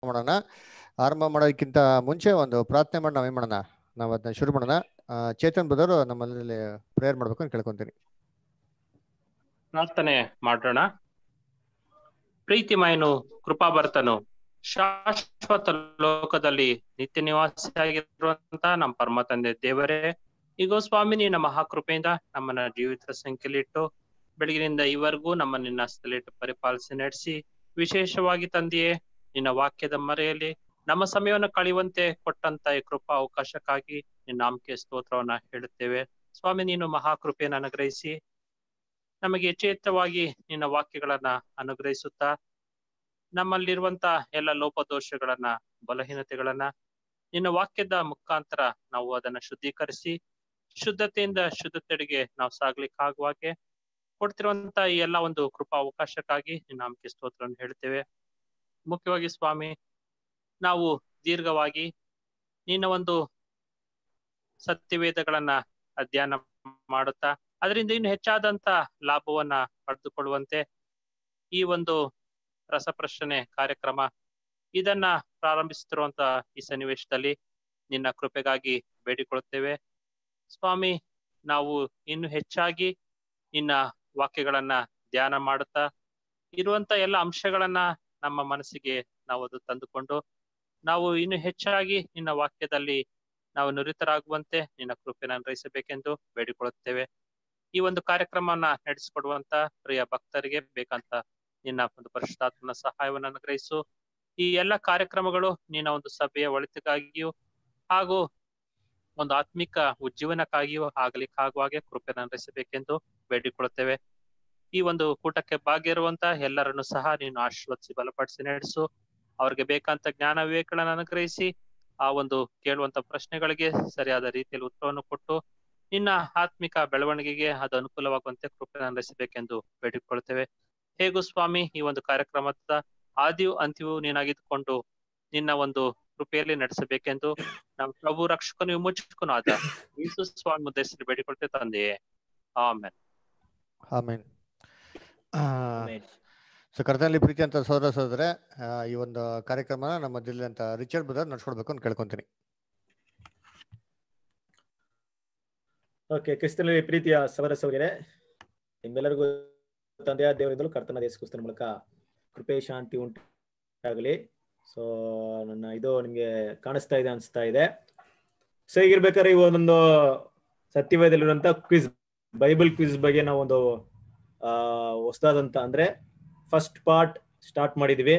ಮಾಡೋಣ ಆರಂಭ ಮಾಡೋದಕ್ಕಿಂತ ಮುಂಚೆ ಒಂದು ಪ್ರಾರ್ಥನೆ ಮಾಡಿ ನಾವೇನ್ ಮಾಡೋಣ ನಾವು ಅದನ್ನ ಶುರು ಮಾಡೋಣ ಆ, ಚೇತನ್ ಬದವರು ನಮ್ಮಲ್ಲಿ ಪ್ರೇಯರ್ ಮಾಡ್ಬೇಕು ಅಂತ ಕೇಳ್ಕೊಂತೀನಿ ಪ್ರಾರ್ಥನೆ ಮಾಡೋಣ ಪ್ರೀತಿಮಯನು ಕೃಪಾಭರ್ತನು ಶಾಶ್ವತ ಲೋಕದಲ್ಲಿ ನಿತ್ಯ ನಿವಾಸಿಯಾಗಿರುವಂತ ನಮ್ಮ ಪರಮ ತಂದೆ ದೇವರೇ ಈಗ ಸ್ವಾಮಿ ನಿನ್ನ ಮಹಾಕೃಪೆಯಿಂದ ನಮ್ಮನ್ನ ಜೀವಿತ ಸಂಖ್ಯೆಲಿಟ್ಟು ಬೆಳಗಿನಿಂದ ಈವರೆಗೂ ನಮ್ಮ ನಿನ್ನ ಹಸ್ತಲಿಟ್ಟು ಪರಿಪಾಲಿಸಿ ನಡೆಸಿ ವಿಶೇಷವಾಗಿ ತಂದೆಯೇ ನಿನ್ನ ವಾಕ್ಯದ ಮರೆಯಲ್ಲಿ ನಮ್ಮ ಸಮಯವನ್ನು ಕಳೆಯುವಂತೆ ಕೊಟ್ಟಂತ ಈ ಕೃಪಾ ಅವಕಾಶಕ್ಕಾಗಿ ನಿನ್ನ ನಾಮಕೆ ಸ್ತೋತ್ರವನ್ನ ಹೇಳುತ್ತೇವೆ ಸ್ವಾಮಿ ನೀನು ಮಹಾಕೃಪೆಯನ್ನು ಅನುಗ್ರಹಿಸಿ ನಮಗೆ ಯಥೇಚ್ಛವಾಗಿ ನಿನ್ನ ವಾಕ್ಯಗಳನ್ನ ಅನುಗ್ರಹಿಸುತ್ತಾ ನಮ್ಮಲ್ಲಿರುವಂತ ಎಲ್ಲ ಲೋಪದೋಷಗಳನ್ನ ಬಲಹೀನತೆಗಳನ್ನ ನಿನ್ನ ವಾಕ್ಯದ ಮುಖಾಂತರ ನಾವು ಅದನ್ನ ಶುದ್ಧೀಕರಿಸಿ ಶುದ್ಧತೆಯಿಂದ ಶುದ್ಧತೆಡೆಗೆ ನಾವು ಸಾಗ್ಲಿಕ್ಕೆ ಆಗುವಾಗೆ ಕೊಡ್ತಿರುವಂತ ಈ ಎಲ್ಲ ಒಂದು ಕೃಪಾ ಅವಕಾಶಕ್ಕಾಗಿ ನಿನ್ನ ನಾಮಕೆ ಸ್ತೋತ್ರವನ್ನು ಹೇಳ್ತೇವೆ ಮುಖ್ಯವಾಗಿ ಸ್ವಾಮಿ ನಾವು ದೀರ್ಘವಾಗಿ ನಿನ್ನ ಒಂದು ಸತ್ಯವೇದಗಳನ್ನ ಅಧ್ಯಯನ ಮಾಡುತ್ತಾ ಅದರಿಂದ ಇನ್ನು ಹೆಚ್ಚಾದಂತ ಲಾಭವನ್ನ ಪಡೆದುಕೊಳ್ಳುವಂತೆ ಈ ಒಂದು ರಸಪ್ರಶ್ನೆ ಕಾರ್ಯಕ್ರಮ ಇದನ್ನ ಪ್ರಾರಂಭಿಸುತ್ತಿರುವಂತ ಈ ಸನ್ನಿವೇಶದಲ್ಲಿ ನಿನ್ನ ಕೃಪೆಗಾಗಿ ಬೇಡಿಕೊಳ್ಳುತ್ತೇವೆ ಸ್ವಾಮಿ ನಾವು ಇನ್ನು ಹೆಚ್ಚಾಗಿ ನಿನ್ನ ವಾಕ್ಯಗಳನ್ನ ಧ್ಯಾನ ಮಾಡುತ್ತಾ ಇರುವಂತ ಎಲ್ಲ ಅಂಶಗಳನ್ನ ನಮ್ಮ ಮನಸ್ಸಿಗೆ ನಾವು ಅದು ತಂದುಕೊಂಡು ನಾವು ಇನ್ನು ಹೆಚ್ಚಾಗಿ ನಿನ್ನ ವಾಕ್ಯದಲ್ಲಿ ನಾವು ನುರಿತರಾಗುವಂತೆ ನಿನ್ನ ಕೃಪೆನ ಅನ್ವಯಿಸಬೇಕೆಂದು ಬೇಡಿಕೊಳ್ಳುತ್ತೇವೆ ಈ ಒಂದು ಕಾರ್ಯಕ್ರಮವನ್ನ ನಡೆಸಿಕೊಡುವಂತ ಪ್ರಿಯ ಭಕ್ತರಿಗೆ ಬೇಕಂತ ನಿನ್ನ ಒಂದು ಪರಿಶುದ್ಧಾತ್ಮನ ಸಹಾಯವನ್ನು ಅನುಗ್ರಹಿಸು ಈ ಎಲ್ಲ ಕಾರ್ಯಕ್ರಮಗಳು ನಿನ್ನ ಒಂದು ಸಭೆಯ ಒಳಿತಿಗಾಗಿಯೂ ಹಾಗೂ ಒಂದು ಆತ್ಮಿಕ ಉಜ್ಜೀವನಕ್ಕಾಗಿಯೂ ಆಗ್ಲಿಕ್ಕೆ ಆಗುವಾಗೆ ಕೃಪೆನ ಅನ್ವಯಿಸಬೇಕೆಂದು ಬೇಡಿಕೊಳ್ಳುತ್ತೇವೆ ಈ ಒಂದು ಕೂಟಕ್ಕೆ ಭಾಗಿರುವಂತ ಎಲ್ಲರನ್ನು ಸಹ ನೀನು ಆಶೀರ್ವದಿಸಿ ಬಲಪಡಿಸಿ ನಡೆಸು ಅವ್ರಿಗೆ ಬೇಕಂತ ಜ್ಞಾನ ವಿವೇಕಗಳನ್ನು ಅನುಗ್ರಹಿಸಿ ಆ ಒಂದು ಕೇಳುವಂತ ಪ್ರಶ್ನೆಗಳಿಗೆ ಸರಿಯಾದ ರೀತಿಯಲ್ಲಿ ಉತ್ತರವನ್ನು ಕೊಟ್ಟು ನಿನ್ನ ಆತ್ಮಿಕ ಬೆಳವಣಿಗೆಗೆ ಅದು ಅನುಕೂಲವಾಗುವಂತೆ ಕೃಪೆ ನಡೆಸಬೇಕೆಂದು ಬೇಡಿಕೊಳ್ಳುತ್ತೇವೆ ಹೇಗೂ ಸ್ವಾಮಿ ಈ ಒಂದು ಕಾರ್ಯಕ್ರಮದ ಆದಿಯು ಅಂತ್ಯವೂ ನೀನಾಗಿದ್ದುಕೊಂಡು ನಿನ್ನ ಒಂದು ಕೃಪೆಯಲ್ಲಿ ನಡೆಸಬೇಕೆಂದು ನಮ್ಮ ಪ್ರಭು ರಕ್ಷಕನು ವಿಮೋಚಕನು ಆದ ಯೇಸು ಸ್ವಾಮಿ ಉದ್ದೇಶದಲ್ಲಿ ಬೇಡಿಕೊಳ್ತೇವೆ ತಂದೆಯೇ ಆಮೇಲೆ ಆಮೇನ್ ಸೊ ಕರ್ತನಲ್ಲಿ ಪ್ರೀತಿ ಅಂತ ಸೋದರ ಸೋದರ ಈ ಒಂದು ಕಾರ್ಯಕ್ರಮ ನಮ್ಮ ಜಿಲ್ಲೆ ಅಂತ ರಿಚರ್ಡ್ ಬದರ್ ನಡ್ಸ್ಕೊಡ್ಬೇಕು ಅಂತ ಕೇಳ್ಕೊಂತೀನಿ ಓಕೆ ಕ್ರಿಸ್ತನಲ್ಲಿ ಪ್ರೀತಿಯ ಸವರ ಸೌರ್ಯರೇ ನಿಮ್ಮೆಲ್ಲರಿಗೂ ತಂದೆಯ ದೇವರಿಂದಲೂ ಕರ್ತನ ದೇಶಕ್ಕೋಸ್ಕರ ಮೂಲಕ ಕೃಪೆ ಶಾಂತಿ ಉಂಟಾಗಲಿ ಸೊ ನನ್ನ ಇದು ನಿಮ್ಗೆ ಕಾಣಿಸ್ತಾ ಇದೆ ಅನಿಸ್ತಾ ಇದೆ ಸೊ ಹೀಗಿರ್ಬೇಕಾದ್ರೆ ಈ ಒಂದೊಂದು ಸತ್ಯವೇದಲ್ಲಿರುವಂತ ಕ್ವಿಜ್ ಬೈಬಲ್ ಕ್ವಿಜ್ ಬಗ್ಗೆ ನಾವು ಒಂದು ಆ ಹೊಸದಾದಂತ ಅಂದ್ರೆ ಫಸ್ಟ್ ಪಾರ್ಟ್ ಸ್ಟಾರ್ಟ್ ಮಾಡಿದ್ವಿ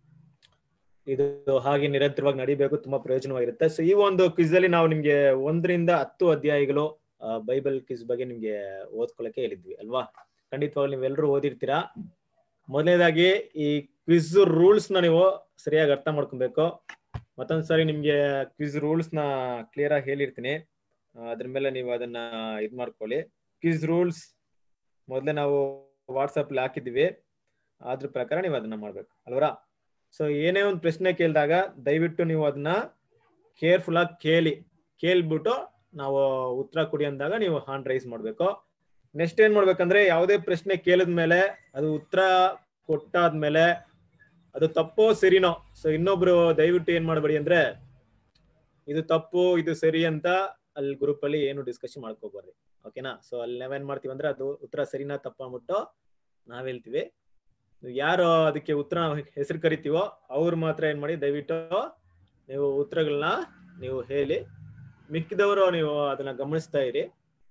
ಇದು ಹಾಗೆ ನಿರಂತರವಾಗಿ ನಡಿಬೇಕು ತುಂಬಾ ಪ್ರಯೋಜನವಾಗಿರುತ್ತೆ ಸೊ ಈ ಒಂದು ಕ್ವಿಜ್ ಅಲ್ಲಿ ನಾವು ನಿಮ್ಗೆ ಒಂದರಿಂದ ಹತ್ತು ಅಧ್ಯಾಯಗಳು ಬೈಬಲ್ ಕ್ವಿಜ್ ಬಗ್ಗೆ ನಿಮ್ಗೆ ಓದ್ಕೊಳಕ್ಕೆ ಹೇಳಿದ್ವಿ ಅಲ್ವಾ ಖಂಡಿತವಾಗ್ಲು ನೀವೆಲ್ಲರೂ ಓದಿರ್ತೀರಾ ಮೊದಲನೇದಾಗಿ ಈ ಕ್ವಿಜ್ ರೂಲ್ಸ್ ನ ನೀವು ಸರಿಯಾಗಿ ಅರ್ಥ ಮಾಡ್ಕೊಬೇಕು ಮತ್ತೊಂದ್ಸರಿ ನಿಮ್ಗೆ ಕ್ವಿಜ್ ರೂಲ್ಸ್ ನ ಕ್ಲಿಯರ್ ಆಗಿ ಹೇಳಿರ್ತೀನಿ ಅದ್ರ ಮೇಲೆ ನೀವು ಅದನ್ನ ಇದ್ ಮಾಡ್ಕೊಳ್ಳಿ ಕ್ವಿಜ್ ರೂಲ್ಸ್ ಮೊದಲೇ ನಾವು ವಾಟ್ಸಪ್ ಹಾಕಿದ್ವಿ ಅದ್ರ ಪ್ರಕಾರ ನೀವು ಅದನ್ನ ಮಾಡ್ಬೇಕು ಅಲ್ವರಾ ಸೊ ಏನೇ ಒಂದು ಪ್ರಶ್ನೆ ಕೇಳಿದಾಗ ದಯವಿಟ್ಟು ನೀವು ಅದನ್ನ ಕೇರ್ಫುಲ್ ಆಗಿ ಕೇಳಿ ಕೇಳ್ಬಿಟ್ಟು ನಾವು ಉತ್ತರ ಕೊಡಿ ಅಂದಾಗ ನೀವು ಹಾಂಡ್ ರೈಸ್ ಮಾಡ್ಬೇಕು ನೆಕ್ಸ್ಟ್ ಏನ್ ಮಾಡ್ಬೇಕಂದ್ರೆ ಯಾವುದೇ ಪ್ರಶ್ನೆ ಕೇಳಿದ್ಮೇಲೆ ಅದು ಉತ್ತರ ಕೊಟ್ಟಾದ್ಮೇಲೆ ಅದು ತಪ್ಪೋ ಸರಿನೋ ಸೊ ಇನ್ನೊಬ್ರು ದಯವಿಟ್ಟು ಏನ್ ಮಾಡಬೇಡಿ ಅಂದ್ರೆ ಇದು ತಪ್ಪು ಇದು ಸರಿ ಅಂತ ಅಲ್ಲಿ ಗ್ರೂಪ್ ಅಲ್ಲಿ ಏನು ಡಿಸ್ಕಷನ್ ಮಾಡ್ಕೋಬಾರ್ರಿ ಓಕೆನಾ ಸೊ ಅಲ್ಲಿ ನಾವೇನ್ ಮಾಡ್ತೀವಿ ಅಂದ್ರೆ ಅದು ಉತ್ತರ ಸರಿನಾ ತಪ್ಪ ಅಂದ್ಬಿಟ್ಟು ನಾವ್ ಹೇಳ್ತೀವಿ ಯಾರು ಅದಕ್ಕೆ ಉತ್ತರ ಹೆಸರು ಕರಿತೀವೋ ಅವ್ರು ಮಾತ್ರ ಏನ್ ಮಾಡಿ ದಯವಿಟ್ಟು ನೀವು ಉತ್ತರಗಳನ್ನ ನೀವು ಹೇಳಿ ಮಿಕ್ಕಿದವರು ನೀವು ಅದನ್ನ ಗಮನಿಸ್ತಾ ಇರಿ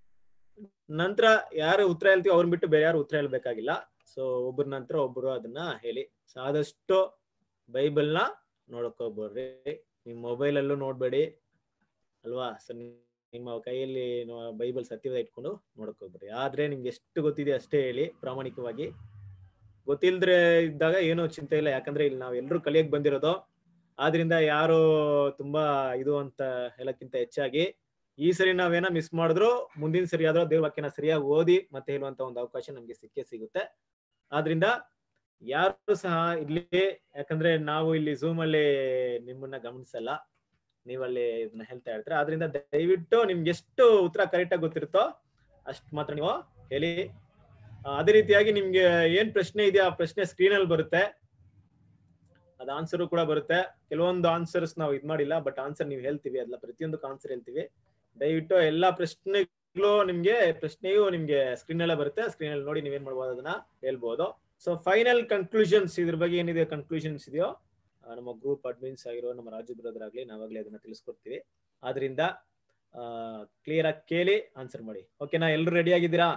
ನಂತರ ಯಾರು ಉತ್ತರ ಹೇಳ್ತೀವೋ ಅವ್ರನ್ನ ಬಿಟ್ಟು ಬೇರೆ ಯಾರು ಉತ್ತರ ಹೇಳ್ಬೇಕಾಗಿಲ್ಲ ಸೊ ಒಬ್ಬರ ನಂತರ ಒಬ್ಬರು ಅದನ್ನ ಹೇಳಿ ಸೊ ಆದಷ್ಟು ಬೈಬಲ್ನ ನೋಡ್ಕೋಬೋರ್ರಿ ನಿಮ್ ಮೊಬೈಲ್ ಅಲ್ಲೂ ನೋಡ್ಬೇಡಿ ಅಲ್ವಾ ಸೊ ನಿಮ್ಮ ಕೈಯಲ್ಲಿ ಬೈಬಲ್ ಸತ್ಯವೇದ ಇಟ್ಕೊಂಡು ನೋಡ್ಕೋಬೇಡಿ ಆದ್ರೆ ನಿಮ್ಗೆ ಎಷ್ಟು ಗೊತ್ತಿದೆ ಅಷ್ಟೇ ಹೇಳಿ ಪ್ರಾಮಾಣಿಕವಾಗಿ ಗೊತ್ತಿಲ್ದ್ರೆ ಇದ್ದಾಗ ಏನೋ ಚಿಂತೆ ಇಲ್ಲ ಯಾಕಂದ್ರೆ ಇಲ್ಲಿ ನಾವ್ ಎಲ್ರು ಕಲಿಯಕ್ ಬಂದಿರೋದು ಆದ್ರಿಂದ ಯಾರು ತುಂಬಾ ಇದು ಅಂತ ಹೇಳಕ್ಕಿಂತ ಹೆಚ್ಚಾಗಿ ಈ ಸರಿ ನಾವೇನ ಮಿಸ್ ಮಾಡಿದ್ರು ಮುಂದಿನ ಸರಿ ಆದ್ರೂ ದೇವ್ರ ವಾಕ್ಯನ ಸರಿಯಾಗಿ ಓದಿ ಮತ್ತೆ ಹೇಳುವಂತ ಒಂದು ಅವಕಾಶ ನಮ್ಗೆ ಸಿಕ್ಕೇ ಸಿಗುತ್ತೆ ಆದ್ರಿಂದ ಯಾರು ಸಹ ಇಲ್ಲಿ ಯಾಕಂದ್ರೆ ನಾವು ಇಲ್ಲಿ ಝೂಮ್ ಅಲ್ಲಿ ನಿಮ್ಮನ್ನ ಗಮನಿಸಲ್ಲ ನೀವಲ್ಲಿ ಇದನ್ನ ಹೇಳ್ತಾ ಇರ್ತೀರ ಆದ್ರಿಂದ ದಯವಿಟ್ಟು ನಿಮ್ಗೆ ಎಷ್ಟು ಉತ್ತರ ಕರೆಕ್ಟ್ ಆಗಿ ಗೊತ್ತಿರುತ್ತೋ ಅಷ್ಟ್ ಮಾತ್ರ ನೀವು ಹೇಳಿ ಅದೇ ರೀತಿಯಾಗಿ ನಿಮ್ಗೆ ಏನ್ ಪ್ರಶ್ನೆ ಇದೆಯಾ ಆ ಪ್ರಶ್ನೆ ಸ್ಕ್ರೀನ್ ಅಲ್ಲಿ ಬರುತ್ತೆ ಅದ್ ಆನ್ಸರ್ ಕೂಡ ಬರುತ್ತೆ ಕೆಲವೊಂದು ಆನ್ಸರ್ಸ್ ನಾವು ಇದ್ ಮಾಡಿಲ್ಲ ಬಟ್ ಆನ್ಸರ್ ನೀವು ಹೇಳ್ತೀವಿ ಅದಲ್ಲ ಪ್ರತಿಯೊಂದಕ್ಕೆ ಆನ್ಸರ್ ಹೇಳ್ತೀವಿ ದಯವಿಟ್ಟು ಎಲ್ಲಾ ಪ್ರಶ್ನೆಗಳು ನಿಮ್ಗೆ ಪ್ರಶ್ನೆಯು ನಿಮ್ಗೆ ಸ್ಕ್ರೀನ್ ಎಲ್ಲ ಬರುತ್ತೆ ಸ್ಕ್ರೀನ್ ಅಲ್ಲಿ ನೋಡಿ ನೀವೇನ್ ಮಾಡ್ಬೋದು ಅದನ್ನ ಹೇಳ್ಬೋದು ಸೊ ಫೈನಲ್ ಕನ್ಕ್ಲೂಷನ್ಸ್ ಇದ್ರ ಬಗ್ಗೆ ಏನಿದೆ ಕನ್ಕ್ಲೂಷನ್ಸ್ ಇದೆಯೋ ಆ, ನಮ್ಮ ಗ್ರೂಪ್ ಅಡ್ಮಿನ್ಸ್ ಆಗಿರೋ ನಮ್ಮ ರಾಜು ಬ್ರದರ್ ಆಗ್ಲಿ ನಾವಾಗ್ಲಿ ಅದನ್ನ ತಿಳಿಸ್ಕೊಡ್ತೀವಿ ಆದ್ರಿಂದ ಕ್ಲಿಯರ್ ಆಗಿ ಕೇಳಿ ಆನ್ಸರ್ ಮಾಡಿ ಓಕೆನಾ ಎಲ್ರು ರೆಡಿ ಆಗಿದ್ದೀರಾ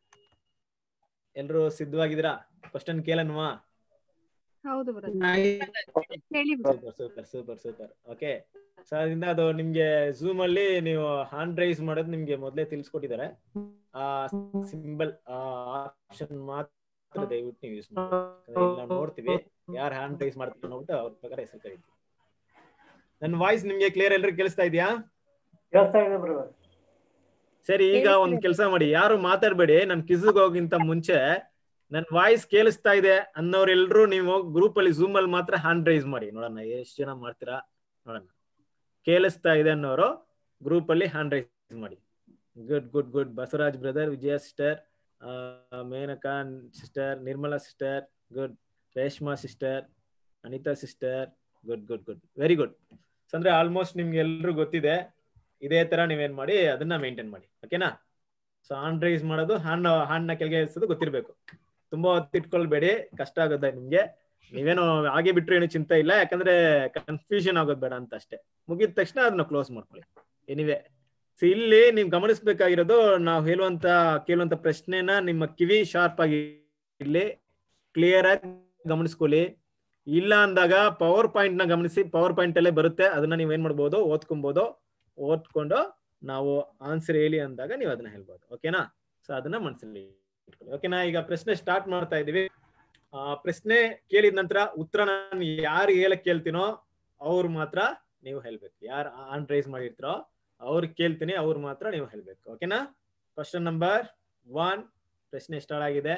ಎಲ್ರು ಸಿದ್ಧವಾಗಿದ್ದೀರಾ ಕ್ವಶನ್ ಕೇಳನ್ವಾ ಹೌದು ಬ್ರದರ್ ಹೇಳಿ super super super super okay so ಅದರಿಂದ ಅದು ನಿಮ್ಗೆ ಝೂಮ್ ಅಲ್ಲಿ ನೀವು ಹ್ಯಾಂಡ್ ರೈಸ್ ಮಾಡೋದು ನಿಮ್ಗೆ ಮೊದಲೇ ತಿಳಿಸ್ಕೊಟ್ಟಿದ್ದಾರೆ ಆ ಸಿಂಬಲ್ ಆಪ್ಷನ್ ಮಾತ್ರ ದಯವಿಟ್ಟು ನೀವು ಯೂಸ್ ಮಾಡಿ ಯಾಕಂದ್ರೆ ಇಲ್ಲಿ ನಾವು ನೋಡ್ತೀವಿ ಯಾರು ಹ್ಯಾಂಡ್ ರೈಸ್ ಮಾಡ್ತಾರೆ ನೋಡ್ಬಿಟ್ಟು ಅವ್ರ ಪ್ರಕಾರ ಹೆಸರು ಕರೀತೀವಿ ನನ್ನ ವಾಯ್ಸ್ ನಿಮ್ಗೆ ಕ್ಲಿಯರ್ ಎಲ್ರಿಗೂ ಕೇಳಿಸ್ತಾ ಇದೆಯಾ ಕೇಳ್ತಾ ಇದೆ ಬ್ರದರ್ ಸರಿ ಈಗ ಒಂದ್ ಕೆಲಸ ಮಾಡಿ ಯಾರು ಮಾತಾಡ್ಬೇಡಿ ನನ್ ಕಿಸ್ಗ್ ಹೋಗಿಂತ ಮುಂಚೆ ನನ್ ವಾಯ್ಸ್ ಕೇಳಿಸ್ತಾ ಇದೆ ಅನ್ನೋರೆಲ್ರು ನೀವು ಗ್ರೂಪ್ ಅಲ್ಲಿ ಝೂಮ್ ಅಲ್ಲಿ ಮಾತ್ರ ಹ್ಯಾಂಡ್ ರೈಸ್ ಮಾಡಿ ನೋಡೋಣ ಎಷ್ಟು ಜನ ಮಾಡ್ತೀರಾ ನೋಡೋಣ ಕೇಳಿಸ್ತಾ ಇದೆ ಅನ್ನೋರು ಗ್ರೂಪ್ ಅಲ್ಲಿ ಹ್ಯಾಂಡ್ ರೈಸ್ ಮಾಡಿ good good good Basavaraj brother Vijaya sister Menaka sister Nirmala sister good Reshma sister Anita sister good good good very good ಅಂದ್ರೆ ಆಲ್ಮೋಸ್ಟ್ ನಿಮ್ಗೆ ಎಲ್ರು ಗೊತ್ತಿದೆ ಇದೇ ತರ ನೀವೇನ್ ಮಾಡಿ ಅದನ್ನ ಮೇಂಟೈನ್ ಮಾಡಿ ಓಕೆನಾ ಸೊ ಹ್ಯಾಂಡ್ ರೈಸ್ ಮಾಡೋದು ಹ್ಯಾಂಡ್ ಹ್ಯಾಂಡ್ ನ ಕೆಳಗೆ ಇಳಿಸೋದು ಗೊತ್ತಿರ್ಬೇಕು ತುಂಬಾ ಹೊತ್ತು ಇಟ್ಕೊಳ್ಬೇಡಿ ಕಷ್ಟ ಆಗುತ್ತೆ ನಿಮ್ಗೆ ನೀವೇನು ಹಾಗೆ ಬಿಟ್ರೆ ಏನು ಚಿಂತೆ ಇಲ್ಲ ಯಾಕಂದ್ರೆ ಕನ್ಫ್ಯೂಷನ್ ಆಗೋದು ಬೇಡ ಅಂತ ಅಷ್ಟೇ ಮುಗಿದ ತಕ್ಷಣ ಅದನ್ನ ಕ್ಲೋಸ್ ಮಾಡ್ಕೊಳ್ಳಿ ಎನಿವೆ ಸೊ ಇಲ್ಲಿ ನೀವು ಗಮನಿಸ್ಬೇಕಾಗಿರೋದು ನಾವು ಹೇಳುವಂತ ಕೇಳುವಂತ ಪ್ರಶ್ನೆನ ನಿಮ್ಮ ಕಿವಿ ಶಾರ್ಪ್ ಆಗಿ ಇಲ್ಲಿ ಕ್ಲಿಯರ್ ಆಗಿ ಗಮನಿಸ್ಕೊಳ್ಳಿ ಇಲ್ಲ ಅಂದಾಗ ಪವರ್ ಪಾಯಿಂಟ್ ನ ಗಮನಿಸಿ ಪವರ್ ಪಾಯಿಂಟ್ ಅಲ್ಲೇ ಬರುತ್ತೆ ಅದನ್ನ ನೀವ್ ಏನ್ ಮಾಡ್ಬೋದು ಓದ್ಕೊಬಹುದು ಓದ್ಕೊಂಡು ನಾವು ಆನ್ಸರ್ ಹೇಳಿ ಅಂದಾಗ ನೀವು ಅದನ್ನ ಹೇಳ್ಬೋದು ಓಕೆನಾ ಸೊ ಅದನ್ನ ಮನಸ್ಸಲ್ಲಿ ಇಟ್ಕೊಳ್ಳಿ ಓಕೆನಾ ಈಗ ಪ್ರಶ್ನೆ ಸ್ಟಾರ್ಟ್ ಮಾಡ್ತಾ ಇದೀವಿ ಆ ಪ್ರಶ್ನೆ ಕೇಳಿದ ನಂತರ ಉತ್ತರ ನಾನು ಯಾರು ಹೇಳಕ್ ಕೇಳ್ತೀನೋ ಅವ್ರು ಮಾತ್ರ ನೀವು ಹೇಳ್ಬೇಕು ಯಾರು ಆನ್ ರೈಸ್ ಮಾಡಿರ್ತೀರೋ ಅವ್ರು ಕೇಳ್ತೀನಿ ಅವ್ರು ಮಾತ್ರ ನೀವು ಹೇಳ್ಬೇಕು ಓಕೆನಾ ಕ್ವಶನ್ ನಂಬರ್ ಒನ್ ಪ್ರಶ್ನೆ ಸ್ಟಾರ್ಟ್ ಆಗಿದೆ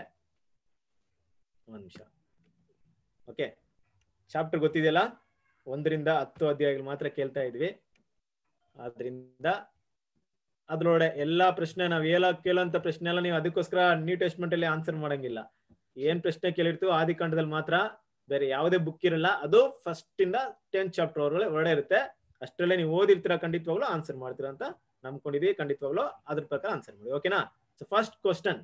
ಒಂದ್ ನಿಮಿಷ ಓಕೆ ಚಾಪ್ಟರ್ ಗೊತ್ತಿದೆಯಲ್ಲ ಒಂದರಿಂದ ಹತ್ತು ಅಧ್ಯಾಯಗಳು ಮಾತ್ರ ಕೇಳ್ತಾ ಇದ್ವಿ ಆದ್ರಿಂದ ಅದ್ರೊಳಗೆ ಎಲ್ಲಾ ಪ್ರಶ್ನೆ ನಾವ್ ಹೇಳ ಕೇಳೋಂತ ಪ್ರಶ್ನೆ ಎಲ್ಲ ನೀವು ಅದಕ್ಕೋಸ್ಕರ ನ್ಯೂ ಟೆಸ್ಟ್ಮೆಂಟ್ ಅಲ್ಲಿ ಆನ್ಸರ್ ಮಾಡಂಗಿಲ್ಲ ಏನ್ ಪ್ರಶ್ನೆ ಕೇಳಿರ್ತೀವೋ ಆದಿಕಾಂಡದಲ್ಲಿ ಮಾತ್ರ ಬೇರೆ ಯಾವುದೇ ಬುಕ್ ಇರಲ್ಲ ಅದು ಫಸ್ಟ್ ಇಂದ ಟೆಂತ್ ಚಾಪ್ಟರ್ ಒಳಗಡೆ ಹೊರಡೆ ಇರುತ್ತೆ ಅಷ್ಟರಲ್ಲೇ ನೀವು ಓದಿರ್ತೀರಾ ಖಂಡಿತವಾಗ್ಲೂ ಆನ್ಸರ್ ಮಾಡ್ತೀರಾ ಅಂತ ನಂಬ್ಕೊಂಡಿದೀವಿ ಖಂಡಿತವಾಗ್ಲೂ ಅದ್ರ ಪ್ರಕಾರ ಆನ್ಸರ್ ಮಾಡಿ ಓಕೆನಾ so first question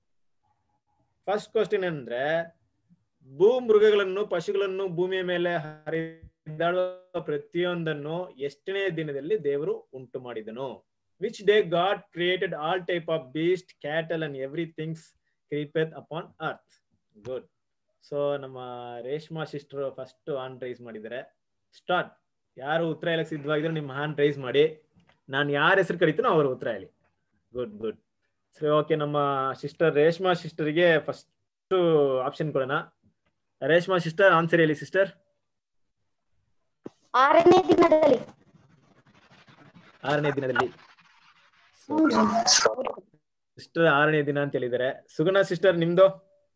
first question ಅಂದ್ರೆ ಭೂ ಮೃಗಗಳನ್ನು ಪಶುಗಳನ್ನು ಭೂಮಿಯ ಮೇಲೆ ಹರಿದಾಡುವ ಪ್ರತಿಯೊಂದನ್ನು ಎಷ್ಟನೇ ದಿನದಲ್ಲಿ ದೇವರು ಉಂಟು ಮಾಡಿದನು which day God created all type of beast cattle and every things creepeth upon earth good so ನಮ್ಮ Reshma sister first hand raise ಮಾಡಿದ್ದಾರೆ ಸ್ಟಾರ್ಟ್ ಯಾರು ಉತ್ತರ ಹೇಳಕ್ ಸಿದ್ಧವಾಗಿದ್ರು ನಿಮ್ಮ ಹ್ಯಾಂಡ್ ರೈಸ್ ಮಾಡಿ ನಾನು ಯಾರ ಹೆಸರು ಕರಿತೀನೋ ಅವರು ಉತ್ತರ ಹೇಳಿ ಗುಡ್ ಗುಡ್ ಸರಿ ಓಕೆ ನಮ್ಮ ಸಿಸ್ಟರ್ ರೇಷ್ಮಾ ಸಿಸ್ಟರ್ಗೆ ಫಸ್ಟ್ ಆಪ್ಷನ್ ಕೊಡೋಣ ರೇಷ್ಮಾ ಸಿಸ್ಟರ್ ಆನ್ಸರ್ ಹೇಳಿ ಸಿಸ್ಟರ್ ಆರನೇ ದಿನದಲ್ಲಿ ಆರನೇ ದಿನದಲ್ಲಿ ಸಿಸ್ಟರ್ ಆರನೇ ದಿನ ಅಂತ ಹೇಳಿದ್ದಾರೆ ಸುಗುಣ ಸಿಸ್ಟರ್ ನಿಮ್ದು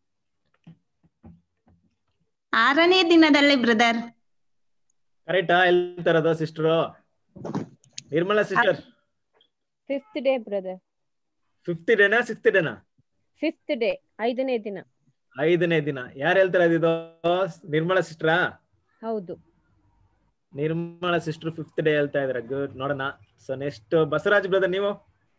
ಆರನೇ ದಿನದಲ್ಲಿ ಬ್ರದರ್ ಕರೆಕ್ಟಾ ಹೇಳ್ತಾರದ sister Nirmala sister fifth day brother fifth ಡೇನಾ ಸಿಕ್ಸ್ತ್ ಡೇನಾ ಫಿಫ್ತ್ ಡೇ ಐದನೇ ದಿನ ಐದನೇ ದಿನ ಯಾರು ಹೇಳ್ತಾರ ಇದು ನಿರ್ಮಲಾ ಸಿಸ್ಟರಾ ಹೌದು ನಿರ್ಮಲಾ ಸಿಸ್ಟರ್ ಫಿಫ್ತ್ ಡೇ ಹೇಳ್ತಾ ಇದಾರೆ ಗುಡ್ ನೋಡೋಣ ಸೊ ನೆಕ್ಸ್ಟ್ ಬಸವರಾಜ್ ಬ್ರದರ್ ನೀವು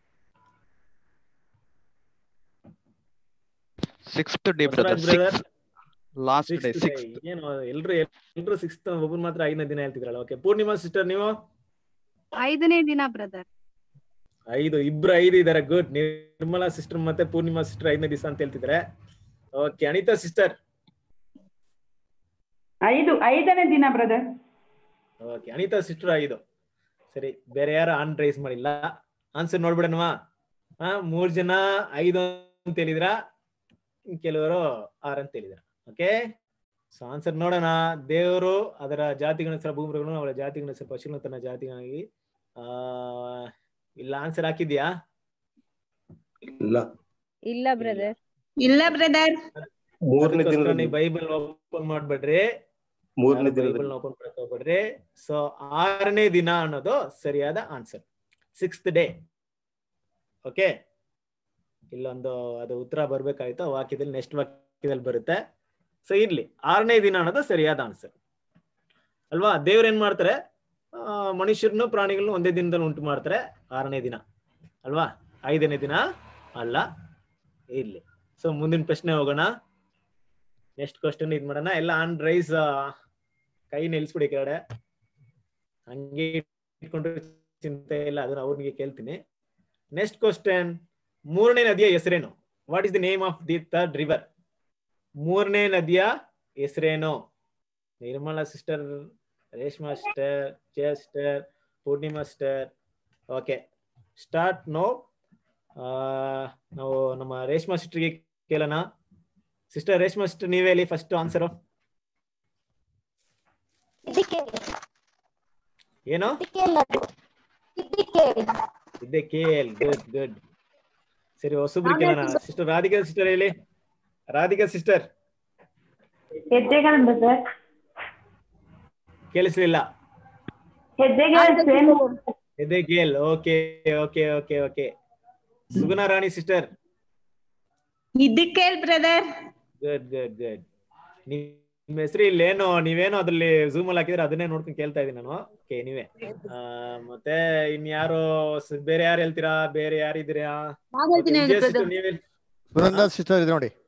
sixth day brother Basavaraj brother last day sixth sixth ಏನು ಎಲ್ರು ಎಲ್ರು ಸಿಕ್ಸ್ತ್ ಒಬ್ಬರು ಮಾತ್ರ ಐದನೇ ದಿನ ಹೇಳ್ತಿದ್ರಲ್ಲ ಓಕೆ ಪೂರ್ಣಿಮಾ ಸಿಸ್ಟರ್ ನೀವು ಐದನೇ ದಿನ ಬ್ರದರ್ ಐದು ಇಬ್ರು ಐದು ಇದಾರೆ ಗುಡ್ ನಿರ್ಮಲಾ ಸಿಸ್ಟರ್ ಮತ್ತೆ ಪೂರ್ಣಿಮಾ ಸಿಸ್ಟರ್ ಐದನೇ ದಿವಸ ಅಂತ ಹೇಳ್ತಿದ್ದಾರೆ ಓಕೆ ಅನಿತಾ ಸಿಸ್ಟರ್ ಐದು ಐದನೇ ದಿನ ಬ್ರದರ್ ಓಕೆ ಅನಿತಾ ಸಿಸ್ಟರ್ ಐದು ಸರಿ ಬೇರೆ ಯಾರು ಆನ್ ರೈಸ್ ಮಾಡಿಲ್ಲ ಆನ್ಸರ್ ನೋಡ್ಬಿಡಣವಾ ಹಾ ಮೂರ್ ಜನ ಐದು ಅಂತ ಹೇಳಿದ್ರ ಕೆಲವರು ಆರ್ ಅಂತ ಹೇಳಿದ್ರ ಓಕೆ ಸೊ ಆನ್ಸರ್ ನೋಡೋಣ ದೇವರು ಅದರ ಜಾತಿಗನುಸಾರ ಭೂಮೃಗನು ಅವಳ ಜಾತಿಗನುಸಾರ ಪಶುಗಳನ್ನು ತನ್ನ ಜಾತಿಗಾಗಿ ಆ ಇಲ್ಲ ಆನ್ಸರ್ ಹಾಕಿದ್ಯಾ ಇಲ್ಲ ಇಲ್ಲ ಬ್ರದರ್ ಇಲ್ಲ ಬ್ರದರ್ ಮೂರನೇ ಅದಕ್ಕೋಸ್ಕರ ದಿನದಲ್ಲಿ ನೀವು ಬೈಬಲ್ ಓಪನ್ ಮಾಡ್ಬೇಡ್ರಿ ಮೂರನೇ ಬೈಬಲ್ ದಿನದಲ್ಲಿ ಓಪನ್ ಮಾಡಕ್ ಹೋಗ್ಬೇಡ್ರಿ ಸೊ ಆರನೇ ದಿನ ಅನ್ನೋದು ಸರಿಯಾದ ಆನ್ಸರ್ ಸಿಕ್ಸ್ತ್ ಡೇ ಓಕೆ ಇಲ್ಲೊಂದು ಅದು ಉತ್ತರ ಬರ್ಬೇಕಾಯ್ತು ಆ ವಾಕ್ಯದಲ್ಲಿ ನೆಕ್ಸ್ಟ್ ವಾಕ್ಯದಲ್ಲಿ ಬರುತ್ತೆ ಸೊ ಇರ್ಲಿ ಆರನೇ ದಿನ ಅನ್ನೋದು ಸರಿಯಾದ ಆನ್ಸರ್ ಅಲ್ವಾ ದೇವ್ರ ಏನ್ ಮಾಡ್ತಾರೆ ಆ, ಮನುಷ್ಯರನ್ನು ಪ್ರಾಣಿಗಳನ್ನು ಒಂದೇ ದಿನದಲ್ಲಿ ಉಂಟು ಮಾಡ್ತಾರೆ ಆರನೇ ದಿನ ಅಲ್ವಾ ಐದನೇ ದಿನ ಅಲ್ಲ ಇರ್ಲಿ ಸೊ ಮುಂದಿನ ಪ್ರಶ್ನೆ ಹೋಗೋಣ ನೆಕ್ಸ್ಟ್ ಕ್ವಶನ್ ಇದ್ ಮಾಡೋಣ ಎಲ್ಲ ಆನ್ ರೈಸ್ ಕೈ ನಿಲ್ಸ್ಬಿಡಿ ಕೆಳಗಡೆ ಹಂಗೆ ಇಟ್ಕೊಂಡ್ರೆ ಚಿಂತೆ ಇಲ್ಲ ಅದನ್ನ ಅವ್ರಿಗೆ ಕೇಳ್ತೀನಿ ನೆಕ್ಸ್ಟ್ ಕ್ವಶನ್ ಮೂರನೇ ನದಿಯ ಹೆಸರೇನು what is the name of the third river ಮೂರನೇ ನದಿಯ ಹೆಸರೇನು Nirmala sister Reshma sister Jaya sister Purnima sister okay start ನೋ ನಾವು ನಮ್ಮ ರೇಷ್ಮಾ ಸಿಸ್ಟರ್ಗೆ ಕೇಳೋಣ ಸಿಸ್ಟರ್ ರೇಷ್ಮಾ ಸಿಸ್ಟರ್ ನೀವೇ ಹೇಳಿ ಫಸ್ಟ್ ಆನ್ಸರ್ ಏನು ಇದ್ದೆ ಕೇಲ್ ಗುಡ್ ಗುಡ್ ಸರಿ ಹೊಸಬ್ರು ಕೇಳೋಣ ಸಿಸ್ಟರ್ ರಾಧಿಕಾ ಸಿಸ್ಟರ್ ಹೇಳಿ ರಾಧಿಕಾ ಸಿಸ್ಟರ್ ಹೆಜ್ಜೆಗಳು ಬ್ರದರ್ ಕೇಳಿಸ್ಲಿಲ್ಲ ಹೆಜ್ಜೆಗಳು ಸೇಮ್ ಇದೇ ಕೇಲ್ okay okay okay okay Suguna Rani sister Hiddekel brother good good good ನಿಮ್ಮ ಹೆಸರು ಇಲ್ಲೇನು ನೀವೇನು ಅದ್ರಲ್ಲಿ ಝೂಮ್ ಅಲ್ಲಿ ಹಾಕಿದ್ರೆ ಅದನ್ನೇ ನೋಡ್ಕೊಂಡು ಕೇಳ್ತಾ ಇದೀನಿ ನಾನು ಓಕೆ ನೀವೇ ಆ, ಮತ್ತೆ ಇನ್ಯಾರು ಸ- ಬೇರೆ ಯಾರು ಹೇಳ್ತೀರಾ ಬೇರೆ ಯಾರಿದ್ದೀರಾ ಹೇಳ್ತೀನಿ ವಿಜಯ brother. sister ನೀವೇ ಸುನಂದ ಸಿಸ್ಟರ್ ಇದೆ ನೋಡಿ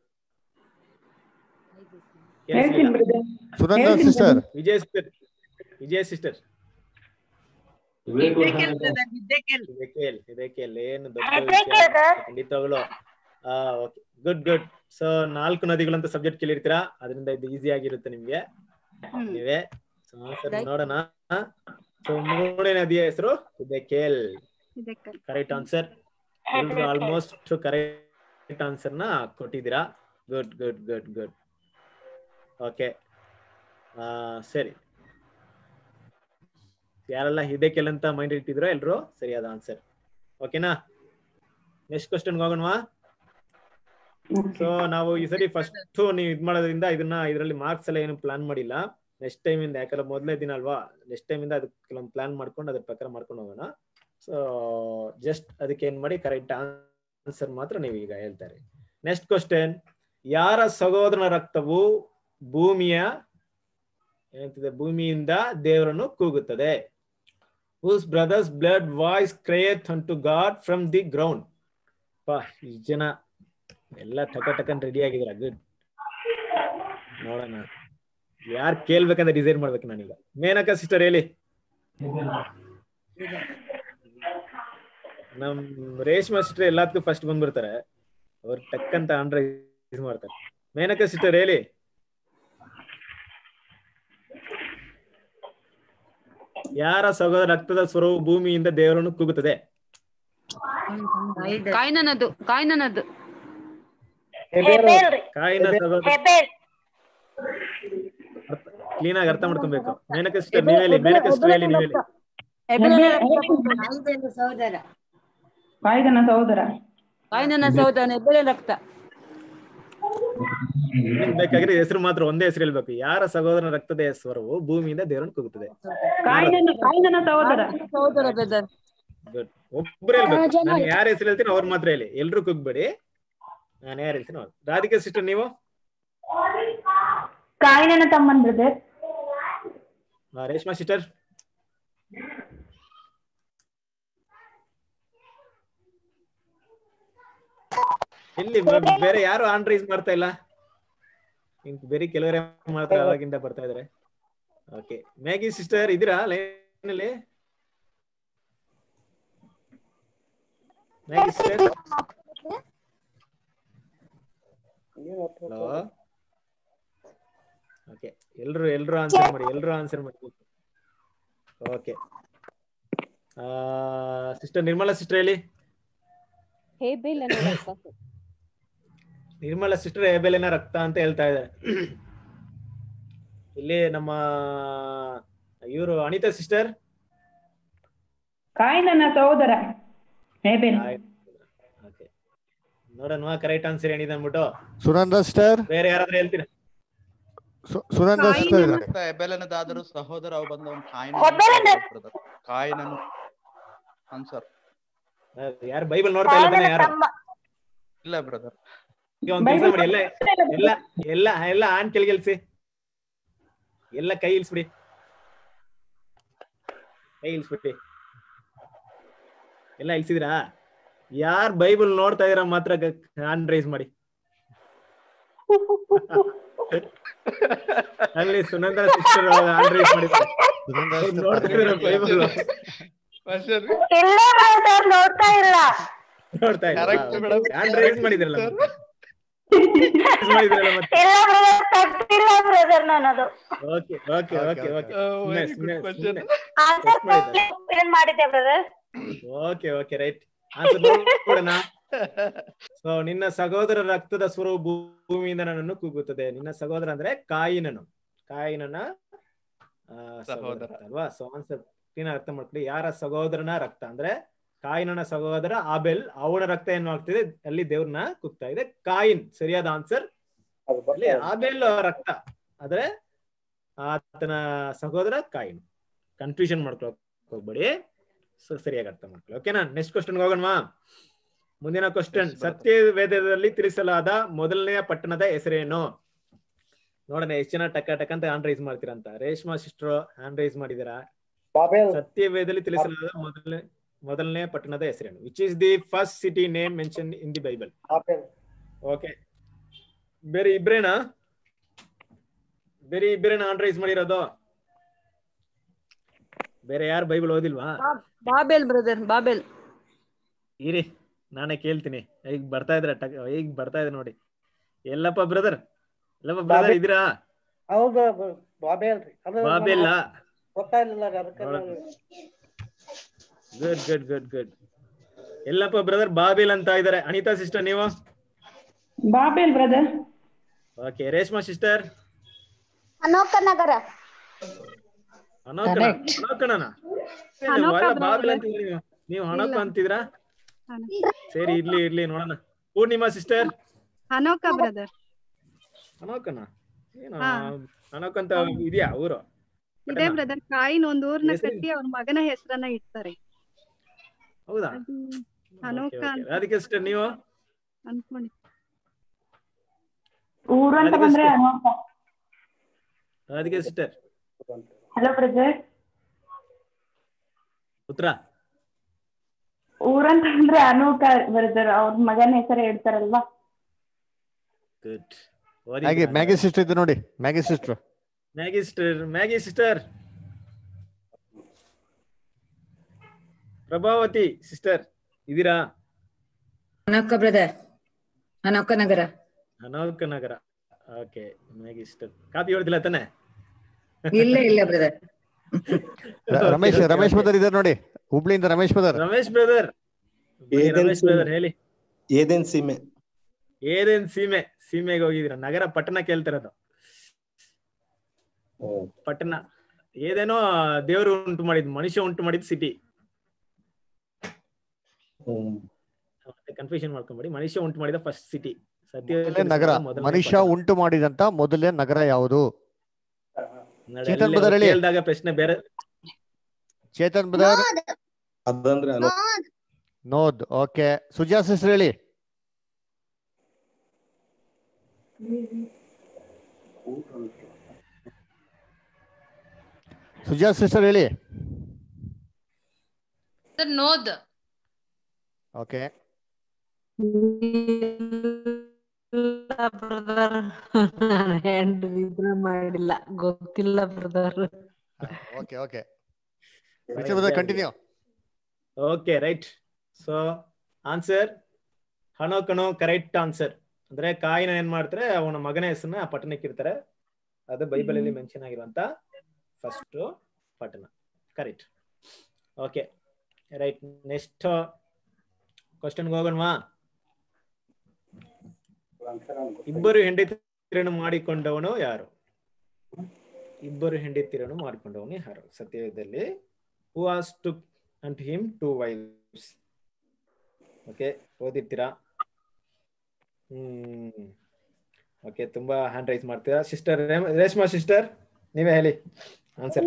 ಹೇಳ್ತೀನಿ ಬ್ರದರ್ ಸುನಂದ ಹೇಳ್ತೀನಿ sister Vijaya sister Vijaya sister Hiddekel Hiddekel ಏನು ದೊಡ್ಡ ವಿಷಯ ಖಂಡಿತವಾಗ್ಲು ಆ ಓಕೆ ಗುಡ್ ಗುಡ್ ಸೊ ನಾಲ್ಕು ನದಿಗಳಂತ ಸಬ್ಜೆಕ್ಟ್ ಕೇಳಿರ್ತೀರಾ ಅದರಿಂದ ಇದು ಈಸಿ ಆಗಿರುತ್ತೆ ನಿಮ್ಗೆ ನೀವೇ ಸೊ ಆನ್ಸರ್ ನೋಡೋಣ ಸೊ ಮೂರನೇ ನದಿಯ ಹೆಸರು ಇದಕ್ಕೇಲ್ ಕರೆಕ್ಟ್ ಆನ್ಸರ್ ಎಲ್ರು ಆಲ್ಮೋಸ್ಟ್ ಕರೆಕ್ಟ್ ಆನ್ಸರ್ ನ ಕೊಟ್ಟಿದ್ದೀರಾ good good good good okay ಸರಿ ಯಾರೆಲ್ಲ ಇದಕ್ಕೆಲ್ಲ ಅಂತ ಮೈಂಡ್ ಇಟ್ಟಿದ್ರೋ ಎಲ್ರು ಸರಿಯಾದ ಆನ್ಸರ್ ಓಕೆನಾ ನೆಕ್ಸ್ಟ್ ಕ್ವಶನ್ ಹೋಗೋಣವಾ ಸೊ ನಾವು ಈ ಸರಿ ಫಸ್ಟ್ ನೀವು ಇದ್ ಮಾಡೋದ್ರಿಂದ ಇದನ್ನ ಇದರಲ್ಲಿ ಮಾರ್ಕ್ಸ್ ಎಲ್ಲ ಏನು ಪ್ಲಾನ್ ಮಾಡಿಲ್ಲ ನೆಕ್ಸ್ಟ್ ಟೈಮ್ ಇಂದ ಯಾಕಂದ್ರೆ ಮೊದಲನೇ ದಿನ ಅಲ್ವಾ ನೆಕ್ಸ್ಟ್ ಟೈಮ್ ಇಂದ ಅದಕ್ಕೆ ಕೆಲವೊಂದು ಪ್ಲಾನ್ ಮಾಡ್ಕೊಂಡು ಅದ್ರ ಪ್ರಕಾರ ಮಾಡ್ಕೊಂಡು ಹೋಗೋಣ ಸೊ ಜಸ್ಟ್ ಅದಕ್ಕೆ ಏನ್ ಮಾಡಿ ಕರೆಕ್ಟ್ ಆನ್ಸರ್ ಮಾತ್ರ ನೀವು ಈಗ ಹೇಳ್ತಾರೆ ನೆಕ್ಸ್ಟ್ ಕ್ವಶನ್ ಯಾರ ಸಹೋದರನ ರಕ್ತವು ಭೂಮಿಯ ಏನಂತಿದೆ ಭೂಮಿಯಿಂದ ದೇವರನ್ನು ಕೂಗುತ್ತದೆ whose brother's blood voice crieth to God from the ground ಪಾ ಇಷ್ಟ್ ಜನ ಎಲ್ಲ ಟಕ ಟಕನ್ ರೆಡಿ ಆಗಿದ್ರ ಗುಡ್ ನೋಡೋಣ ಯಾರ್ ಕೇಳ್ಬೇಕಂತ ಡಿಸೈಡ್ ಮಾಡ್ಬೇಕು ನಾನೀಗ ಮೇನಕ ಸಿಸ್ಟರ್ ಹೇಳಿ ನಮ್ ರೇಷ್ಮಾ ಸಿಸ್ಟರ್ ಎಲ್ಲದಕ್ಕೂ ಫಸ್ಟ್ ಬಂದ್ಬಿಡ್ತಾರೆ ಅವ್ರು ಟಕ್ಕಂತ ಅಂಡ್ರೈಸ್ ಮಾಡ್ತಾರೆ ಮೇನಕ ಸಿಸ್ಟರ್ ಹೇಳಿ ಯಾರ ಸಹೋದರ ರಕ್ತದ ಸ್ವರವು ಭೂಮಿಯಿಂದ ದೇವರನ್ನು ಕೂಗುತ್ತದೆ ಕಾಯ್ನನದು ಕಾಯ್ನನದು ಕಾಯಿನ ಸಹೋದರ ಕ್ಲೀನ್ ಆಗಿ ಅರ್ಥ ಮಾಡ್ಕೊಬೇಕು ಮೇನಕ ಸಿಸ್ಟರ್ ನೀವ್ ಹೇಳಿ ಮೇನಕ ಸಿಸ್ಟರ್ ಹೇಳಿ ನೀವ್ ಹೇಳಿ ಸಹೋದರ ಕಾಯ್ದನ ಸಹೋದರ ಕಾಯ್ನನ ಸಹೋದರ ಎಬ್ಬೆಳೆ ರಕ್ತ ನಿಮ್ಗ್ ಬೇಕಾಗಿರೋ ಹೆಸರು ಮಾತ್ರ ಒಂದೇ ಹೆಸರು ಹೇಳ್ಬೇಕು ಯಾರ ಸಹೋದರನ ರಕ್ತದ ಸ್ವರವು ಭೂಮಿಯಿಂದ ದೇವರನ್ನು ಕೂಗುತ್ತದೆ ಕಾಯ್ದನ ಕಾಯ್ದನ ಸಹೋದರ ಸಹೋದರ ಬ್ರದರ್ Good. ಒಬ್ರು ಹೇಳ್ಬೇಕು ನಾನು ಯಾರ ಹೆಸರು ಹೇಳ್ತೀನಿ ಅವ್ರು ಮಾತ್ರ ಹೇಳಿ ಎಲ್ರು ಕೂಗ್ಬೇಡಿ ನಾನು ಯಾರು ಹೇಳ್ತೀನಿ ಅವ್ರು ರಾಧಿಕಾ ಸಿಸ್ಟರ್ ನೀವು ಕಾಯ್ದನ ತಮ್ಮನ್ ಬ್ರದರ್ ಆ, ರೇಷ್ಮಾ ಸಿಸ್ಟರ್ ಎಲ್ಲಿ ಬ- ಬೇರೆ ಯಾರು ಆನ್ ರೈಸ್ ಮಾಡ್ತಾ ಇಲ್ಲ ಇನ್ ಬೇರೆ ಕೆಲವರೇ ಮಾಡ್ತಾರೆ ಅವಾಗಿಂದ ಬರ್ತಾ ಇದಾರೆ ಓಕೆ ಮ್ಯಾಗಿ ಸಿಸ್ಟರ್ ಇದೀರಾ ಲೈನ್ ಅಲ್ಲಿ ಮ್ಯಾಗಿ ಸಿಸ್ಟರ್ ಹಲೋ ಓಕೆ ಎಲ್ರು ಎಲ್ರು ಆನ್ಸರ್ ಮಾಡಿ ಎಲ್ರು ಆನ್ಸರ್ ಮಾಡಿ ಓಕೆ ಸಿಸ್ಟರ್ ನಿರ್ಮಲಾ ಸಿಸ್ಟರ್ ಹೇಳಿ ಹೇಬೇಲನ ರಕ್ತ ನಿರ್ಮಲಾ ಸಿಸ್ಟರ್ ಏಬೆಲಿನ ರಕ್ತ ಅಂತ ಹೇಳ್ತಾ ಇದ್ದಾರೆ ಇಲ್ಲಿ ನಮ್ಮ ಇವರು ಅನಿತಾ ಸಿಸ್ಟರ್ ಕಾಯ್ದನ ಸಹೋದರ ಹೇಬೇಲ್ ಓಕೆ ನೋಡೋಣ ಕರೆಕ್ಟ್ ಆನ್ಸರ್ ಏನಿದೆ ಅಂದ್ಬಿಟ್ಟು ಸುನಂದ ಸಿಸ್ಟರ್ ಬೇರೆ ಯಾರಾದ್ರೂ ಹೇಳ್ತೀರಾ ಸುನಂದ ಸಿಸ್ಟರ್ ಇದ್ದಾರೆ ಎಬೆಲನದಾದರೂ ಸಹೋದರ ಅವು ಬಂದ ಒಂದು ಕಾಯಿನ ಕಾಯಿನನು ಆನ್ಸರ್ ಯಾರು ಬೈಬಲ್ ನೋಡ್ತಾ ಇಲ್ಲ ತಾನೆ ಯಾರು ಇಲ್ಲ ಬ್ರದರ್ ಈಗ ಒಂದ್ ಕೆಲಸ ಮಾಡಿ ಎಲ್ಲ ಎಲ್ಲ ಎಲ್ಲ ಎಲ್ಲ ಆನ್ ಕೆಳಗೆಲ್ಸಿ ಎಲ್ಲ ಕೈ ಇಲ್ಸ್ಬಿಡಿ ಕೈ ಇಳಿಸ್ಬಿಟ್ಟಿ ಎಲ್ಲ ಇಳಿಸಿದ್ರಾ ಯಾರ್ ಬೈಬಲ್ ನೋಡ್ತಾ ಇದೀರ ಮಾತ್ರ ಹ್ಯಾಂಡ್ ರೈಸ್ ಮಾಡಿ ಅಲ್ಲಿ ಸುನಂದ ಸಿಸ್ಟರ್ ಹ್ಯಾಂಡ್ ರೈಸ್ ಮಾಡಿದ್ದಾರೆ ಅವ್ರು ನೋಡ್ತಾ ಇದಾರೆ ಬೈಬಲ್ ಇಲ್ಲ ಬ್ರದರ್ ನೋಡ್ತಾ ಇಲ್ಲ ನೋಡ್ತಾ Correct madam. ಹ್ಯಾಂಡ್ ರೈಸ್ ಮಾಡಿದ್ರಲ್ಲ Raise ಮಾಡಿದ್ರಲ್ಲ ಮತ್ತೆ ಇಲ್ಲ ಬ್ರದರ್ ತಪ್ಪಿಲ್ಲ ಬ್ರದರ್ ನನ್ನದು ಓಕೆ ಓಕೆ ಓಕೆ ಓಕೆ ಸುಮ್ನೆ ಸುಮ್ನೆ ಸುಮ್ನೆ ಆನ್ಸರ್ ಏನ್ ಮಾಡಿದ್ದೆ brother okay okay right answer ನೋಡೋಣ ಸೊ ನಿನ್ನ ಸಹೋದರ ರಕ್ತದ ಸ್ವರ ಭೂಮಿಯಿಂದ ನನ್ನನ್ನು ಕೂಗುತ್ತದೆ ನಿನ್ನ ಸಹೋದರ ಅಂದ್ರೆ ಕಾಯಿನನು ಕಾಯಿನನ ಆ, ಸಹೋದರ ಸಹೋದರ. ಅಲ್ವಾ ಸೊ ಆನ್ಸರ್ ಕ್ಲೀನ್ ಅರ್ಥ ಮಾಡ್ಕೊಳ್ಳಿ ಯಾರ ಸಹೋದರನ ರಕ್ತ ಅಂದ್ರೆ ಕಾಯಿನನ ಸಹೋದರ ಆಬೆಲ್ ಅವನ ರಕ್ತ ಏನು ಆಗ್ತಿದೆ ಅಲ್ಲಿ ದೇವ್ರನ್ನ ಕುಗ್ತಾ ಇದೆ ಕಾಯಿನ್ ಸರಿಯಾದ ಆನ್ಸರ್ ಅಲ್ಲಿ ಆಬೆಲ್ ರಕ್ತ ಆದ್ರೆ ಆತನ ಸಹೋದರ ಕಾಯಿನ್ ಕನ್ಫ್ಯೂಷನ್ ಮಾಡ್ಕೊಳಕ್ ಹೋಗ್ಬೇಡಿ ಸೊ ಸರಿಯಾಗಿ ಅರ್ಥ ಮಾಡ್ಕೊಳ್ಳಿ ಓಕೆನಾ ನೆಕ್ಸ್ಟ್ ಕ್ವಶನ್ ಹೋಗೋಣವಾ ಮುಂದಿನ ಕ್ವಶನ್ Yes, brother. ಸತ್ಯ ವೇದದಲ್ಲಿ ತಿಳಿಸಲಾದ ಮೊದಲನೆಯ ಪಟ್ಟಣದ ಹೆಸರೇನು ನೋಡೋಣ ಎಷ್ಟು ಜನ ಟಕ ಟಕ್ ಅಂತ ಹ್ಯಾಂಡ್ ರೈಸ್ ಮಾಡ್ತೀರಂತ ರೇಷ್ಮಾ ಸಿಸ್ಟರ್ ಹ್ಯಾಂಡ್ ರೈಸ್ ಮಾಡಿದೀರಾ ಸತ್ಯ ವೇದದಲ್ಲಿ ತಿಳಿಸಲಾದ ಮೊದಲನೇ ಮೊದಲನೇ ಪಟ್ಟಣದ ಹೆಸರೇನು which is the first city name mention in the Bible okay ಬೇರೆ ಇಬ್ರೇನಾ ಬೇರೆ ಇಬ್ರೇನಾ ಹ್ಯಾಂಡ್ ರೈಸ್ ಮಾಡಿರೋದು ಬೇರೆ ಯಾರು ಬೈಬಲ್ ಓದಿಲ್ವಾ ಬಾಬೆಲ್ ಬ್ರದರ್ ಬಾಬೆಲ್ ಇರಿ ನಾನೇ ಕೇಳ್ತೀನಿ ಈಗ ಬರ್ತಾ ಇದ್ರೆ ಟಕ್ ಈಗ ಬರ್ತಾ ಇದೆ ನೋಡಿ ಎಲ್ಲಪ್ಪ ಬ್ರದರ್ ಎಲ್ಲಪ್ಪ ಬ್ರದರ್ ಬಾಬೆ- ಇದ್ದೀರಾ ಹೌದು ಬಾಬೆ ಅಲ್ರಿ ಅದು ಬಾಬೆಲ್ಲ ಗೊತ್ತಾಗ್ಲಿಲ್ಲ ರೀ ಅದಕ್ಕೆ ನೋಡ- good good good good Yellappa brother Babel ಅಂತ ಇದಾರೆ ಅನಿತಾ ಸಿಸ್ಟರ್ ನೀವು Babel brother okay Reshma sister Enoch ನಗರ ಅನೋಕಣ Correct. ಅನೋಕಣನ ಅನೋಕ ಎಲ್ಲ brother. ಬಾಬೆಲ್ ಅಂತಿದ್ರಿ ನೀವು ನೀವು ಅನೋಕ ಇಲ್ಲ. ಅಂತಿದ್ರಾ ಸರಿ ಇರ್ಲಿ ಇರ್ಲಿ ನೋಡೋಣ ಪೂರ್ಣಿಮಾ ಸಿಸ್ಟರ್ ಹನೋಕ ಬ್ರದರ್ ಅನೋಕನ ಏನು ಹಾ. ಅನೋಕ್ ಅಂತ ಇದೆಯಾ ಊರು ಇದೇ ಪಟ್ಟಣ? ಬ್ರದರ್ ಕಾಯಿನ್ ಒಂದ್ ಊರ್ನ ಹೆಸ್ರು? ಕಟ್ಟಿ ಅವ್ರ ಮಗನ ಹೆಸರನ್ನ ಇಡ್ತಾರೆ ಹೌದಾ ಅದು Okay, ಅನೋಕ okay. ಅಂತ ರಾಧಿಕಾ ಸಿಸ್ಟರ್ ನೀವು ಅನ್ಕೊಂಡಿ ಊರು ಅಂತ ರಾಧಿಕಾ ಬಂದ್ರೆ sister. Enoch Radhika sister hello brother ಉತ್ತರ ಊರಂತ ಅಂದ್ರೆ ಅನೂಕ ಬ್ರದರ್ ಅವ್ರ ಮಗನ ಹೆಸರು ಇಡ್ತಾರಲ್ವಾ ಗುಡ್ ಮ್ಯಾಗಿ ಮ್ಯಾಗಿ ಸಿಸ್ಟರ್ ಇದು ನೋಡಿ Maggie sister Maggie sister Maggie sister Prabhavati sister ಇದೀರಾ ಅನೋಕ ಬ್ರದರ್ ಅನೋಕ ನಗರ ಅನೌಕ ನಗರ ಓಕೆ ಮ್ಯಾಗಿ ಸಿಸ್ಟರ್ ಕಾಪಿ ಹೊಡೆದಿಲ್ಲ ತಾನೆ ಇಲ್ಲ ಇಲ್ಲ brother Ramesh Okay, okay, Ramesh okay. Brother ಇದಾರೆ ನೋಡಿ ಹುಬ್ಳಿಯಿಂದ Ramesh brother Ramesh brother Eden Ramesh ಸೀಮೆ. ಬ್ರದರ್ ಹೇಳಿ ಏದೇನ್ ಸೀಮೆ ಏದೇನ್ ಸೀಮೆ ಸೀಮೆಗೆ ಹೋಗಿದ್ದೀರಾ ನಗರ ಪಟ್ಟಣ ಕೇಳ್ತಿರೋದು ಪಟ್ಟಣ ಏದೇನೋ ದೇವರು ಉಂಟು ಮಾಡಿದ್ ಮನುಷ್ಯ ಉಂಟು ಮಾಡಿದ್ ಸಿಟಿ ಹ್ಮ್ ಕನ್ಫ್ಯೂಷನ್ ಮಾಡ್ಕೊಂಬೇಡಿ ಮನುಷ್ಯ ಉಂಟು ಮಾಡಿದ ಫಸ್ಟ್ ಸಿಟಿ ಸತ್ಯ ಮೊದಲನೇ ನಗರ ಮನುಷ್ಯ ಉಂಟು ಮಾಡಿದಂತ ಮೊದಲನೇ ನಗರ ಯಾವುದು ಚೇತನ್ brother ಹೇಳಿ. ಕೇಳಿದಾಗ ಪ್ರಶ್ನೆ ಬೇರೆ ಚೇತನ್ ಬದರ್ ಅದಂದ್ರೆ ಅನೋ ನೋದ್ ಓಕೆ ಸುಜಾ ಸಿಸ್ಟರ್ ಹೇಳಿ ಸುಜಾ ಸಿಸ್ಟರ್ ಹೇಳಿ ನೋದ್ ಓಕೆ ಬ್ರದರ್ ಹ್ಯಾಂಡ್ ಇದ್ರ ಮಾಡಿಲ್ಲ ಗೊತ್ತಿಲ್ಲ brother okay okay Vijay brother continue okay right so answer ಹಣೋ ಕಣೋ ಕರೆಕ್ಟ್ ಆನ್ಸರ್ ಅಂದ್ರೆ ಕಾಯಿನ ಏನ್ ಮಾಡ್ತಾರೆ ಅವನ ಮಗನ ಹೆಸರನ್ನ ಆ ಪಟ್ಟಣಕ್ಕೆ ಇರ್ತಾರೆ ಅದು ಬೈಬಲ್ ಅಲ್ಲಿ ಮೆನ್ಷನ್ ಆಗಿರುವಂತ ಫಸ್ಟ್ ಪಟ್ಟಣ ಕರೆಕ್ಟ್ ಓಕೆ ರೈಟ್ ನೆಕ್ಸ್ಟ್ ಕ್ವಶನ್ಗೆ ಹೋಗೋಣವಾ ಇಬ್ಬರು ಹೆಂಡತಿರನ್ನು ಮಾಡಿಕೊಂಡವನು ಯಾರು ಇಬ್ಬರು ಹೆಂಡತಿರನ್ನು ಮಾಡಿಕೊಂಡವನು ಯಾರು ಸತ್ಯದಲ್ಲಿ who has to unto him two wives okay ಓದಿರ್ತೀರಾ ಹ್ಮ್ ಓಕೆ ತುಂಬಾ ಹ್ಯಾಂಡ್ ರೈಸ್ ಮಾಡ್ತೀರಾ ಸಿಸ್ಟರ್ ರೇಷ್ಮಾ ಸಿಸ್ಟರ್ ನೀವೇ ಹೇಳಿ ಆನ್ಸರ್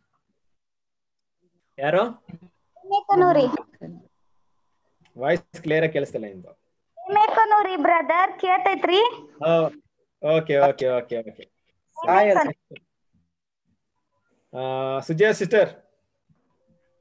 ಯಾರು ಮೇಕನೂರಿ ವಾಯ್ಸ್ ಕ್ಲಿಯರ್ ಆಗಿ ಕೇಳಿಸ್ತಿಲ್ಲ ನಿಮ್ದು ಮೇಕನೂರಿ ಬ್ರದರ್ ಕೇಳ್ತೈತ್ರಿ okay okay okay okay Sujaya sister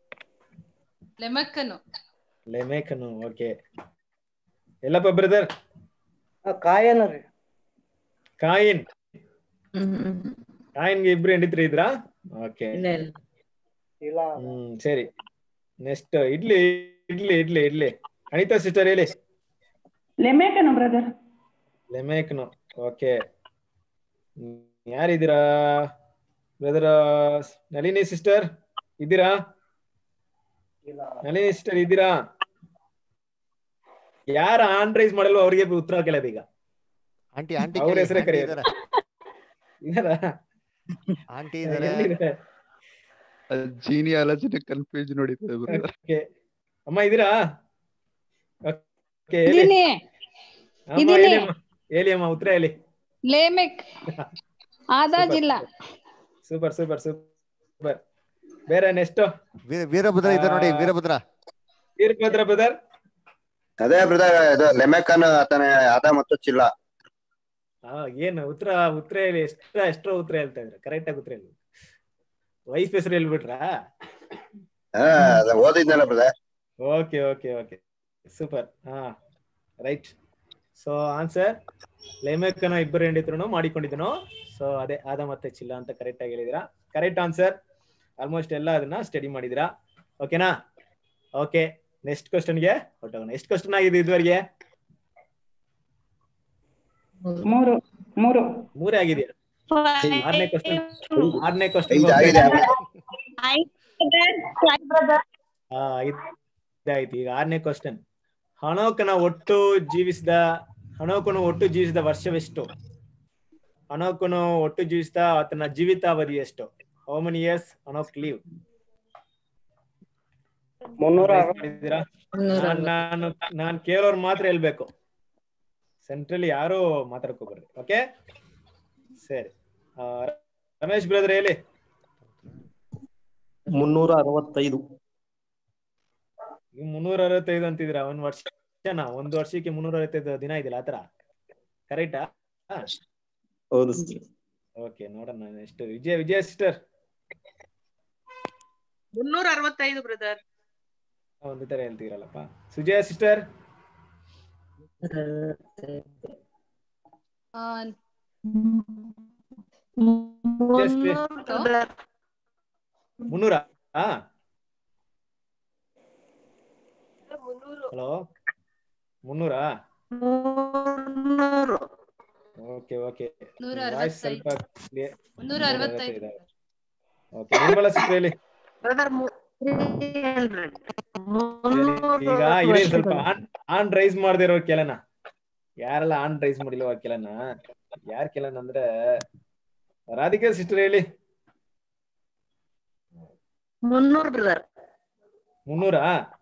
ಲೆಮಕ್ಕನು ಲೆಮೇಕನು ಓಕೆ ಎಲ್ಲಪ್ಪ ಬ್ರದರ್ ಕಾಯನ ರೀ ಕಾಯಿನ್ ಕಾಯಿನ್ಗೆ ಇಬ್ರು ಹೆಂಡಿತ್ರಿ ಇದ್ರಾ ಓಕೆ ಇಲ್ಲ ಹ್ಮ್ ಸರಿ ನೆಕ್ಸ್ಟ್ ಇಡ್ಲಿ ಇಡ್ಲಿ ಇಡ್ಲಿ ಇಡ್ಲಿ ಅನಿತಾ ಸಿಸ್ಟರ್ ಹೇಳಿ ಲೆಮೇಕನು ಬ್ರದರ್ ಲೆಮೇಕ್ನು ಓಕೆ ಯಾರಿದ್ದೀರಾ ಬ್ರದರ್ ನಳಿನಿ ಸಿಸ್ಟರ್ ಇದ್ದೀರಾ ನಳಿನಿ ಸಿಸ್ಟರ್ ಇದ್ದೀರಾ ಯಾರ ಆನ್ ರೈಸ್ ಮಾಡಲ್ವೋ ಅವ್ರಿಗೆ ಉತ್ತರ ಕೇಳೋದು ಈಗ ಆಂಟಿ ಆಂಟಿ ಅವ್ರ ಕೇಳಿ, ಹೆಸರೇ ಆಂಟಿ ಕರೆಯೋದು ಇದಾರೆ. ಇದಾರಾ? ಆಂಟಿ ಇದಾರೆ ಎಲ್ಲಿದ್ದಾರೆ? ಜೀನಿಯಾಲಜಿನ ಕನ್ಫ್ಯೂಸ್ ನೋಡಿದೆ ಬ್ರದರ್ Okay. ಅಮ್ಮ ಇದ್ದೀರಾ ಓಕೆ ಹೇಳಿ ಇದೀನಿ ಅಮ್ಮ ಇದೀನಿ. ಹೇಳಿ ಅಮ್ಮ ಹೇಳಿ ಅಮ್ಮ ಉತ್ತರ ಹೇಳಿ Lamech Adah Zillah super super super ಬೇರೆ ನೆಕ್ಸ್ಟ್ ವೀರ- ವೀರಭದ್ರ ಇದ್ದಾರೆ ನೋಡಿ ವೀರಭದ್ರ ವೀರಭದ್ರ ಬ್ರದರ್ ಅದೇ ಬ್ರದರ್ ಇದು ಲೆಮೆಕನ್ ಆತನ ಆದ ಮತ್ತು ಚಿಲ್ಲ ಹಾ ಏನು ಉತ್ತರ ಉತ್ತರ ಹೇಳಿ ಎಷ್ಟ ಎಷ್ಟೋ ಉತ್ತರ ಹೇಳ್ತಾ ಇದ್ರ ಕರೆಕ್ಟ್ ಆಗಿ ಉತ್ತರ ಹೇಳಿ ವೈಫ್ ಹೆಸರು ಹೇಳ್ಬಿಟ್ರಾ ಹಾ ಅದ ಓದಿದ್ನಲ್ಲ brother okay okay okay super ಹಾ ರೈಟ್ ಸೊ ಆನ್ಸರ್ ಲೇಮೇಕನ ಇಬ್ಬರು ಹೆಂಡಿದ್ರು ಮಾಡಿಕೊಂಡಿದ್ದನು ಸೊ ಅದೇ ಆದ ಮತ್ತೆ ಚಿಲ್ಲ ಅಂತ ಕರೆಕ್ಟ್ ಆಗಿ ಹೇಳಿದಿರಾ ಕರೆಕ್ಟ್ ಆನ್ಸರ್ ಆಲ್ಮೋಸ್ಟ್ ಎಲ್ಲ ಅದನ್ನ ಸ್ಟಡಿ ಮಾಡಿದಿರಾ ಓಕೆನಾ ಓಕೆ ನೆಕ್ಸ್ಟ್ ಕ್ವಶನ್ಗೆ ಹೊಟ್ಟೋಗೋಣ ಎಷ್ಟು ಕ್ವಶನ್ ಆಗಿದೆ ಇದುವರೆಗೆ ಮೂರು ಮೂರು ಮೂರೇ ಆಗಿದೆಯಾ ಆರನೇ ಕ್ವಶನ್ ಆರನೇ ಕ್ವಶನ್ ಐದು ಆಗಿದೆ ಹಾ ಇದಾಯ್ತು ಈಗ ಆರನೇ ಕ್ವಶನ್ ಹಣೋಕನ ಒಟ್ಟು ಜೀವಿಸಿದ ಹಣೋಕನು ಒಟ್ಟು ಜೀವಿಸಿದ ವರ್ಷವೆಷ್ಟು ಹಣೋಕನು ಒಟ್ಟು ಜೀವಿಸಿದ ಆತನ ಜೀವಿತಾವಧಿ ಎಷ್ಟು how many years Enoch live ಮುನ್ನೂರ ಮಾಡಿದ್ದೀರಾ ನಾನ್ ನಾನು ನಾನ್ ಕೇಳೋರ್ ಮಾತ್ರ ಹೇಳ್ಬೇಕು ಸೆಂಟ್ರಲ್ ಯಾರು ಮಾತಾಡ್ಕೋಬರ್ರಿ ಓಕೆ ಸರಿ ಆ, ರಮೇಶ್ ಬ್ರದರ್ ಹೇಳಿ ಮುನ್ನೂರ ಅರವತ್ತೈದು ನೀವು ಮುನ್ನೂರ ಅರವತ್ತೈದು ಅಂತಿದ್ರ ಒಂದ್ ವರ್ಷನ ಒಂದ್ ವರ್ಷಕ್ಕೆ ಮುನ್ನೂರ ಅರವತ್ತೈದು ದಿನ ಇದೆಯಲ್ಲ ಆತರ ಕರೆಕ್ಟಾ ಹೌದು ಓಕೆ ನೋಡೋಣ ಎಷ್ಟು ವಿಜಯ ವಿಜಯ ಸಿಸ್ಟರ್ ಮುನ್ನೂರ ಅರವತ್ತೈದು ಬ್ರದರ್ ಒಂದು ತರ ಹೇಳ್ತೀರಲ್ಲಪ್ಪ ಸುಜಯ ಸಿಸ್ಟರ್ ಮುನ್ನೂರ ಹಲೋ ಮುನ್ನೂರಾ ಓಕೆ ಓಕೆ ನೂರ ವಾಯ್ಸ್ ಸ್ವಲ್ಪ ಅರವತ್ತೈದು. clear- ಮುನ್ನೂರ ನೂರ ಅರವತ್ತೈದು. ಅರವತ್ತೈದು. ಓಕೆ ನಿರ್ಮಲಾ ಸಿಸ್ಟರ್ ಹೇಳಿ ಬ್ರದರ್ ಈಗ ಇರೇ ಸ್ವಲ್ಪ ಆನ್ ಆನ್ ರೈಸ್ ಮಾಡದೇ ಇರೋ ಕೇಳನ ಯಾರೆಲ್ಲ ಆನ್ ರೈಸ್ ಮಾಡಿಲ್ವ ಕೇಳನ ಯಾರ್ ಕೇಳನ ಅಂದ್ರೆ ರಾಧಿಕಾ ಸಿಸ್ಟರ್ ಹೇಳಿ ಮುನ್ನೂರು ಬ್ರದರ್ ಮುನ್ನೂರಾ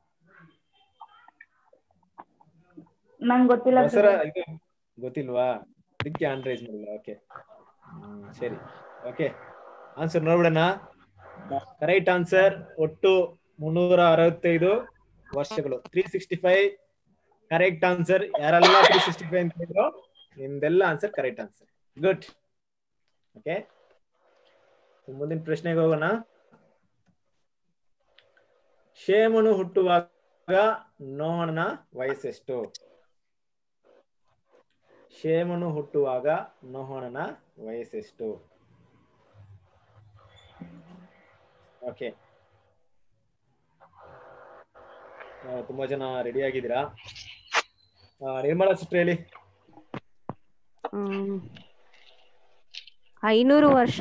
ನಂಗೆ ಗೊತ್ತಿಲ್ಲ ದಸರ brother. ಇದು ಗೊತ್ತಿಲ್ವಾ ಅದಕ್ಕೆ ಆನ್ ರೈಸ್ ಮಾಡಿಲ್ಲ ಓಕೆ ಸರಿ ಓಕೆ ಆನ್ಸರ್ ನೋಡ್ಬಿಡೋಣ ಕರೆಕ್ಟ್ ಆನ್ಸರ್ ಒಟ್ಟು ಮುನ್ನೂರ ಅರವತ್ತೈದು ವರ್ಷಗಳು three sixty five correct answer ಯಾರೆಲ್ಲ ತ್ರೀ ಸಿಕ್ಸ್ಟಿ ಫೈವ್ ಅಂತ ಹೇಳಿದ್ರು ನಿಮ್ದೆಲ್ಲ answer correct answer good okay ಮುಂದಿನ ಪ್ರಶ್ನೆಗೆ ಹೋಗೋಣ ಶೇಮನು ಹುಟ್ಟುವಾಗ ನೋಹನ ವಯಸ್ಸೆಷ್ಟು ಶೇಮನು ಹುಟ್ಟುವಾಗ ನೋಹಣನ ವಯಸ್ಸೆಷ್ಟು ಓಕೆ ತುಂಬಾ ಜನ ರೆಡಿ ಆಗಿದ್ದೀರಾ ಆ, ನಿರ್ಮಲಾ ಸಿಸ್ಟರ್ ಹೇಳಿ ಹ್ಮ್. ಐನೂರು ವರ್ಷ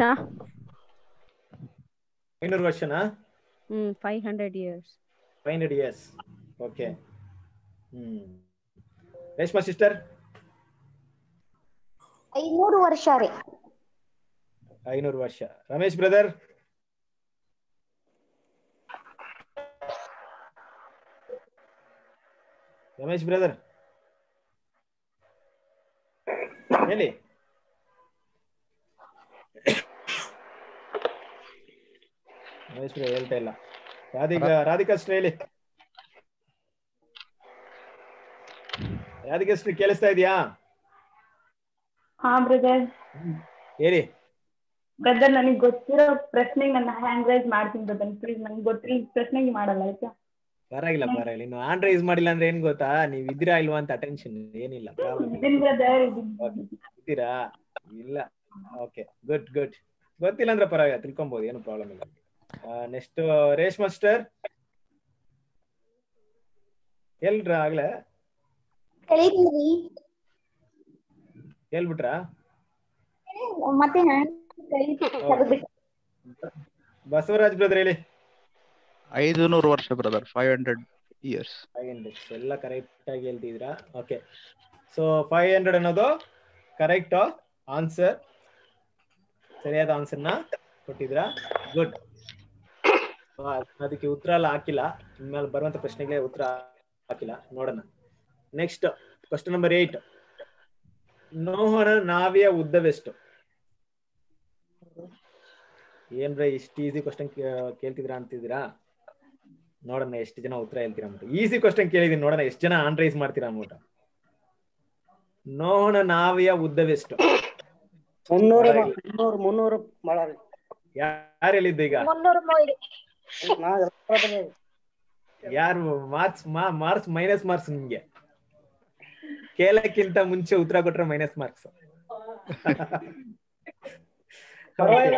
ಐನೂರು ವರ್ಷನಾ hmm five hundred years five hundred years okay hmm Reshma sister ಐನೂರು ವರ್ಷ ರೀ ಐನೂರು ವರ್ಷ ರಮೇಶ್ ಬ್ರದರ್ ರಮೇಶ್ ಬ್ರದರ್ ಹೇಳಿ ರಮೇಶ್ ಬ್ರದರ್ ಹೇಳ್ತಾ ಇಲ್ಲ ರಾಧಿಕಾ ರಾಧಿಕಾ ಅಷ್ಟೇ ಹೇಳಿ ರಾಧಿಕಾ ಅಷ್ಟೇ ಕೇಳಿಸ್ತಾ ಇದೆಯಾ ಹಾ ಬ್ರದರ್ ಹೇಳಿ ಬ್ರದರ್ ನನಗೆ ಗೊತ್ತಿರೋ ಪ್ರಶ್ನೆಗೆ ನನ್ನ ಹ್ಯಾಂಡ್ ರೈಸ್ ಮಾಡ್ತೀನಿ ಬ್ರದರ್ ಪ್ಲೀಸ್ ನನಗೆ ಗೊತ್ತಿರೋ ಪ್ರಶ್ನೆಗೆ ಮಾಡಲ್ಲ ಆಯ್ತಾ ಪರವಾಗಿಲ್ಲ ಪರವಾಗಿಲ್ಲ ಇನ್ನು ಆನ್ ರೈಸ್ ಮಾಡಿಲ್ಲ ಅಂದ್ರೆ ಏನ್ ಗೊತ್ತಾ ನೀವ್ ಇದ್ದೀರಾ ಇಲ್ವಾ ಅಂತ ಅಟೆನ್ಷನ್ ಏನಿಲ್ಲ ಪ್ರಾಬ್ಲಮ್ ಇದೀನಿ ಬ್ರದರ್ ಇದ್ದೀರಾ ಇಲ್ಲ ಓಕೆ ಗುಡ್ ಗುಡ್ ಗೊತ್ತಿಲ್ಲ ಅಂದ್ರೆ ಪರವಾಗಿಲ್ಲ ತಿಳ್ಕೊಬಹುದು ಏನು ಪ್ರಾಬ್ಲಮ್ ಇಲ್ಲ ನೆಕ್ಸ್ಟ್ ರೇಷ್ ಮಾಸ್ಟರ್ ಎಲ್ರ ಆಗ್ಲೇ ಹೇಳಿದ್ರಿ ಹೇಳ್ಬಿಟ್ರಾ ಮತ್ತೆ ನಾನು ಕೈದು ತೆಗ್ದ್ಬಿಟ್ಟೆ. ಬಸವರಾಜ್ ಬ್ರದರ್ ಹೇಳಿ ಐದು ನೂರು ವರ್ಷ brother five hundred years five hundred ಎಲ್ಲ ಕರೆಕ್ಟ್ ಆಗಿ ಹೇಳ್ತಿದ್ದೀರಾ ಓಕೆ ಸೊ ಫೈವ್ ಹಂಡ್ರೆಡ್ ಅನ್ನೋದು ಕರೆಕ್ಟ್ ಆನ್ಸರ್ ಸರಿಯಾದ ಆನ್ಸರ್ನ ಕೊಟ್ಟಿದ್ರಾ ಗುಡ್ ಅದಕ್ಕೆ ಉತ್ತರ ಎಲ್ಲ ಹಾಕಿಲ್ಲ ಇನ್ಮೇಲೆ ಬರುವಂತ ಪ್ರಶ್ನೆಗೆ ಉತ್ತರ ಹಾಕಿಲ್ಲ ನೋಡೋಣ ನೆಕ್ಸ್ಟ್ ಕ್ವಶನ್ ನಂಬರ್ ಏಟ್ ನೋಹನ ನಾವಿಯ ಉದ್ದವೆಷ್ಟು ಏನ್ರ ಇಷ್ಟು ಈಸಿ ಕ್ವಶನ್ ಕೇಳ್ತಿದ್ರಾ ಅಂತಿದ್ದೀರಾ ನೋಡೋಣ ಎಷ್ಟು ಜನ ಉತ್ತರ ಹೇಳ್ತೀರಾ ಅಂದ್ಬಿಟ್ಟು ಈಸಿ ಕ್ವಶನ್ ಕೇಳಿದೀನಿ ನೋಡೋಣ ಎಷ್ಟು ಜನ ಆನ್ ರೈಸ್ ಮಾಡ್ತೀರಾ ಅಂದ್ಬಿಟ್ಟು ನೋಹನ ನಾವಿಯ ಉದ್ದವೆಷ್ಟು ಮುನ್ನೂರು ಪರವಾಗಿಲ್ಲ. ಮುನ್ನೂರು ಮುನ್ನೂರು ಮಳ ರೀ ಯಾರು ಹೇಳಿದ್ದು ಈಗ ಮುನ್ನೂರು ಮೂರು ನಾ ಎಲ್ಲ ಯಾರು ಮಾರ್ಕ್ಸ್ ಮಾರ್ಕ್ಸ್ ಮೈನಸ್ ಮಾರ್ಕ್ಸ್ ನಿಮ್ಗೆ ಕೇಳಕ್ಕಿಂತ ಮುಂಚೆ ಉತ್ತರ ಕೊಟ್ರೆ ಮೈನಸ್ ಮಾರ್ಕ್ಸ್ ಪರವಾಗಿಲ್ಲ.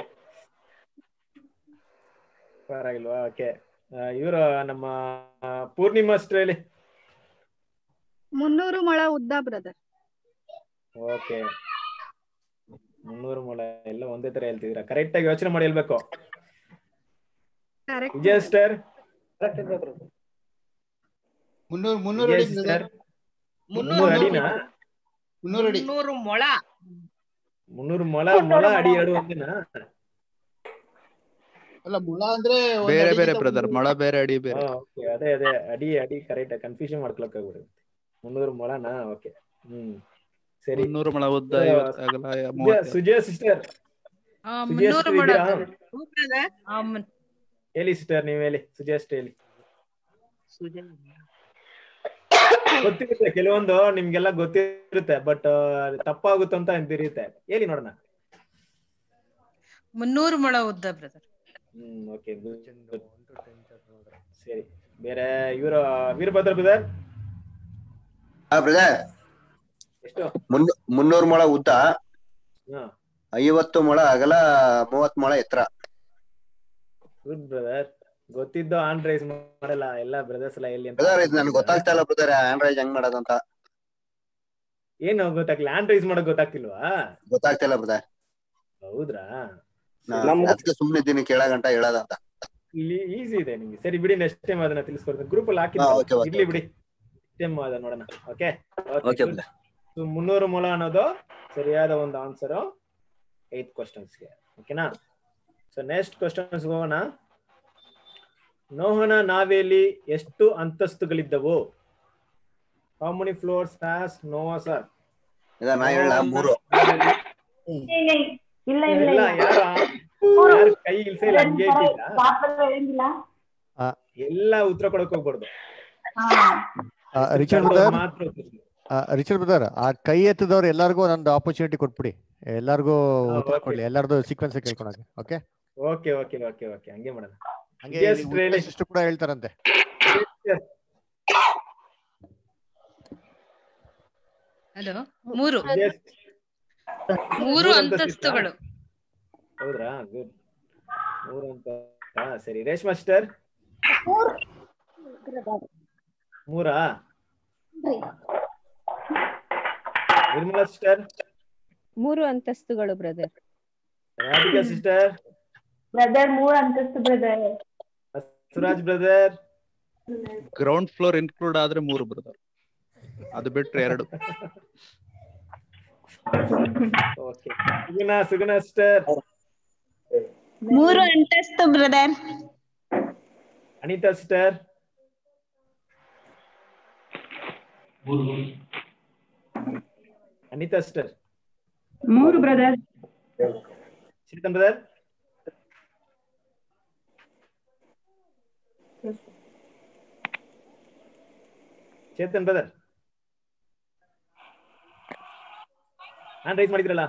ಪರವಾಗಿಲ್ವಾ ಓಕೆ ಇವರು ನಮ್ಮ ಆ, ಪೂರ್ಣಿಮಾ ಅಷ್ಟು ಹೇಳಿ ಮುನ್ನೂರು ಮೊಳ ಉದ್ದ ಬ್ರದರ್ ಓಕೆ ಮುನ್ನೂರು ಮೊಳ ಎಲ್ಲ ಒಂದೇ ತರ ಹೇಳ್ತಿದ್ದೀರಾ ಕರೆಕ್ಟ್ ಆಗಿ ಯೋಚನೆ ಮಾಡಿ ಹೇಳ್ಬೇಕು ಕರೆಕ್ಟ್ ವಿಜಯ ಸ್ಟರ್ ಕರೆಕ್ಟ್ ಇದೆ ಬ್ರದರ್ ಮುನ್ನೂರು ಮುನ್ನೂರು ವಿಜಯ್ ಅಡಿ ಸ್ಟರ್ ಮುನ್ನೂರು ಮುನ್ನೂರು ಅಡಿನಾ ಮುನ್ನೂರು ಅಡಿ ಮುನ್ನೂರು ಮೊಳ ಮುನ್ನೂರು ಮೊಳ ಮೊಳ ಅಡಿ ಎರಡು ಒಂದಿನ ಅಲ್ಲ ಮುಳ ಅಂದ್ರೆ ಒಂದ್ ಬೇರೆ ಬೇರೆ ಅಡಿಗಿಂತ ಬ್ರದರ್ ಮುನ್ನೂರು- ಮಳ ಬೇರೆ ಅಡಿ ಬೇರೆ ಓಕೆ ಅದೇ ಅದೇ ಅಡಿ ಅಡಿ ಕರೆಕ್ಟ್ ಕನ್ಫ್ಯೂಷನ್ ಮಾಡ್ಕೊಳಕ್ ಆಗ್ಬಿಡುತ್ತೆ ಮುನ್ನೂರು ಮೊಳನಾ ಓಕೆ ಹ್ಮ್ ಸರಿ ಮುನ್ನೂರು ಮೊಳ ಉದ್ದ ಆ, ಐವತ್ತು ಅಗಲ ಸುಜಯ- ಮೂವತ್ತು ಸುಜಯ ಸಿಸ್ಟರ್ ಆ, ಸುಜಯ ಮುನ್ನೂರು sister ಮೊಳ ಇದ್ದೀರಾ? ಹ್ಞೂ brother. ಆ, ಮುನ್- ಹೇಳಿ ಸಿಸ್ಟರ್ ನೀವ್ ಹೇಳಿ ಸುಜಯ ಅಷ್ಟೇ ಹೇಳಿ ಗೊತ್ತಿರುತ್ತೆ ಕೆಲವೊಂದು ನಿಮ್ಗೆಲ್ಲ ಗೊತ್ತಿರುತ್ತೆ ಬಟ್ ತಪ್ಪಾಗುತ್ತೆ ಅಂತ ಇರುತ್ತೆ ಹೇಳಿ ನೋಡೋಣ ಮುನ್ನೂರು ಮೊಳ ಉದ್ದ ಬ್ರದರ್ ಹ್ಮ್ ಓಕೆ ಸರಿ ಬೇರೆ ಇವರು ವೀರಭದ್ರ ಬ್ರದರ್ ಹಾ ಬ್ರದರ್ ಎಷ್ಟು ಮುನ್ನೂರು ಮೊಳ ಉದ್ದ ಹಾ ಐವತ್ತು ಮೊಳ ಅಗಲ ಮೂವತ್ ಮೊಳ ಎತ್ತರ ಗುಡ್ ಬ್ರದರ್ ಗೊತ್ತಿದ್ದು ಆನ್ ರೈಸ್ ಮಾಡಲ್ಲ ಎಲ್ಲ ಬ್ರದರ್ಸ್ ಎಲ್ಲ ಎಲ್ಲಿ ಅಂತ ಬ್ರದರ್ ಇದು ನನ್ಗೆ ಗೊತ್ತಾಗ್ತಾ ಇಲ್ಲ ಬ್ರದರ್ ಆಂಡ್ರಾಯ್ಡ್ ಹೆಂಗ್ ಮಾಡೋದಂತ ಏನು ಗೊತ್ತಾಗ್ಲಿಲ್ಲ ಆನ್ ರೈಸ್ ಮಾಡಕ್ ಗೊತ್ತಾಗ್ತಿಲ್ವಾ ಗೊತ್ತಾಗ್ತಾ ಇಲ್ಲ ಬ್ರದರ್ ಹೌದ್ರಾ ಅದಕ್ಕೆ ಸುಮ್ನೆ ಇದ್ದೀನಿ ಕೇಳಗಂಟ ಹೇಳೋದಂತ ಇಲ್ಲಿ ಈಸಿ ಇದೆ ನಿಮ್ಗೆ ಸರಿ ಬಿಡಿ ನೆಕ್ಸ್ಟ್ ಟೈಮ್ ಅದನ್ನ ತಿಳಿಸ್ಕೊಡ್ತೀನಿ ಗ್ರೂಪ್ ಅಲ್ಲಿ ಹಾ, okay, ಹಾಕಿದ್ದೆ okay, ಇರ್ಲಿ ಬಿಡಿ ಟೈಮ್ ಅದ ನೋಡೋಣ ಓಕೆ Okay, brother. ಮುನ್ನೂರು ಮೊಳ ಅನ್ನೋದು ಸರಿಯಾದ ಒಂದು ಆನ್ಸರ್ ಏತ್ ಕ್ವಶನ್ಸ್ಗೆ ಓಕೆನಾ ಸೊ ನೆಕ್ಸ್ಟ್ ಕ್ವಶನ್ಸ್ ಹೋಗೋಣ ನೋಹನ ನಾವೆಯಲ್ಲಿ ಎಷ್ಟು ಅಂತಸ್ತುಗಳಿದ್ದವು how many floors has Noah sir ಇದ ನಾ ಹೇಳ ಮೂರು ಇಲ್ಲ ಇಲ್ಲ ಇಲ್ಲ ಇಲ್ಲ ಯಾರ ಯಾರು ಕೈ ಇಲ್ಸ ಇಲ್ಲ ಹಂಗೆ ಇಟ್ಟಿದ್ರಾ ಪಾಪಲ್ಲ ಹೇಳಂಗಿಲ್ಲ ಎಲ್ಲ ಉತ್ತರ ಕೊಡಕ್ ಹೋಗ್ಬಾರ್ದು ರಿಚರ್ಡ್ ಸ್ವಲ್ಪ ಬ್ರದರ್ ಮಾತ್ರ ಉತ್ತರ ಕೊಡಿ. ರಿಚರ್ಡ್ ಬ್ರದರ್ ಆ ಕೈ ಎತ್ತದವ್ರು ಎಲ್ಲಾರ್ಗೂ ಒಂದೊಂದು ಆಪರ್ಚುನಿಟಿ ಕೊಟ್ಬಿಡಿ ಎಲ್ಲಾರ್ಗೂ ಹಾ, ಉತ್ತರ okay. ಕೊಡ್ಲಿ ಎಲ್ಲಾರ್ದು ಸೀಕ್ವೆನ್ಸ್ ಕೇಳ್ಕೊಳಕ್ಕೆ okay okay okay okay okay ಹಂಗೆ ಮಾಡೋಣ ಹಂಗೆ Yes, ಇಲ್ಲಿ ಹೇಳಿ. ಇಷ್ಟು ಕೂಡ ಹೇಳ್ತಾರಂತೆ ಅದು ಮೂರು Yes. ಮೂರು ಮೂರು ಅಂತಸ್ತಿತ್ತಾ? ಅಂತಸ್ತುಗಳು ಹೌದ್ರಾ ಗುಡ್ ಮೂರು ಅಂತ ಹಾ ಸರಿ ರೇಷ್ಮಾ ಮಾಸ್ಟರ್ ಮೂರಾ ನಿರ್ಮಲಾ ಸಿಸ್ಟರ್ ಮೂರು ಅಂತಸ್ತುಗಳು ಬ್ರದರ್ ರಾಧಿಕಾ ಸಿಸ್ಟರ್ ಬ್ರದರ್ ಮೂರ್ ಅಂತಸ್ತು brother Suraj brother ground floor include ಆದ್ರೆ ಮೂರು ಬ್ರದರ್ ಅದು ಬಿಟ್ರೆ ಎರಡು ಓಕೆ ಸುಗುಣ ಸುಗುಣ ಸಿಸ್ಟರ್ ಮೂರು ಅಂತಸ್ತು brother Anita sister Anita sister ಮೂರು brother Chetan brother Chetan brother hand raise ಮಾಡಿದ್ರಲ್ಲ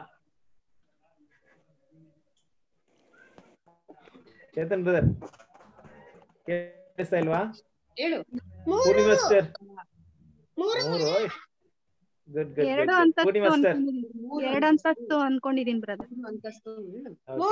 ಚೇತನ್ ಬ್ರದರ್ ಕೇಳಿಸ್ತಾ ಇಲ್ವಾ ಹೇಳು ಪೂರ್ಣಿಮಾ ಸಿಸ್ಟರ್ ಮೂರು ಗುಡ್ ಗುಡ್ ಎರಡು ಗುಡ್ ಅಂತಸ್ತು ಪೂರ್ಣಿಮಾ ಸಿಸ್ಟರ್ ಅನ್ಕೊಂಡಿದೀನಿ ಎರಡು ಅಂತಸ್ತು ಅನ್ಕೊಂಡಿದೀನಿ ಬ್ರದರ್ ಅಂತಸ್ತು ಹೇಳು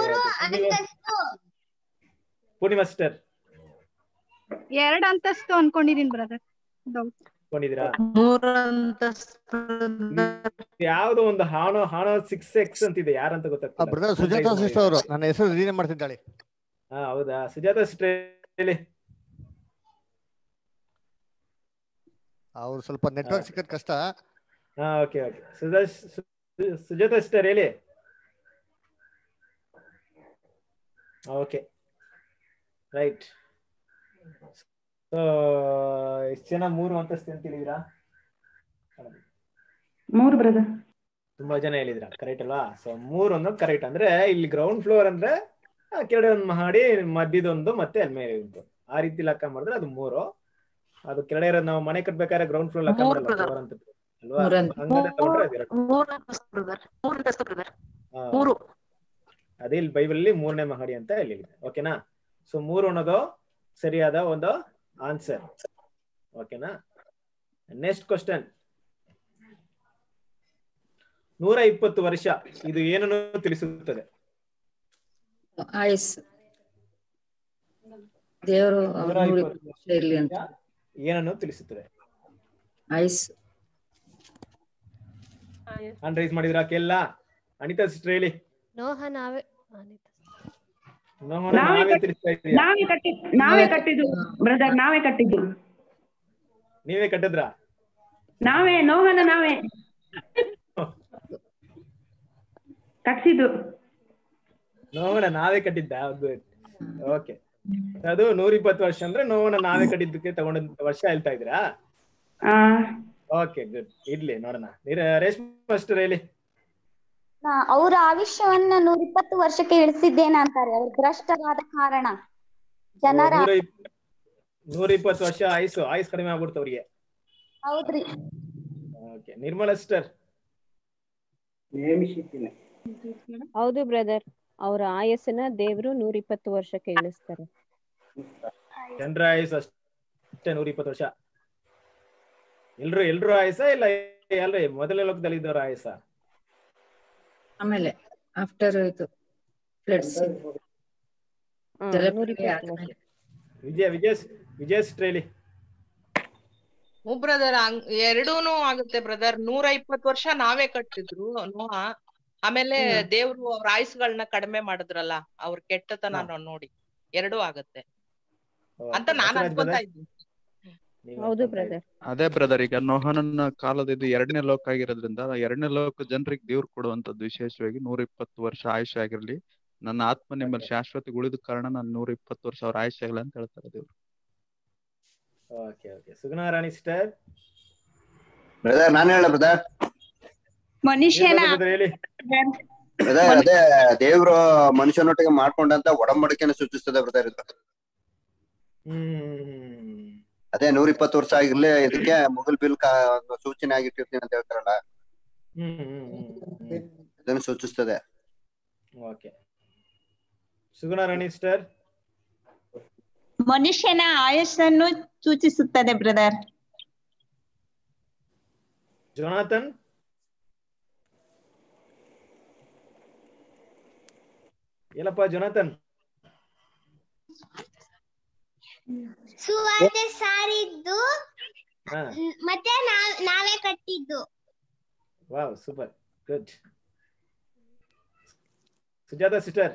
ಪೂರ್ಣಿಮಾ ಸಿಸ್ಟರ್ ಎರಡು ಅಂತಸ್ತು ಅನ್ಕೊಂಡಿದೀನಿ ಬ್ರದರ್ ಡೌಟ್ ಕೊಂಡಿದ್ದೀರಾ ಮೂರು ಅಂತಸ್ತು ಯಾವ್ದೋ ಒಂದು ಹಾಣೋ ಹಾಣೋ ಸಿಕ್ಸ್ ಎಕ್ಸ್ ಅಂತಿದೆ ಯಾರಂತ ಗೊತ್ತಾಗ್ತಿಲ್ಲ ಬ್ರದರ್ ಸುಜಾತಾ ಸಿಸ್ಟರ್ ಅವರು ನನ್ನ ಹೆಸರು ರೀನೇ ಮಾಡ್ತಿದ್ದಾಳೆ ಹಾ ಹೌದಾ ಸುಜಾತ ಸಿಸ್ಟರ್ ಹೇಳಿ ಅವ್ರು ಸ್ವಲ್ಪ ನೆಟ್ವರ್ಕ್ ಸಿಕ್ಕದ್ ಕಷ್ಟ ಹಾ ಓಕೆ ಓಕೆ ಸುಜಾ ಸು- ಸುಜಾತ ಸಿಸ್ಟರ್ ಹೇಳಿ ಓಕೆ ರೈಟ್ ಸೊ ಎಷ್ಟು ಜನ ಮೂರು ಅಂತಸ್ತು ಅಂತ ಹೇಳಿದಿರಾ ಮೂರು ಬ್ರದರ್ ತುಂಬಾ ಜನ ಹೇಳಿದ್ರ ಕರೆಕ್ಟ್ ಅಲ್ವಾ ಸೊ ಮೂರು ಒಂದು ಕರೆಕ್ಟ್ ಅಂದ್ರೆ ಇಲ್ಲಿ ಗ್ರೌಂಡ್ ಫ್ಲೋರ್ ಅಂದ್ರೆ ಆ ಕೆಳಗಡೆ ಒಂದು ಮಾಡಿ ಮಧ್ಯದೊಂದು ಮತ್ತೆ ಅಲ್ಲಿ ಮೇಲೆ ಒಂದು ಆ ರೀತಿ ಲೆಕ್ಕ ಮಾಡಿದ್ರೆ ಅದು ಮೂರು ಅದು ಕೆಳಗಡೆ ಇರೋದು ನಾವು ಮನೆ ಕಟ್ಬೇಕಾದ್ರೆ ಗ್ರೌಂಡ್ ಫ್ಲೋರ್ ಲೆಕ್ಕ ಮೂರು ಮಾಡಲ್ಲ brother. floor ಅಂತ ಅಲ್ವಾ ಮೂರು ಅಂತ. ಹಂಗಂದ್ರೆ ತಗೊಂಡ್ರೆ ಅದು ಎರಡು ಮೂರು ಅಂತಸ್ತು ಬ್ರದರ್ ಮೂರು ಅಂತಸ್ತು ಬ್ರದರ್ ಹಾ. ಮೂರು ಅದೇ ಇಲ್ಲಿ ಬೈಬಲ್ ಅಲ್ಲಿ ಮೂರನೇ ಮಹಡಿ ಅಂತ ಹೇಳಿದೆ ಓಕೆನಾ ಸೊ ಮೂರು ಅನ್ನೋದು ಸರಿಯಾದ ಒಂದು ಆನ್ಸರ್ ಓಕೆನಾ ನೆಕ್ಸ್ಟ್ ಕ್ವಶನ್ ನೂರ ಇಪ್ಪತ್ತು ವರ್ಷ ಇದು ಏನನ್ನು ತಿಳಿಸುತ್ತದೆ ಆಯ್ಸ್ ದೇವರು ನೂರ ನೂರ ಇಪ್ಪತ್ತು ವರ್ಷ ಇರ್ಲಿ ಅಂತ ಏನನ್ನು ತಿಳಿಸುತ್ತದೆ ಆಯ್ಸ್ ಹ್ಯಾಂಡ್ ರೈಸ್ ಮಾಡಿದ್ರ ಕೇಳ ಅನಿತಾ ಸಿಸ್ಟರ್ ಹೇಳಿ ನೋಹ ನಾವೇ ನೋಹನ ನಾವೇ ನಾವೇ ಕಟ್- ತಿಳಿಸ್ತಾ ಇದೀಯಾ ನಾವೇ ಕಟ್ಟಿ ನಾವೇ ಕಟ್ಟಿದ್ದು ಬ್ರದರ್ ನಾವೇ ಕಟ್ಟಿದ್ದು ನೀವೇ ಕಟ್ಟಿದ್ರಾ ನಾವೇ ನೋಹನ ನಾವೇ ಕಟ್ಸಿದ್ದು ನೋವನ ನಾವೇ ಕಟ್ಟಿದ್ದ ಗುಡ್ ಓಕೆ ಅದು ನೂರ ಇಪ್ಪತ್ತು ವರ್ಷ ಅಂದ್ರೆ ನೋವನ ನಾವೇ ಕಟ್ಟಿದ್ದಕ್ಕೆ ತಗೊಂಡ ವರ್ಷ ಹೇಳ್ತಾ ಇದ್ದೀರಾ ಆ, ಓಕೆ ಗುಡ್ ಇಡ್ಲಿ ನೋಡೋಣ ನೀರ ರೇಷ್ಮೆ ಮಾಸ್ಟರ್ ಹೇಳಿ ಅವರ ಆಯುಷ್ಯವನ್ನ ನೂರಿಪ್ಪತ್ತು ವರ್ಷಕ್ಕೆ ಇಳಿಸಿದ್ದೇನೆ ಅಂತಾರೆ ಅವ್ರು ಭ್ರಷ್ಟರಾದ ಕಾರಣ ಜನರ ನೂರ ಇಪ್- ನೂರ ಇಪ್ಪತ್ತು ವರ್ಷ ಆಯುಸು ಆಯುಸ್ ಕಡಿಮೆ ಆಗ್ಬಿಡ್ತು ಅವ್ರಿಗೆ ಹೌದ್ರಿ ಓಕೆ ನಿರ್ಮಲಾ ಸಿಸ್ಟರ್ ನೇಮಿಸಿದ್ದೀನಿ ಹೌದು ಬ್ರದರ್ ಅವರ ಆಯಸ್ಸನ್ನ ದೇವರು ನೂರ ಇಪ್ಪತ್ತು ವರ್ಷಕ್ಕೆ ಇಳಿಸ್ತಾರೆ ಜನರ ಆಯುಸ್ ಅಷ್ಟೇ ನೂರ ಇಪ್ಪತ್ತು ವರ್ಷ ಎಲ್ರು ಎಲ್ರು ಆಯುಸ ಇಲ್ಲ ಎಲ್ರು ಮೊದಲನೇ ಲೋಕದಲ್ಲಿ ಇದ್ದವ್ರ ಆಯುಸ ಆಮೇಲೆ ಆಫ್ಟರ್ ಇದು ಫ್ಲಡ್ಸ್ ಹಾ, ಜಲಪ್ರಳಯ ನೂರ ಇಪ್ಪತ್ತು ವರ್ಷ ಆದ್ಮೇಲೆ. ವಿಜಯ ವಿಜಯ ವಿಜಯ ಸಿಸ್ಟರ್ ಹೇಳಿ ಹ್ಞೂ ಬ್ರದರ್ ಎರಡೂನು ಆಗುತ್ತೆ ಬ್ರದರ್ ನೂರ ಇಪ್ಪತ್ತು ವರ್ಷ ನಾವೇ ಕಟ್ಟಿದ್ರು ನೋಹ ಆಮೇಲೆ ದೇವ್ರು ಅವ್ರ ಆಯುಸ್ಗಳನ್ನ ಕಡಿಮೆ ಮಾಡಿದ್ರಲ್ಲ ಅವ್ರ ಕೆಟ್ಟತನ ನೋಡಿ ಎರಡೂ ಆಗತ್ತೆ ಅಂತ ನಾನ್ ಬಸವರಾಜ್ ಅನ್ಕೊಂತ brother? ಇದ್ದೀನಿ ಹೌದು ಬ್ರದರ್ ಅದೇ ಬ್ರದರ್ ಈಗ ನೋಹನನ ಕಾಲದ ಇದು ಎರಡನೇ ಲೋಕ ಆಗಿರೋದ್ರಿಂದ ಎರಡನೇ ಲೋಕ ಜನರಿಗೆ ದೇವ್ರು ಕೊಡುವಂತದ್ದು ವಿಶೇಷವಾಗಿ ನೂರ ಇಪ್ಪತ್ತು ವರ್ಷ ಆಯುಷ್ಯ ಆಗಿರ್ಲಿ ನನ್ನ ಆತ್ಮ ನಿಮ್ಮಲ್ಲಿ ಶಾಶ್ವತ ಉಳಿದ ಕಾರಣ ನಾನು ನೂರ ಇಪ್ಪತ್ತು ವರ್ಷ ಅವ್ರ ಆಯುಷ್ಯ ಆಗಲ್ಲ ಅಂತ ಹೇಳ್ತಾರೆ ದೇವ್ರು okay okay Suguna Rani sister brother ನಾನು ಹೇಳ ಬ್ರದರ್ ಮನುಷ್ಯನ ಹೇಳಿ ಬ್ರದರ್ ಅದೇ ದೇವ್ರು ಮನುಷ್ಯನೊಟ್ಟಿಗೆ ಮಾಡ್ಕೊಂಡಂತ ಒಡಂಬಡಿಕೆನ ಸೂಚಿಸ್ತದೆ ಬ್ರದರ್ ಇದು ಹ್ಮ್ ಅದೇ ನೂರ ಇಪ್ಪತ್ತು ವರ್ಷ ಆಗಿರ್ಲಿ ಇದಕ್ಕೆ ಮುಗಲ್ ಬಿಲ್ ಕಾ ಒಂದು ಸೂಚನೆ ಆಗಿಟ್ಟಿರ್ತೀನಿ ಅಂತ ಹೇಳ್ತಾರಲ್ಲ ಹ್ಮ್ ಹ್ಮ್ ಹ್ಮ್ ಹ್ಮ್ ಅದನ್ನು ಸೂಚಿಸ್ತದೆ ಓಕೆ ಸುಗುಣಾ ರಾಣಿ ಸಿಸ್ಟರ್ ಮನುಷ್ಯನ ಆಯಸ್ಸನ್ನು ಸೂಚಿಸುತ್ತದೆ ಬ್ರದರ್ ಜೊನಾಥನ್ ಏನಪ್ಪ ಜೊನಾಥನ್ ಸುವಾರ್ತೆ ಸಾರಿದ್ದು ಹಾ ಮತ್ತೆ ನಾವ್ ನಾವೇ ಕಟ್ಟಿದ್ದು wow super good Sujatha sister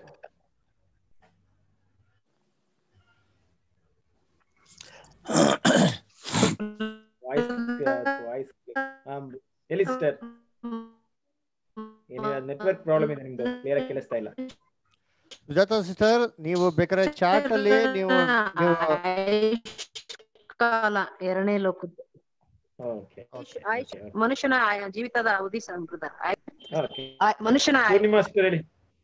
voice voice ಎಲ್ಲಿ ಸಿಸ್ಟರ್ ನೆಟ್ವರ್ಕ್ ಪ್ರಾಬ್ಲಮ್ ಇದೆ ನಿಮ್ದು ಕ್ಲಿಯರ್ ಆಗಿ ಕೇಳಿಸ್ತಾ ಇಲ್ಲ ಸುಜಾತ ಸಿಸ್ಟರ್ ನೀವು ಬೇಕಾದ್ರೆ ಚಾಟ್ ಅಲ್ಲಿ ನೀವು ನೀವು ಕಾಲ ಎರಡನೇ ಲೋಕದ್ದು ಓಕೆ ಆಯುಷ್ ಮನುಷ್ಯನ ಆಯ- ಜೀವಿತದ ಅವಧಿ ಬ್ರದರ್ ಓಕೆ ಮನುಷ್ಯನ ಆಯು- ಪೂರ್ಣಿಮಾ ಸಿಸ್ಟರ್ ಹೇಳಿ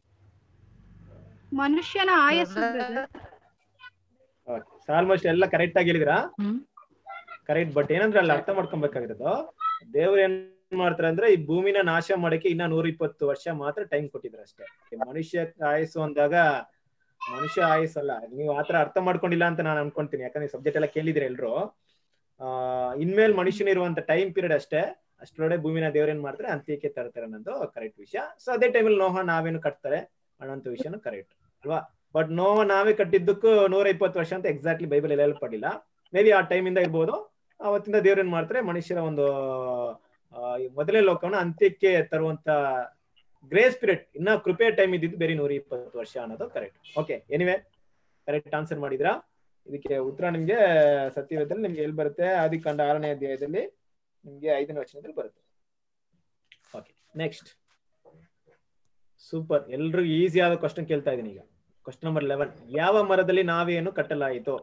ಮನುಷ್ಯನ ಆಯಸ್ಸು brother. ಓಕೆ ಆಲ್ಮೋಸ್ಟ್ ಎಲ್ಲ ಕರೆಕ್ಟ್ ಆಗಿ ಹೇಳಿದ್ರಾ ಕರೆಕ್ಟ್ ಬಟ್ ಏನಂದ್ರೆ ಅಲ್ಲಿ ಅರ್ಥ ಮಾಡ್ಕೊಬೇಕಾಗಿರೋದು ದೇವ್ರು ಏನ್ ಮಾಡ್ತಾರೆ ಅಂದ್ರೆ ಈ ಭೂಮಿನ ನಾಶ ಮಾಡಕ್ಕೆ ಇನ್ನ ನೂರ ಇಪ್ಪತ್ತು ವರ್ಷ ಮಾತ್ರ ಟೈಮ್ ಕೊಟ್ಟಿದ್ರು ಅಷ್ಟೇ ಈ ಮನುಷ್ಯ ಆಯಸ್ಸು ಅಂದಾಗ ಮನುಷ್ಯ ಆಯಸ್ಸಲ್ಲ ನೀವು ಆತರ ಅರ್ಥ ಮಾಡ್ಕೊಂಡಿಲ್ಲ ಅಂತ ನಾನು ಅನ್ಕೊಂತೀನಿ ಯಾಕಂದ್ರೆ ಸಬ್ಜೆಕ್ಟ್ ಎಲ್ಲ ಕೇಳಿದ್ರೆ ಎಲ್ರು ಆ ಇನ್ಮೇಲ್ ಮನುಷ್ಯನಿರುವಂತ ಟೈಮ್ ಪೀರಿಯಡ್ ಅಷ್ಟೇ ಅಷ್ಟರೊಳಗೆ ಭೂಮಿನ ದೇವ್ರೇನ್ ಮಾಡ್ತಾರೆ ಅಂತ್ಯಕ್ಕೆ ತರ್ತಾರೆ ಅನ್ನೋದು ಕರೆಕ್ಟ್ ವಿಷಯ ಸೊ ಅದೇ ಟೈಮಲ್ಲಿ ನೋಹ ನಾವೇನು ಕಟ್ತಾರೆ ಅನ್ನೋಂಥ ವಿಷಯನೂ ಕರೆಕ್ಟ್ ಅಲ್ವಾ ಬಟ್ ನೋಹ ನಾವೇ ಕಟ್ಟಿದ್ದಕ್ಕೂ ನೂರ ಇಪ್ಪತ್ತು ವರ್ಷ ಅಂತ ಎಕ್ಸಾಕ್ಟ್ಲಿ ಬೈಬಲ್ ಎಲ್ಲ ಹೇಳ್ಪಡಿಲ್ಲ ಮೇ ಬಿ ಆ ಟೈಮಿಂದ ಇರ್ಬೋದು ಅವತ್ತಿಂದ ದೇವ್ರೇನ್ ಮಾಡ್ತಾರೆ ಮನುಷ್ಯರ ಒಂದು ಆ, ಈ ಮೊದಲನೇ ಲೋಕವನ್ನ ಅಂತ್ಯಕ್ಕೆ ತರುವಂತ ಗ್ರೇಸ್ ಪೀರಿಯಡ್ ಇನ್ನ ಕೃಪೆ ಟೈಮ್ ಇದ್ದಿದ್ದು ಬೇರೆ ನೂರ ಇಪ್ಪತ್ತು ವರ್ಷ ಅನ್ನೋದು correct okay anyway correct answer ಮಾಡಿದ್ರಾ ಇದಕ್ಕೆ ಉತ್ತರ ನಿಮ್ಗೆ ಸತ್ಯವೇದದಲ್ಲಿ ನಿಮ್ಗೆ ಎಲ್ಲಿ ಬರುತ್ತೆ ಆದಿಕಾಂಡ ಆರನೇ ಅಧ್ಯಾಯದಲ್ಲಿ ನಿಮ್ಗೆ ಐದನೇ ವಚನದಲ್ಲಿ ಬರುತ್ತೆ ಓಕೆ ನೆಕ್ಸ್ಟ್ ಸೂಪರ್ ಎಲ್ರಿಗೂ ಈಸಿ ಆದ ಕ್ವಶನ್ ಕೇಳ್ತಾ ಇದೀನಿ ಈಗ ಕ್ವಶನ್ ನಂಬರ್ ಲೆವೆನ್ ಯಾವ ಮರದಲ್ಲಿ ನಾವೇನು ಕಟ್ಟಲಾಯಿತು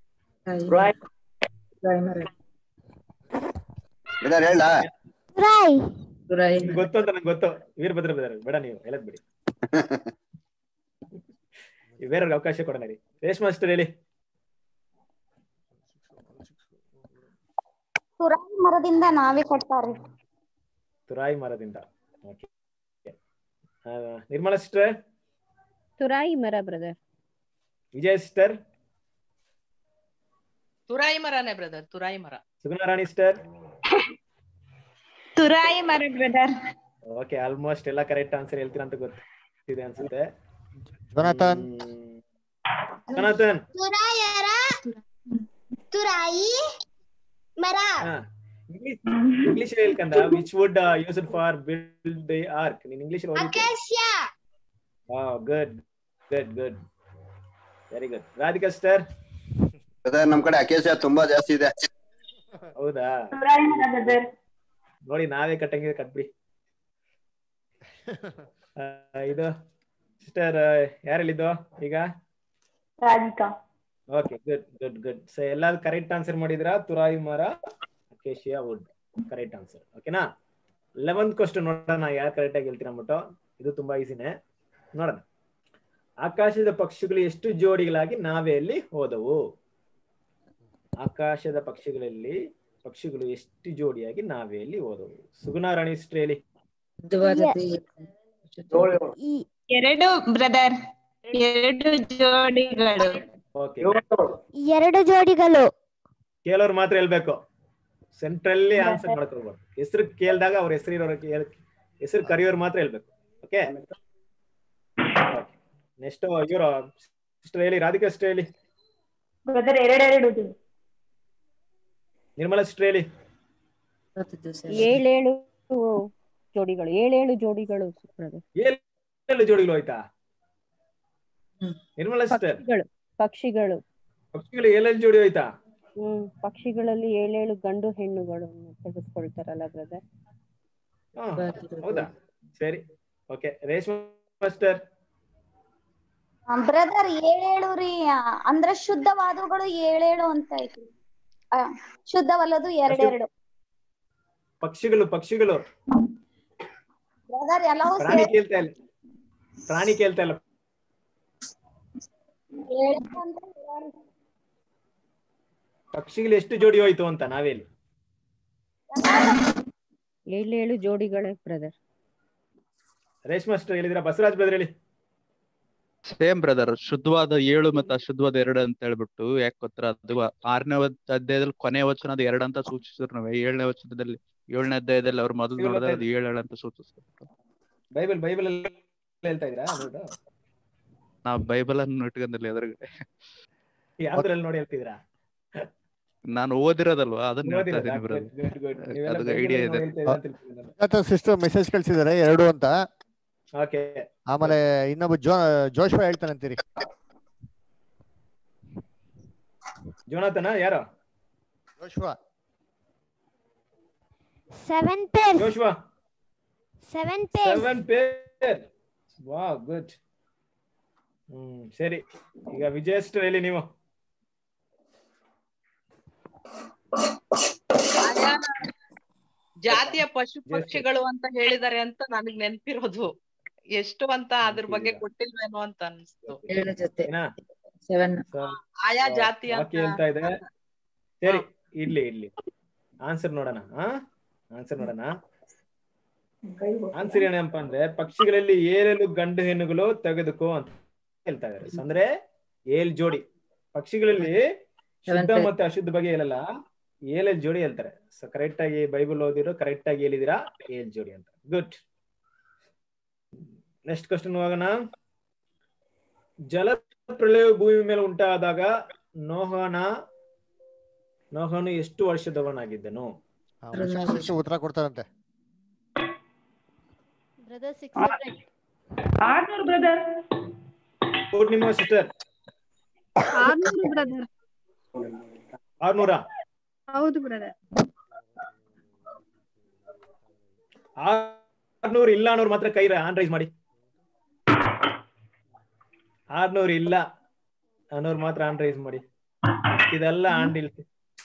ಬ್ರದರ್ ಹೇಳ ನಿಮ್ಗ್ ಗೊತ್ತು ಅಂತ ನಂಗೆ ಗೊತ್ತು ವೀರಭದ್ರ ಬ್ರದರ್ ಬೇಡ ನೀವು ಹೇಳದ್ ಬಿಡಿ ಬೇರೆಯವ್ರಿಗೆ ಅವಕಾಶ ಕೊಡೋಣ ರೀ ರೇಷ್ಮಾ ಅಷ್ಟರ್ ಹೇಳಿ ತುರಾಯಿ ಮರದಿಂದ ನಾವೇ ಕಟ್ತಾರ್ರಿ ತುರಾಯಿ ಮರದಿಂದ ಓಕೆ ನಿರ್ಮಲಾ ಸಿಸ್ಟರ್ ತುರಾಯಿ ಮರ ಬ್ರದರ್ ವಿಜಯ ಸಿಸ್ಟರ್ ತುರಾಯಿ ಮರನೇ ಬ್ರದರ್ ತುರಾಯಿ ಮರ ಸುಗುಣಾರಾಣಿ ಸಿಸ್ಟರ್ ತುರಾಯಿ ಮರ ಬ್ರದರ್ ಓಕೆ ಆಲ್ಮೋಸ್ಟ್ ಎಲ್ಲ ಕರೆಕ್ಟ್ ಆನ್ಸರ್ ಹೇಳ್ತೀರಾ ಅಂತ ಗೊತ್ತಿದೆ ಅನ್ಸುತ್ತೆ ಜೊನಾಥನ್ ಜನಾಥನ್ ತುರಾಯರ ತುರಾಯಿ ಮರ ಇಂಗ್ಲಿಷ್ ಹೇಳ್ಕಂದ which wood used for build the ark ನೀನ್ English acacia good good good very good Radhika sister brother ನಮ್ ಕಡೆ ಅಕೇಶ ತುಂಬಾ ಜಾಸ್ತಿ ಇದೆ ಹೌದಾ ನೋಡಿ ನಾವೇ ಕಟ್ಟಂಗಿದೆ ಕಟ್ಬಿಡಿ ಆ, ಇದು ಸಿಸ್ಟರ್ ಯಾರು ಹೇಳಿದ್ದು ಈಗ Radhika okay good good good so ಎಲ್ಲಾದ್ರು ಕರೆಕ್ಟ್ ಆನ್ಸರ್ ಮಾಡಿದ್ರಾ ತುರಾಯಿ ಮರ ಅಕೇಶಿಯಾ ವುಡ್ ಕರೆಕ್ಟ್ ಆನ್ಸರ್ ಓಕೆನಾ ಲೆವೆಂತ್ ಕ್ವಶನ್ ನೋಡೋಣ ಯಾರು ಕರೆಕ್ಟ್ ಆಗಿ ಹೇಳ್ತೀರಾ ಅಂದ್ಬಿಟ್ಟು ಇದು ತುಂಬಾ ಈಸಿನೇ ನೋಡೋಣ ಆಕಾಶದ ಪಕ್ಷಿಗಳು ಎಷ್ಟು ಜೋಡಿಗಳಾಗಿ ನಾವೆಯಲ್ಲಿ ಹೋದವು ಆಕಾಶದ ಪಕ್ಷಿಗಳಲ್ಲಿ ಪಕ್ಷಿಗಳು ಎಷ್ಟು ಜೋಡಿಯಾಗಿ ನಾವೆಯಲ್ಲಿ ಹೋದವು ಸುಗುಣ ರಾಣಿ ಹೇಳಿ ಎರಡು ಬ್ರದರ್ ಎರಡು ಜೋಡಿಗಳು ಓಕೆ ಎರಡು ಜೋಡಿಗಳು ಕೇಳೋರು ಮಾತ್ರ ಹೇಳ್ಬೇಕು ಸೆಂಟ್ರಲ್ಲಿ ಆನ್ಸರ್ ಮಾಡ್ಕೋಬಹುದು ಹೆಸರು ಕೇಳಿದಾಗ ಅವ್ರ ಹೆಸರು ಇರೋರಿಗೆ ಹೆಸರು ಕರೆಯೋರು ಮಾತ್ರ ಹೇಳ್ಬೇಕು ಓಕೆ ನೆಕ್ಸ್ಟ್ ಇವರು ಸಿಸ್ಟರ್ ಹೇಳಿ ರಾಧಿಕಾ ಸಿಸ್ಟರ್ ಹೇಳಿ ಬ್ರದರ್ ಎರಡೆರಡು ನಿರ್ಮಲಾ ಸಿಸ್ಟರ್ ಹೇಳಿ ಏಳೇಳು ಜೋಡಿಗಳು ಏಳೇಳು ಜೋಡಿಗಳು ಬ್ರದರ್ ಏಳು ಜೋಡಿಗಳು ಆಯ್ತಾ ನಿರ್ಮಲಾ ಸಿಸ್ಟರ್ ಪಕ್ಷಿಗಳು ಪಕ್ಷಿಗಳು ಪಕ್ಷಿಗಳು ಏಳೇಳು ಜೋಡಿ ಹೋಯ್ತಾ ಹ್ಮ್ ಪಕ್ಷಿಗಳಲ್ಲಿ ಏಳೇಳು ಗಂಡು ಹೆಣ್ಣುಗಳನ್ನು ತೆಗೆದುಕೊಳ್ತಾರಲ್ಲ ಬ್ರದರ್ ಹಾ, ಹೌದಾ ಸರಿ ಓಕೆ ರೇಷ್ಮಾ ಮಾಸ್ಟರ್ ಬ್ರದರ್ ಏಳೇಳು ರೀ ಆ, ಅಂದ್ರ ಶುದ್ಧವಾದವುಗಳು ಏಳೇಳು ಅಂತ ಐತ್ರಿ ಆ, ಶುದ್ಧವಲ್ಲದು ಎರಡೆರಡು ಪಕ್ಷಿಗಳು ಪಕ್ಷಿಗಳು ಬ್ರದರ್ ಎಲ್ಲವೂ ಪ್ರಾಣಿ ಸೇರಿ ಕೇಳ್ತಾ ಇಲ್ಲ ಪ್ರಾಣಿ ಕೇಳ್ತಾ ಇಲ್ಲ ಏಳು ಅಂತ ಹೇಳ್ಯಾರಿ. ಪಕ್ಷಿಗಳು ಎಷ್ಟು ಜೋಡಿ ಹೋಯ್ತು ಅಂತ ನಾವೇಲಿ ಏಳೇಳು ಜೋಡಿಗಳೇ ಬ್ರದರ್ ರೇಷ್ಮಾ ಮಾಸ್ಟರ್ ಹೇಳಿದ್ರ ಬಸವರಾಜ್ ಬ್ರದರ್ ಹೇಳಿ ಸೇಮ್ ಬ್ರದರ್ ಶುದ್ಧವಾದ ಏಳು ಮತ್ತೆ ಅಶುದ್ಧವಾದ ಎರಡು ಅಂತ ಹೇಳ್ಬಿಟ್ಟು ಯಾಕೆ ಗೊತ್ತರ ಅದು ಆರನೇ ವಚ- ಅಧ್ಯಾಯದಲ್ಲಿ ಕೊನೆ ವಚನ ಅದು ಎರಡು ಅಂತ ಸೂಚಿಸಿದ್ರು ನಾವು ಏಳನೇ ವಚನದಲ್ಲಿ ಏಳನೇ ಅಧ್ಯಾಯದಲ್ಲಿ ಅವ್ರು ಮೊದಲು ಇವ್ರು ನೋಡಿದ್ರೆ ಅದು ಗೊತ್ತಾಯ್ತು. ಏಳು ಏಳು ಅಂತ ಸೂಚಿಸ್ತಾರೆ ಬೈಬಲ್ ಬೈಬಲ್ ಅಲ್ಲಿ ಹೇಳ್ತಾ ಇದ್ರಾ ಹೌದಾ ನಾವು ಬೈಬಲ್ ಅನ್ನು ಇಟ್ಕೊಂಡಿಲ್ಲ ಎದುರುಗಡೆ ಯಾವ್ದ್ರಲ್ಲಿ ನೋಡಿ ಹೇಳ್ತಿದ್ರಾ ನಾನು ಓದಿರೋದಲ್ವಾ ಅದನ್ನ ಹೇಳ್ತಾ ಓದಿರೋದಾ? ಇದೀನಿ ಬ್ರದರ್ Good, good, good. ನೀವೆಲ್ಲ ಅದು ಬೈಬಲ್ ಐಡಿಯಾ ಅಲ್ಲಿ ಇದೆ ನೋಡಿ ಹೇಳ್ತಾ ಇದ್ದೀರಾ ಅಂತ ತಿಳ್ಕೊಂಡಿದ್ದೆ ನಾನು. ಸಿಸ್ಟರ್ ಮೆಸೇಜ್ ಕಳ್ಸಿದಾರೆ ಎರಡು ಅಂತ ಓಕೆ ಆಮೇಲೆ ಇನ್ನೊಬ್ಬ ಜೋ ಜೋಶ್ವ ಹೇಳ್ತಾನಂತೀರಿ ಜೋನಾಥನ ಯಾರು Joshua seven pair Joshua seven pair seven pair ವಾ ಗುಡ್ ಹ್ಮ್ ಸರಿ ಈಗ ವಿಜಯ ಸಿಸ್ಟರ್ ಹೇಳಿ ನೀವು ಆಯಾ ಜಾತಿಯ ಪಶು ಪಕ್ಷಿಗಳು ಅಂತ ಹೇಳಿದಾರೆ ಅಂತ ನನಗ್ ನೆನ್ಪಿರೋದು ಎಷ್ಟು ಅಂತ ಅದ್ರ ಬಗ್ಗೆ ಗೊತ್ತಿಲ್ವೇನೋ ಅಂತ ಅನ್ಸ್ತು ಏಳು ಜೊತೆ ಏನಾ ಸೆವೆನ್ ಆಯಾ ಜಾತಿ ವಾಕ್ಯ ಅಂತ ಹೇಳ್ತಾ ಇದೆ ಸರಿ ಇರ್ಲಿ ಇರ್ಲಿ ಆನ್ಸರ್ ನೋಡೋಣ ಹಾ ಆನ್ಸರ್ ನೋಡೋಣ ಆನ್ಸರ್ ಏನಪ್ಪ ಅಂದ್ರೆ ಪಕ್ಷಿಗಳಲ್ಲಿ ಏಳೆಲು ಗಂಡು ಹೆಣ್ಣುಗಳು ತೆಗೆದುಕೋ ಅಂತ ಹೇಳ್ತಾ ಇದಾರೆ So, ಅಂದ್ರೆ ಏಳ್ ಜೋಡಿ ಪಕ್ಷಿಗಳಲ್ಲಿ ಶುದ್ಧ Seven ಮತ್ತೆ ಅಶುದ್ಧ ಬಗ್ಗೆ ಹೇಳಲ್ಲ ಏಳೇಳ್ ಜೋಡಿ ಹೇಳ್ತಾರೆ ಸೊ ಕರೆಕ್ಟ್ ಆಗಿ ಬೈಬಲ್ ಓದಿರೋ ಕರೆಕ್ಟ್ ಆಗಿ ಹೇಳಿದಿರಾ ಏಳ್ ಜೋಡಿ ಅಂತ ಗುಡ್ ನೆಕ್ಸ್ಟ್ ಕ್ವಶನ್ ಹೋಗೋಣ ಜಲ ಪ್ರಳಯ ಭೂಮಿ ಮೇಲೆ ಉಂಟಾದಾಗ ನೋಹನ ನೋಹನು ಎಷ್ಟು ವರ್ಷದವನಾಗಿದ್ದನು ಆ, ವರ್ಷ ವರ್ಷ ಉತ್ತರ ಕೊಡ್ತಾರಂತೆ ಬ್ರದರ್ ಸಿಕ್ಸ್ ಹಂಡ್ರೆಡ್ ಆರ್ನೂರು ಬ್ರದರ್ ಪೂರ್ಣಿಮಾ ಸಿಸ್ಟರ್ ಆರ್ನೂರು ಬ್ರದರ್ ಆರ್ನೂರ ಹೌದು ಬ್ರದರ್ ಆರ್ನೂರು ಇಲ್ಲ ಅನ್ನೋರು ಮಾತ್ರ ಕೈ ಆನ್ ರೈಸ್ ಮಾಡಿ ಆರ್ನೂರು ಇಲ್ಲ ಅನ್ನೋರು ಮಾತ್ರ ಆನ್ ರೈಸ್ ಮಾಡಿ ಇದೆಲ್ಲ ಆನ್ ಇಲ್ಸಿ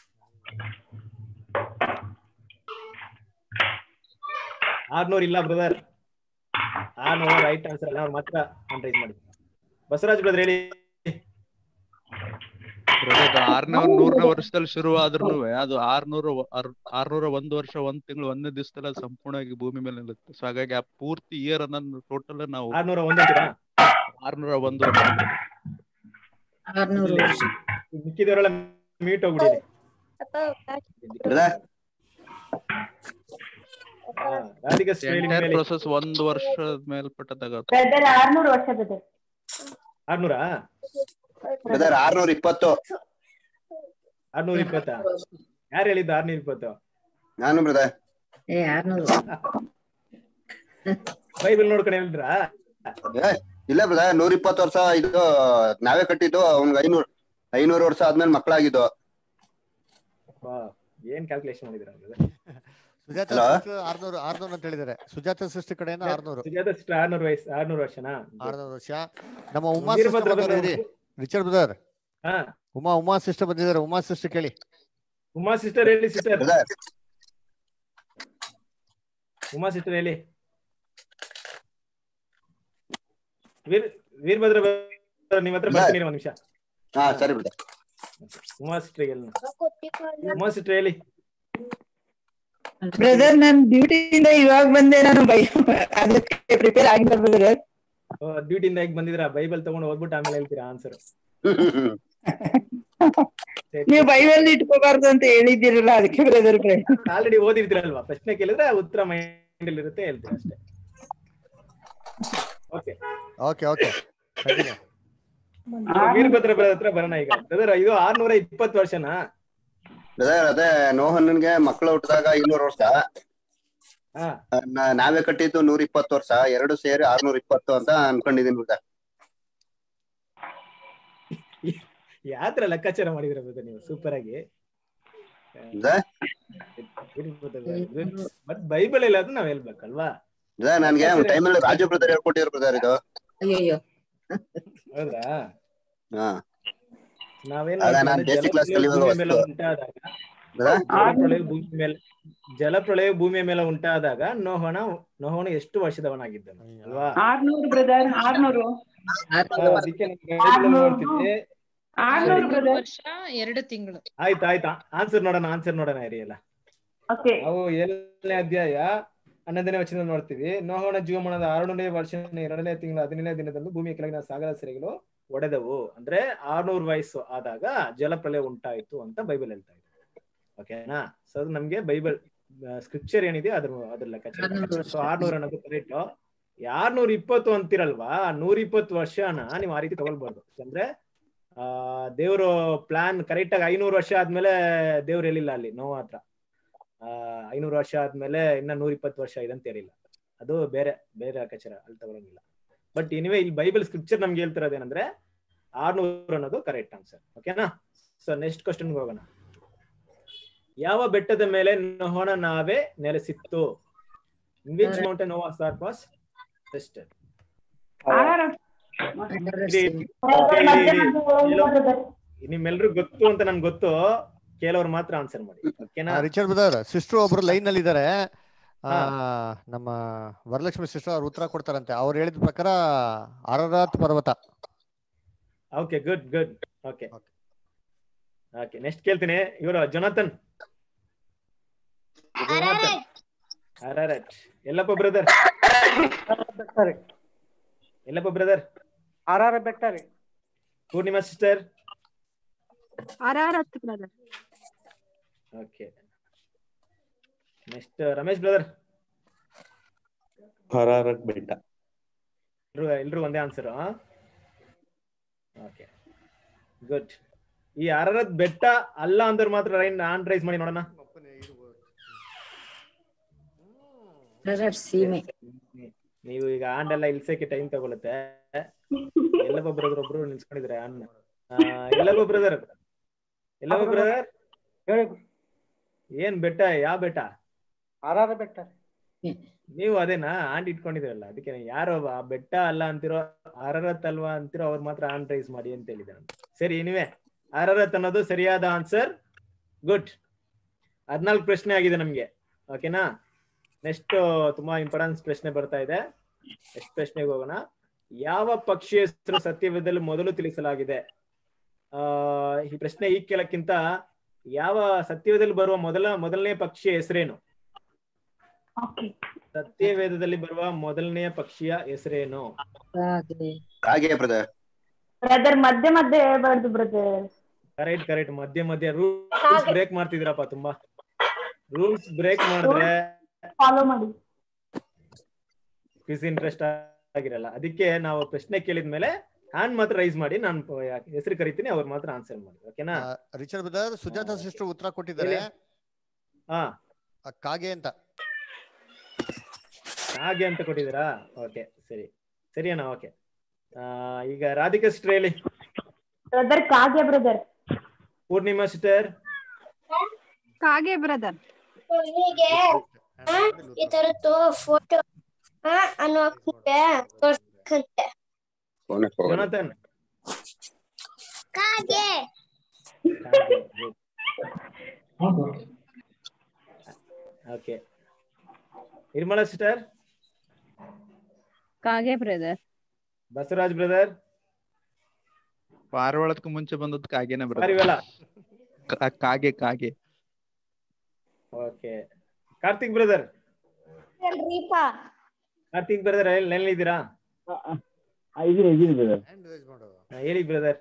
ಆರ್ನೂರು ಇಲ್ಲ ಬ್ರದರ್ ಆರ್ನೂರು ರೈಟ್ ಆನ್ಸರ್ ಅಲ್ಲ ಅವ್ರು ಮಾತ್ರ ಆನ್ ರೈಸ್ ಮಾಡಿ ಬಸವರಾಜ್ ಬ್ರದರ್ ಹೇಳಿ ಆರ್ನೂರ ನೂರನೇ ವರ್ಷದಲ್ಲಿ ಶುರು ಆದ್ರೂ ಅದು ಆರ್ನೂರ ಆರ್ನೂರ ಒಂದ್ ವರ್ಷ ಒಂದ್ ತಿಂಗಳು ಒಂದೇ ದಿವಸದಲ್ಲಿ ಅದು ಸಂಪೂರ್ಣವಾಗಿ ಭೂಮಿ ಮೇಲೆ ನಿಲ್ಲುತ್ತೆ ಸೊ ಹಾಗಾಗಿ ಆ ಪೂರ್ತಿ ಇಯರ್ ಅನ್ನೋದು ಟೋಟಲ್ ನಾವು ಆರ್ನೂರ ಒಂದು ಅಂತೀರಾ ಆರ್ನೂರ ಒಂದು ವರ್ಷ ಆರ್ನೂರು ವರ್ಷ ಮಿಕ್ಕಿದವರೆಲ್ಲ ಮೀಟ್ ಹೋಗ್ಬಿಟ್ಟಿದೆ ಬ್ರದರ್ ರಾಧಿಕಾ ಸ್ಪೆಲ್ಲಿಂಗ್ ಎಂಟೈರ್ ಮೇಲೆ ಪ್ರೊಸೆಸ್ ಒಂದ್ ವರ್ಷದ ಮೇಲ್ಪಟ್ಟದಾಗ ಬ್ರದರ್ ಆರ್ನೂರು ವರ್ಷ ಬ್ರದರ್ ಆರ್ನೂರಾ ಬ್ರದರ್ ಆರ್ನೂರ ಇಪ್ಪತ್ತು ಆರ್ನೂರ ಇಪ್ಪತ್ತಾ ಯಾರು ಹೇಳಿದ್ದು ಆರ್ನೂರ ಇಪ್ಪತ್ತು ನಾನು ಬ್ರದರ್ ಏ ಆರ್ನೂರು ಬೈಬಲ್ ನೋಡ್ಕೊಂಡು ಹೇಳಿದ್ರಾ ಏ, ಇಲ್ಲ ಬ್ರದರ್ ನೂರ ಇಪ್ಪತ್ತು ವರ್ಷ ಇದು ನಾವೇ ಕಟ್ಟಿದ್ದು ಅವ್ನ್ಗೆ ಐನೂರ್ ಐನೂರು ವರ್ಷ ಆದ್ಮೇಲೆ ಮಕ್ಕಳಾಗಿದ್ದು ವಾ, ಏನ್ ಕ್ಯಾಲ್ಕುಲೇಷನ್ ಮಾಡಿದಿರ ಸುಜಾತ Hello? ಸಿಸ್ಟರ್ ಆರ್ನೂರು ಆರ್ನೂರು ಅಂತ ಹೇಳಿದ್ದಾರೆ ಸುಜಾತ ಸಿಸ್ಟರ್ ಕಡೆಯಿಂದ ಆರ್ನೂರು ಸುಜಾತ ಸಿಸ್ಟರ್ ಆರ್ನೂರು ವಯಸ್ಸು ಆರ್ನೂರು ವರ್ಷನಾ ಆರ್ನೂರು ವರ್ಷ ನಮ್ಮ ಉಮಾ ವೀರಭದ್ರ ಸಿಸ್ಟರ್ ಬಂದಿದ್ದಾರೆ brother. ಇರಿ ರಿಚರ್ಡ್ ಬ್ರದರ್ ಹಾ ಉಮಾ ಉಮಾ ಸಿಸ್ಟರ್ ಬಂದಿದ್ದಾರೆ ಉಮಾ ಸಿಸ್ಟರ್ ಕೇಳಿ ಉಮಾ ಸಿಸ್ಟರ್ ಹೇಳಿ ಸಿಸ್ಟರ್ ಬ್ರದರ್ ಉಮಾ ಸಿಸ್ಟರ್ ಹೇಳಿ ವೀರ್ ವೀರಭದ್ರ brother, ನಿಮ್ ಹತ್ರ ಬರ್ತೀನಿ ಒಂದ್ ನಿಮಿಷ ಹಾ ಸರಿ ಬ್ರದರ್ ಉಮಾ ಸಿಸ್ಟರ್ ಹೇಳಿ ಉಮಾ ಸಿಸ್ಟರ್ ಹೇಳಿ ಬ್ರದರ್ ನಾನ್ ಡ್ಯೂಟಿಯಿಂದ ಇವಾಗ ಬಂದೆ ನಾನು ಬೈ ಅದಕ್ಕೆ ಪ್ರಿಪೇರ್ ಆಗಿಲ್ಲ ಬ್ರದರ್ ಡ್ಯೂಟಿಯಿಂದ ಹೇಗ್ ಬಂದಿದ್ರ ಬೈಬಲ್ ತಗೊಂಡು ಹೋಗ್ಬಿಟ್ಟು ಆಮೇಲೆ ಹೇಳ್ತೀರಾ ಆನ್ಸರ್ ನೀವು ಬೈಬಲ್ ಇಟ್ಕೋಬಾರ್ದು ಅಂತ ಹೇಳಿದ್ದೀರಲ್ಲ ಅದಕ್ಕೆ ಬ್ರದರ್ ಆಲ್ರೆಡಿ ಓದಿರ್ತೀರಲ್ವಾ ಪ್ರಶ್ನೆ ಕೇಳಿದ್ರೆ ಉತ್ತರ ಮೈಂಡ್ ಇರುತ್ತೆ ಹೇಳ್ತೀರಾ ಅಷ್ಟೇ okay okay okay continue Veerabhadra brother ಹತ್ರ ಬರೋಣ ಈಗ ಬ್ರದರ್ ಇದು ಆರ್ನೂರ ಇಪ್ಪತ್ತು ವರ್ಷನಾ ಬ್ರದರ್ ಅದೇ ನೋಹನ್ಗೆ ಮಕ್ಕಳು ಹುಟ್ಟಿದಾಗ ಐನೂರು ವರ್ಷ ಹಾ ನಾ- ನಾವೇ ಕಟ್ಟಿದ್ದು ನೂರ ಇಪ್ಪತ್ತು ವರ್ಷ ಎರಡು ಸೇರಿ ಆರ್ನೂರ ಇಪ್ಪತ್ತು ಅಂತ ಅನ್ಕೊಂಡಿದೀನಿ ಬ್ರದರ್ ಯಾತ್ರ ಲೆಕ್ಕಾಚಾರ ಮಾಡಿದ್ರ ಬ್ರದರ್ ನೀವು ಸೂಪರ್ ಆಗಿ ಮತ್ ಬೈಬಲ್ ಎಲ್ಲ ಅದು ನಾವ್ ಹೇಳ್ಬೇಕಲ್ವಾ ಬ್ರದರ್ ನನ್ಗೆ ಒಂದ್ ಟೈಮಲ್ಲಿ ರಾಜು ಬ್ರದರ್ ಹೇಳ್ಕೊಟ್ಟಿದ್ರು ಬ್ರದರ್ ಇದು ಅಯ್ಯಯ್ಯೋ ಹೌದಾ ಹಾ ನಾವೇನ್ ಅದ ನಾನ್ ಮಾಡ್ತೀವಿ basic class ಅಂದ್ರೆ ಕಲಿಯುವಾಗ ಭೂಮಿ ಮೇಲೆ ವಸ್ತು. ಉಂಟಾದಾಗ ಬ್ರದರ್ ಜಲಪ್ರಳಯ ಭೂಮಿ ಮೇಲೆ ಜಲಪ್ರಳಯ ಭೂಮಿಯ ಮೇಲೆ ಉಂಟಾದಾಗ ನೋಹನ ನೋಹನ ಎಷ್ಟು ವರ್ಷದವನಾಗಿದ್ದನು ಅಲ್ವಾ ಆರ್ನೂರು ಬ್ರದರ್ ಆರ್ನೂರು ಆ, ಅದಕ್ಕೆ ನಾನು ಬೈಬಲ್ ನೋಡ್ತಿದ್ದೆ ಆರ್ನೂರು ಮೂರು ಬ್ರದರ್ ವರ್ಷ ಎರಡು ತಿಂಗಳು ಆಯ್ತು ಆಯ್ತು ಆನ್ಸರ್ ನೋಡೋಣ ಆನ್ಸರ್ ನೋಡೋಣ ಇರಿ ಎಲ್ಲ ಓಕೆ ನಾವು ಏಳನೇ ಅಧ್ಯಾಯ ಹನ್ನೊಂದನೇ ವಚನ ನೋಡ್ತೀವಿ ನೋಹನ ಜೀವಮಾನದ ಆರನೇ ವರ್ಷ ಎರಡನೇ ತಿಂಗಳ ಹದಿನೇಳನೇ ದಿನದಂದು ಭೂಮಿಯ ಕೆಳಗಿನ ಸಾಗರ ಸೆರೆಗಳು ಒಡೆದವು ಅಂದ್ರೆ ಆರ್ನೂರು ವಯಸ್ಸು ಆದಾಗ ಜಲಪ್ರಳಯ ಉಂಟಾಯಿತು ಅಂತ ಬೈಬಲ್ ಹೇಳ್ತಾ ಇದೆ ಓಕೆನಾ ಸೊ ಅದು ನಮ್ಗೆ ಬೈಬಲ್ ಸ್ಕ್ರಿಪ್ಚರ್ ಏನಿದೆ ಅದ್ರ ಅದ್ರ ಲೆಕ್ಕಾಚಾರ ಸೊ ಆರ್ನೂರ ಅನ್ನೋದು ಕರೆಕ್ಟ್ ಆರ್ನೂರ ಇಪ್ಪತ್ತು ಅಂತಿರಲ್ವಾ ನೂರ ಇಪ್ಪತ್ತು ವರ್ಷನ ನೀವು ಆ ರೀತಿ ತಗೊಳ್ಬಾರ್ದು ಅಂದ್ರೆ ಆ ದೇವ್ರು ಪ್ಲಾನ್ ಕರೆಕ್ಟ್ ಆಗಿ ಐನೂರು ವರ್ಷ ಆದ್ಮೇಲೆ ದೇವ್ರು ಹೇಳಿಲ್ಲ ಅಲ್ಲಿ ನೋವು ಹತ್ರ ಆ ಐನೂರು ವರ್ಷ ಆದ್ಮೇಲೆ ಇನ್ನ ನೂರ ಇಪ್ಪತ್ತು ವರ್ಷ ಇದೆ ಅಂತ ಹೇಳಿಲ್ಲ ಅದು ಬೇರೆ ಬೇರೆ ಲೆಕ್ಕಾಚಾರ ಅಲ್ಲಿ ತಗೊಳಂಗಿಲ್ಲ ಬಟ್ ಎನಿವೆ ಇಲ್ಲಿ ಬೈಬಲ್ ಸ್ಕ್ರಿಪ್ಚರ್ ನಮ್ಗೆ ಹೇಳ್ತಿರೋದೇನಂದ್ರೆ ಆರ್ನೂರು ಅನ್ನೋದು ಕರೆಕ್ಟ್ ಆನ್ಸರ್ ಓಕೆನಾ ಸೊ ನೆಕ್ಸ್ಟ್ ಕ್ವಶನ್ ಹೋಗೋಣ ಯಾವ ಬೆಟ್ಟದ ಮೇಲೆ ನೋಹನ ನಾವೇ ನೆಲೆಸಿತ್ತು which mountain Noah start was tested ನಿಮ್ಮೆಲ್ರಿಗೂ ಗೊತ್ತು ಅಂತ ನನ್ಗೆ ಗೊತ್ತು ಕೆಲವ್ರು ಮಾತ್ರ ಆನ್ಸರ್ ಮಾಡಿ ಓಕೆನಾ ರಿಚರ್ಡ್ ಬ್ರದರ್ ಸಿಸ್ಟರ್ ಒಬ್ರು ಲೈನ್ ನಲ್ಲಿ ಇದ್ದಾರೆ ಆ, ನಮ್ಮ ವರಲಕ್ಷ್ಮಿ ಸಿಸ್ಟರ್ ಅವ್ರು ಉತ್ತರ ಕೊಡ್ತಾರಂತೆ ಅವ್ರು ಹೇಳಿದ ಪ್ರಕಾರ ಅರರಾತ್ ಪರ್ವತ okay good good okay okay next ಕೇಳ್ತೀನಿ ಇವರು Jonathan Ararat Ellappa brother Ellappa brother ಆರ್ ಆರ್ ಬೆಟ್ಟ ರೀ Poornima sister Ararat brother okay next Ramesh brother Ararat ಬೆಟ್ಟ ಎಲ್ರು ಎಲ್ರು ಒಂದೇ ಆನ್ಸರ್ ಓಕೆ ಗುಡ್ ಈ ಅರರದ್ ಬೆಟ್ಟ ಅಲ್ಲ ಅಂದ್ರೆ ಮಾತ್ರ ರೈನ್ ಆನ್ ರೈಸ್ ಮಾಡಿ ನೋಡೋಣ ಅರರಟ್ ಸೀಮೆ ನೀವು ಈಗ ಆಂಡ್ ಎಲ್ಲ ಇಲ್ಸಕ್ಕೆ ಟೈಮ್ ತಗೊಳುತ್ತೆ ಎಲ್ಲಪ್ಪ ಬ್ರದರ್ ಒಬ್ರು ನಿಲ್ಸ್ಕೊಂಡಿದ್ರೆ ಅನ್ನ ಎಲ್ಲಪ್ಪ ಬ್ರದರ್ ಎಲ್ಲಪ್ಪ ಬ್ರದರ್ ಏನ್ ಬೆಟ್ಟ ಯಾವ ಬೆಟ್ಟ ಆರ್ ಆರ್ ಬೆಟ್ಟ ರೀ ನೀವು ಅದೇನಾ ಆಂಡ್ ಇಟ್ಕೊಂಡಿದ್ರಲ್ಲ ಅದಕ್ಕೆ ಯಾರೋ ಆ ಬೆಟ್ಟ ಅಲ್ಲ ಅಂತಿರೋ ಅರರತ್ ಅಲ್ವಾ ಅಂತಿರೋ ಅವ್ರು ಮಾತ್ರ ಆನ್ ರೈಸ್ ಮಾಡಿ ಅಂತ ಹೇಳಿದೆ ನಾನು ಸರಿ ನೀವೇ ಅರರತ್ ಅನ್ನೋದು ಸರಿಯಾದ ಆನ್ಸರ್ ಗುಡ್ ಹದ್ನಾಲ್ಕು ಪ್ರಶ್ನೆ ಆಗಿದೆ ನಮ್ಗೆ ಓಕೆನಾ ನೆಕ್ಸ್ಟ್ ತುಂಬಾ ಇಂಪಾರ್ಟೆನ್ಸ್ ಪ್ರಶ್ನೆ ಬರ್ತಾ ಇದೆ ನೆಕ್ಸ್ಟ್ ಪ್ರಶ್ನೆಗೆ ಹೋಗೋಣ ಯಾವ ಪಕ್ಷಿ ಹೆಸರು ಸತ್ಯವೇದದಲ್ಲಿ ಮೊದಲು ತಿಳಿಸಲಾಗಿದೆ ಆ ಈ ಪ್ರಶ್ನೆ ಈ ಕೇಳಕ್ಕಿಂತ ಯಾವ ಸತ್ಯವೇದದಲ್ಲಿ ಬರುವ ಮೊದಲ ಮೊದಲನೇ ಪಕ್ಷಿಯ ಹೆಸರೇನು ಸತ್ಯವೇದದಲ್ಲಿ ಬರುವ ಮೊದಲನೆಯ ಪಕ್ಷಿಯ ಹೆಸರೇನು ಹಾಗೆ ಬ್ರದರ್ ಬ್ರದರ್ ಮಧ್ಯೆ ಮಧ್ಯೆ ಹೇಳ್ಬಾರ್ದು ಬ್ರದರ್ ಕರೆಕ್ಟ್ ಕರೆಕ್ಟ್ ಮಧ್ಯ ಮಧ್ಯ ರೂಲ್ಸ್ ಬ್ರೇಕ್ ಮಾಡ್ತಿದ್ದೀರಪ್ಪ ತುಂಬಾ ರೂಲ್ಸ್ ಬ್ರೇಕ್ ಮಾಡಿದ್ರೆ ಫಾಲೋ ಮಾಡಿ ಕ್ವಿಸ್ ಇಂಟ್ರೆಸ್ಟ್ ಆಗಿರಲ್ಲ ಅದಕ್ಕೆ ನಾವು ಪ್ರಶ್ನೆ ಕೇಳಿದ್ಮೇಲೆ ಹ್ಯಾಂಡ್ ಮಾತ್ರ ರೈಸ್ ಮಾಡಿ ನಾನು ಹೆಸರು ಕರಿತೀನಿ ಅವ್ರು ಮಾತ್ರ ಆನ್ಸರ್ ಮಾಡಿ ಓಕೆನಾ ರಿಚರ್ಡ್ ಬ್ರದರ್ ಸುಜಾತ ಸಿಸ್ಟರ್ ಉತ್ತರ ಕೊಟ್ಟಿದ್ದಾರೆ ಹಾ ಆ ಕಾಗೆ ಅಂತ ಹಾಗೆ ಅಂತ ಕೊಟ್ಟಿದ್ದೀರಾ ಓಕೆ ಸರಿ ಸರಿ ಅಣ್ಣ ಓಕೆ ಈಗ ರಾಧಿಕಾ ಸಿಸ್ಟರ್ ಹೇಳಿ ಬ್ರದರ್ ಕಾಗೆ ಬ್ರದರ್ ಪೂರ್ಣಿಮಾ ಸಿಸ್ಟರ್ ಕಾಗೆ ಬ್ರದರ್ ಹೀಗೆ ಈ ತರದ್ದು ಫೋಟೋ ಅನ್ನೋ ತೋರ್ಸ್ಕಂತೆ ಜೊನಾಥನ್ ಕಾಗೆ ಓಕೆ ನಿರ್ಮಲಾ ಸಿಸ್ಟರ್ ಕಾಗೆ ಬ್ರದರ್ ಬಸವರಾಜ್ ಬ್ರದರ್ ಪಾರಿವಾಳಕ್ಕೂ ಮುಂಚೆ ಬಂದದ್ದು ಕಾಗೆನೆ ಪಾರಿವಾಳ ಬರೋದು ಕಾಗೆ ಕಾಗೆ ಓಕೆ ಕಾರ್ತಿಕ್ ಬ್ರದರ್ ಅಲ್ರೀಪಾ ಕಾರ್ತಿಕ್ ಬ್ರದರ್ ಎಲ್ಲಿದ್ದೀರಾ ಇದೀನಿ ಇದೀನಿ ಬ್ರದರ್ ಹಾ, ಹೇಳಿ ಬ್ರದರ್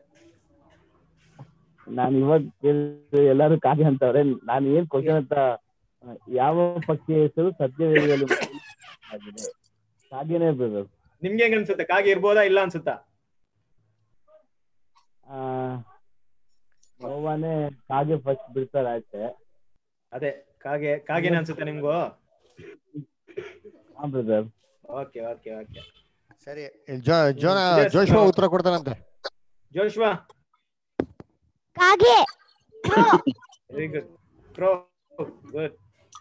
ನಾನು ಇವಾಗ ಕೇಳಿದ್ರೆ ಎಲ್ಲಾರು ಕಾಗೆ ಅಂತವ್ರೆ ನಾನು ಏನ್ ಕ್ವಶನ್ ಅಂತ ಆ, ಯಾವ ಪಕ್ಷಿ ಹೆಸರು ಸತ್ಯವೇದದಲ್ಲಿ ಆಗಿದೆ ಕಾಗೆನೇ ಬ್ರದರ್ ನಿಮ್ಗೆ ಹೆಂಗ್ ಅನ್ಸುತ್ತೆ ಕಾಗೆ ಇರ್ಬೋದಾ ಇಲ್ಲ ಅನ್ಸುತ್ತಾ ನೋವಾನೆ ಕಾಗೆ ಫಸ್ಟ್ ಬಿಡ್ತಾರೆ ಆಚೆ ಅದೇ ಕಾಗೆ ಕಾಗೆನೇ ಅನ್ಸುತ್ತೆ ನಿಮ್ಗೂ ಹಾ ಬ್ರದರ್ ಓಕೆ ಓಕೆ ಓಕೆ ಸರಿ ಇಲ್ಲಿ ಜೋ ಜೋನ ಜೋಶ್ವ ಉತ್ತರ ಕೊಡ್ತಾನಂತೆ ಜೋಶ್ವಾ ಕಾಗೆ very good crow good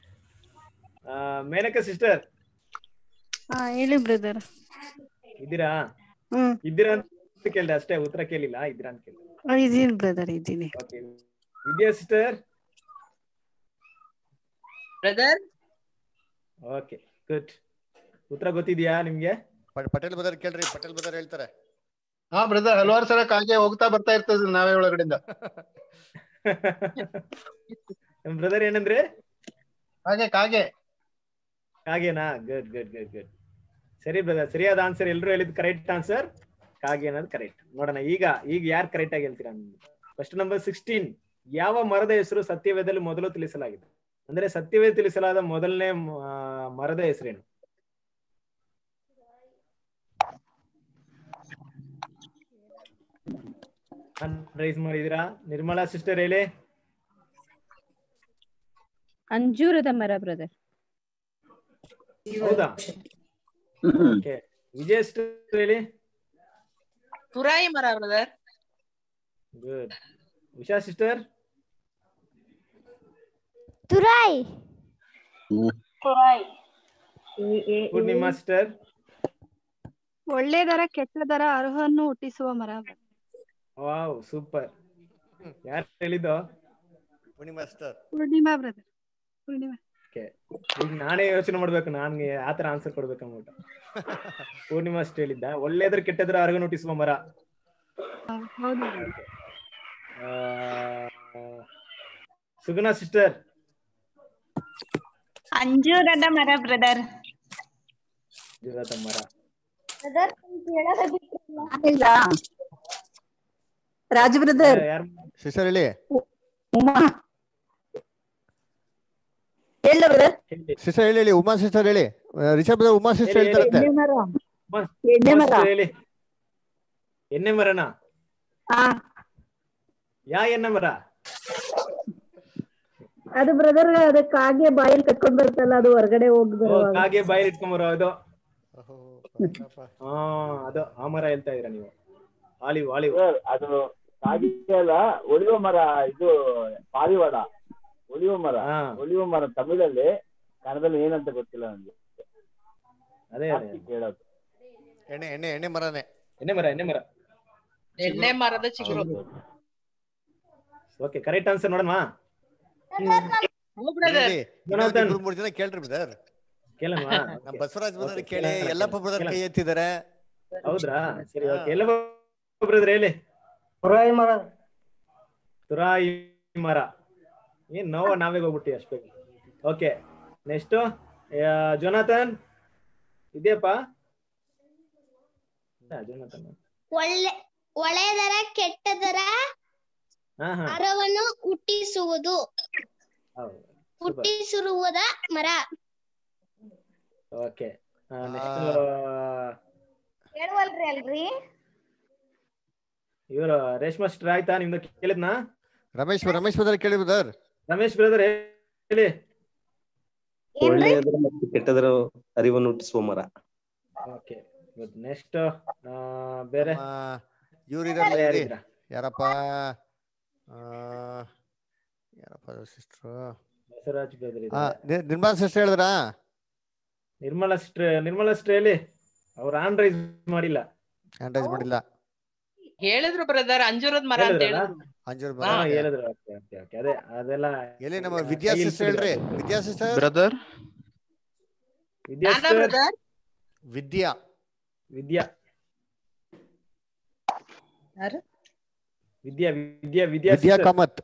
Menaka sister ಹಾ ಹೇಳಿ ಬ್ರದರ್ ಇದ್ದೀರಾ ಹ್ಮ್ ಇದ್ದೀರಾ ಅಂತ ಕೇಳಿದೆ ಅಷ್ಟೇ ಉತ್ತರ ಕೇಳಿಲ್ಲ ಇದ್ದೀರಾ ಅಂತ ಕೇಳಿದೆ ಇದೀನಿ ಬ್ರದರ್ ಇದ್ದೀನಿ okay Vidya sister brother okay good ಉತ್ತರ ಗೊತ್ತಿದ್ಯಾ ನಿಮ್ಗೆ ಪಟೇಲ್ ಬದರ್ ಕೇಳ್ರಿ ಪಟೇಲ್ ಬದರ್ ಹೇಳ್ತಾರೆ ಹಾ ಬ್ರದರ್ ಹಲವಾರು ಸಲ ಕಾಗೆ ಹೋಗ್ತಾ ಬರ್ತಾ ಇರ್ತದೆ ನಾವೇ ಒಳಗಡೆಯಿಂದ ಬ್ರದರ್ ಏನಂದ್ರೆ ಹಾಗೆ ಕಾಗೆ ಕಾಗೆನಾ ಗುಡ್ ಗುಡ್ ಗುಡ್ ಗುಡ್ ಸರಿ ಬ್ರದರ್ ಸರಿಯಾದ ಆನ್ಸರ್ ಎಲ್ರು ಹೇಳಿದ್ ಕರೆಕ್ಟ್ ಆನ್ಸರ್ ಕಾಗೆ ಅನ್ನೋದು ಕರೆಕ್ಟ್ ನೋಡೋಣ ಈಗ ಈಗ ಯಾರು ಕರೆಕ್ಟ್ ಆಗಿ ಹೇಳ್ತೀರಾ ಫಸ್ಟ್ ನಂಬರ್ ಸಿಕ್ಸ್ಟೀನ್ ಯಾವ ಮರದ ಹೆಸರು ಸತ್ಯವೇದದಲ್ಲಿ ಮೊದಲು ತಿಳಿಸಲಾಗಿದೆ ಅಂದ್ರೆ ಸತ್ಯವೇದ ತಿಳಿಸಲಾದ ಮೊದಲನೇ ಮ- ಆ, ಮರದ ಹೆಸರೇನು ರೈಸ್ ಮಾಡಿದೀರಾ ನಿರ್ಮಲಾ ಸಿಸ್ಟರ್ ಹೇಳಿ ಅಂಜೂರದ ಮರ ಬ್ರದರ್ ಹೌದಾ ಓಕೆ ವಿಜಯ ಸಿಸ್ಟರ್ ಹೇಳಿ ತುರಾಯಿ ಮರ ಬ್ರದರ್ ಗುಡ್ ಉಷಾ ಸಿಸ್ಟರ್ ತುರಾಯ್ ಪೂರ್ಣಿಮಾ ಸಿಸ್ಟರ್ ಒಳ್ಳೆ ದರ ಕೆಟ್ಟ ದರ ಅರ್ಹನ್ನು ಹುಟ್ಟಿಸುವ ಮರ ವಾವ್ ಸೂಪರ್ ಯಾರು ಹೇಳಿದ್ದು Poornima sister Poornima brother Poornima okay ಈಗ ನಾನೇ ಯೋಚನೆ ಮಾಡ್ಬೇಕು ನನ್ಗೆ ಆತರ ಆನ್ಸರ್ ಕೊಡ್ಬೇಕು ಅಂದ್ಬಿಟ್ಟು ಪೂರ್ಣಿಮಾ ಅಷ್ಟು ಹೇಳಿದ್ದ ಒಳ್ಳೇದ್ರ ಕೆಟ್ಟದ್ರ ಅರಗ ನೋಟಿಸುವ ಮರ ಹೌದು ಆ, ಸುಗುಣಾ ಸಿಸ್ಟರ್ ಅಂಜೂರದ ಮರ ಬ್ರದರ್ ಮರ ಬ್ರದರ್ ಕೇಳೋದ ಬಿಟ್ರೆ ಇಲ್ಲ ರಾಜ್ ಬ್ರದರ್ ಸಿಸ್ಟರ್ ಹೇಳಿ ಉಮಾ ಹೇಳ ಬ್ರದರ್ ಸಿಸ್ಟರ್ ಹೇಳಿ ಹೇಳಿ ಉಮಾ ಸಿಸ್ಟರ್ ಹೇಳಿ ಆ, ರಿಷಬ್ brother ಉಮಾ ಸಿಸ್ಟರ್ ಹೇಳಿ, ಹೇಳ್ತಾರಂತೆ ಎಣ್ಣೆ ಮರ ಎಣ್ಣೆ ಮರ ಮಾಸ್ಟರ್ ಹೇಳಿ ಎಣ್ಣೆ ಮರನ ಹಾ ಯಾ ಎಣ್ಣೆ ಮರ ಅದು ಬ್ರದರ್ ಅದಕ್ಕಾಗೆ ಬಾಯಲ್ಲಿ ಕಟ್ಕೊಂಡ್ ಬರ್ತಲ್ಲ ಅದು ಹೊರಗಡೆ ಹೋಗಿ ಓ, ಬರುವಾಗ ಕಾಗೆ ಬಾಯಲ್ಲಿ ಇಟ್ಕೊಂಬರೋ ಅದು ಹಾ ಅದು ಆ ಮರ ಹೇಳ್ತಾ ಇದೀರ ನೀವು ಆಲಿವ್ ಆಲಿವ್ ಅದು ಕಾಗಿ ಅಲ್ಲ ಒಲಿವ ಮರ ಇದು ಪಾರಿವಾಳ ಒಲಿವ ಮರ ಒಲಿವ ಮರ ತಮಿಳಲ್ಲಿ ಕನ್ನಡದಲ್ಲಿ ಏನಂತ ಗೊತ್ತಿಲ್ಲ ನನಗೆ ಅದೇ ಅದೇ ಜಾಸ್ತಿ ಕೇಳೋದು ಎಣ್ಣೆ ಎಣ್ಣೆ ಎಣ್ಣೆ ಮರನೇ ಎಣ್ಣೆ ಮರ ಎಣ್ಣೆ ಮರ ಎಣ್ಣೆ ಮರದ ಚಿಗುರು ಓಕೆ ಕರೆಕ್ಟ್ ಆನ್ಸರ್ ನೋಡೋಣ ಹೇಳಿ. ಇನ್ನೊಂದ್ ಇಬ್ರು ಮೂರ್ ಜನ ಕೇಳ್ರಿ ಬ್ರದರ್ ಕೇಳಲ್ವಾ ನಮ್ ಬಸವರಾಜ್ ಬ್ರದರ್ Okay, ಕೇಳಿ ಕೇಳೋಣ. ಎಲ್ಲಪ್ಪ ಬ್ರದರ್ ಕೈ ಕೇಳೋಣ. ಎತ್ತಿದ್ದಾರೆ ಹೌದ್ರಾ ಸರಿ ಓಕೆ ಎಲ್ಲ ಬ್ರದರ್ ಹೇಳಿ ತುರಾಯಿ ಮರ ತುರಾಯಿ ಮರ ಏನ್ ನೋವ ನಾವೇ ಹೋಗ್ಬಿಟ್ಟಿ ಅಷ್ಟು ಬೇಗ ಓಕೆ ನೆಕ್ಸ್ಟ್ ಜೊನಾಥನ್ ಇದೆಯಪ್ಪ ಜೊನಾಥನ್ ಒಳ್ಳೆ ಒಳ್ಳೆಯದರ ಕೆಟ್ಟದರ ಹಾ ಹಾ ಅರವನ್ನು ಹುಟ್ಟಿಸುವುದು ಹೌದು ಹುಟ್ಟಿಸಿರುವುದ ಮರ ಓಕೆ ನೆಕ್ಸ್ಟ್ ಹೇಳುವಲ್ರಿ ಅಲ್ರಿ ಇವರು ರೇಷ್ಮಾ ಸ್ಟ್ರ ಆಯ್ತಾ ನಿಮ್ದು ಕೇಳಿದ್ನಾ ರಮೇಶ್ ರಮೇಶ್ ಬ್ರದರ್ ಕೇಳಿ ಬ್ರದರ್ ರಮೇಶ್ ಬ್ರದರ್ ಹೇಳಿ ಒಳ್ಳೆಯದರ ಮತ್ತು ಕೆಟ್ಟದರ ಅರಿವನ್ನು ಹುಟ್ಟಿಸುವ ಮರ ಓಕೆ ಗುಡ್ ನೆಕ್ಸ್ಟ್ ಬೇರೆ ಇವ್ರು ಬೇರೆ ಇದಾರಲ್ಲ ಇಲ್ಲಿ. ಯಾರಿದ್ದೀರಾ? ಯಾರಪ್ಪ ಆ, ಯಾರಪ್ಪ ಸಿಸ್ಟರ್ ಬಸವರಾಜ್ ಬ್ರದರ್ ಹಾ ಇದ್ದಾರೆ ನಿರ್ಮಲಾ ಸಿಸ್ಟರ್ ಹೇಳಿದ್ರಾ ನಿರ್ಮಲಾ ಸಿಸ್ಟರ್ ನಿರ್ಮಲಾ ಸಿಸ್ಟರ್ ಹೇಳಿ ಅವ್ರು ಆನ್ ರೈಸ್ ಮಾಡಿಲ್ಲ ಹ್ಯಾಂಡ್ ಮಾಡಿಲ್ಲ ಹೇಳಿದ್ರು ಬ್ರದರ್ ಅಂಜೂರದ ಮರ ಅಂತ ಹೇಳಿದ್ರಲ್ಲ? ಹೇಳಿದ್ರು ಅಂಜೂರ್ ಹಾ ಮರ ಹೇಳಿದ್ರು ಓಕೆ ಓಕೆ ಓಕೆ ಅದೇ ಅದೆಲ್ಲ ಎಲ್ಲಿ ನಮ್ಮ ವಿದ್ಯಾ ಕೈಯಲ್ಲಿ ಸಿಸ್ಟರ್ ಹೇಳ್ರಿ ಹಿಡಿದ್ರು. ವಿದ್ಯಾ ಸಿಸ್ಟರ್ ಬ್ರದರ್ ವಿದ್ಯಾ ಯಾನ sister? ಬ್ರದರ್ ವಿದ್ಯಾ ವಿದ್ಯಾ ಯಾರು ವಿದ್ಯಾ ವಿದ್ಯಾ ವಿದ್ಯಾ ವಿದ್ಯಾ sister. ಕಾಮತ್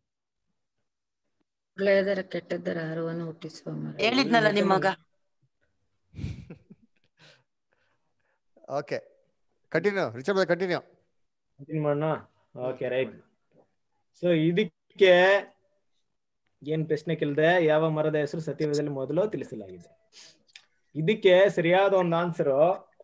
ಒಳ್ಳೆಯದರ ಕೆಟ್ಟದ್ದರ ಅರಿವನ್ನು ಹುಟ್ಟಿಸುವ ಮರ ಹೇಳಿದ್ನಲ್ಲ ನಿಮ್ ಮಗ okay continue Richard continue Continue ಮಾಡೋಣ ಓಕೆ ರೈಟ್ ಸೊ ಇದಕ್ಕೆ ಏನ್ ಪ್ರಶ್ನೆ ಕೇಳಿದೆ ಯಾವ ಮರದ ಹೆಸರು ಸತ್ಯವೇದದಲ್ಲಿ ಮೊದಲು ತಿಳಿಸಲಾಗಿದೆ ಇದಕ್ಕೆ ಸರಿಯಾದ ಒಂದು ಆನ್ಸರು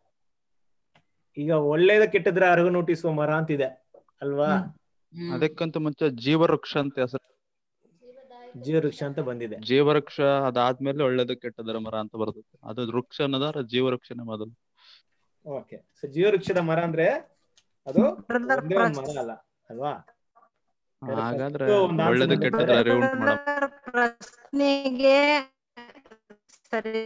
ಈಗ ಒಳ್ಳೇದ ಕೆಟ್ಟದ್ರ ಅರಗು ಹುಟ್ಟಿಸುವ ಮರ ಅಂತಿದೆ ಅಲ್ವಾ ಅದಕ್ಕಂತ ಮುಂಚೆ ಜೀವವೃಕ್ಷ ಅಂತ ಹೆಸರು ಜೀವವೃಕ್ಷ ಅಂತ ಬಂದಿದೆ ಜೀವವೃಕ್ಷ ಅದಾದ್ಮೇಲೆ ಒಳ್ಳೇದು ಕೆಟ್ಟದರ ಮರ ಅಂತ ಬರ್ತದೆ ಅದು ವೃಕ್ಷ ಅನ್ನೋದಾರ ಜೀವವೃಕ್ಷನೇ ಮೊದಲು ಓಕೆ ಸೊ ಜೀವವೃಕ್ಷದ ಮರ ಅಂದ್ರೆ ಅದು ಒಂದೇ ಒಂದ್ ಮರ ಅಲ್ಲ ಅಲ್ವಾ ಹಾಗಾದ್ರೆ First ಒಂದ್ answer ಒಳ್ಳೇದು ಬಂದಿದೆ. ಕೆಟ್ಟದರ ಅರಿವು ಉಂಟು ಮಾಡೋ ಪ್ರಶ್ನೆಗೆ ಸರಿ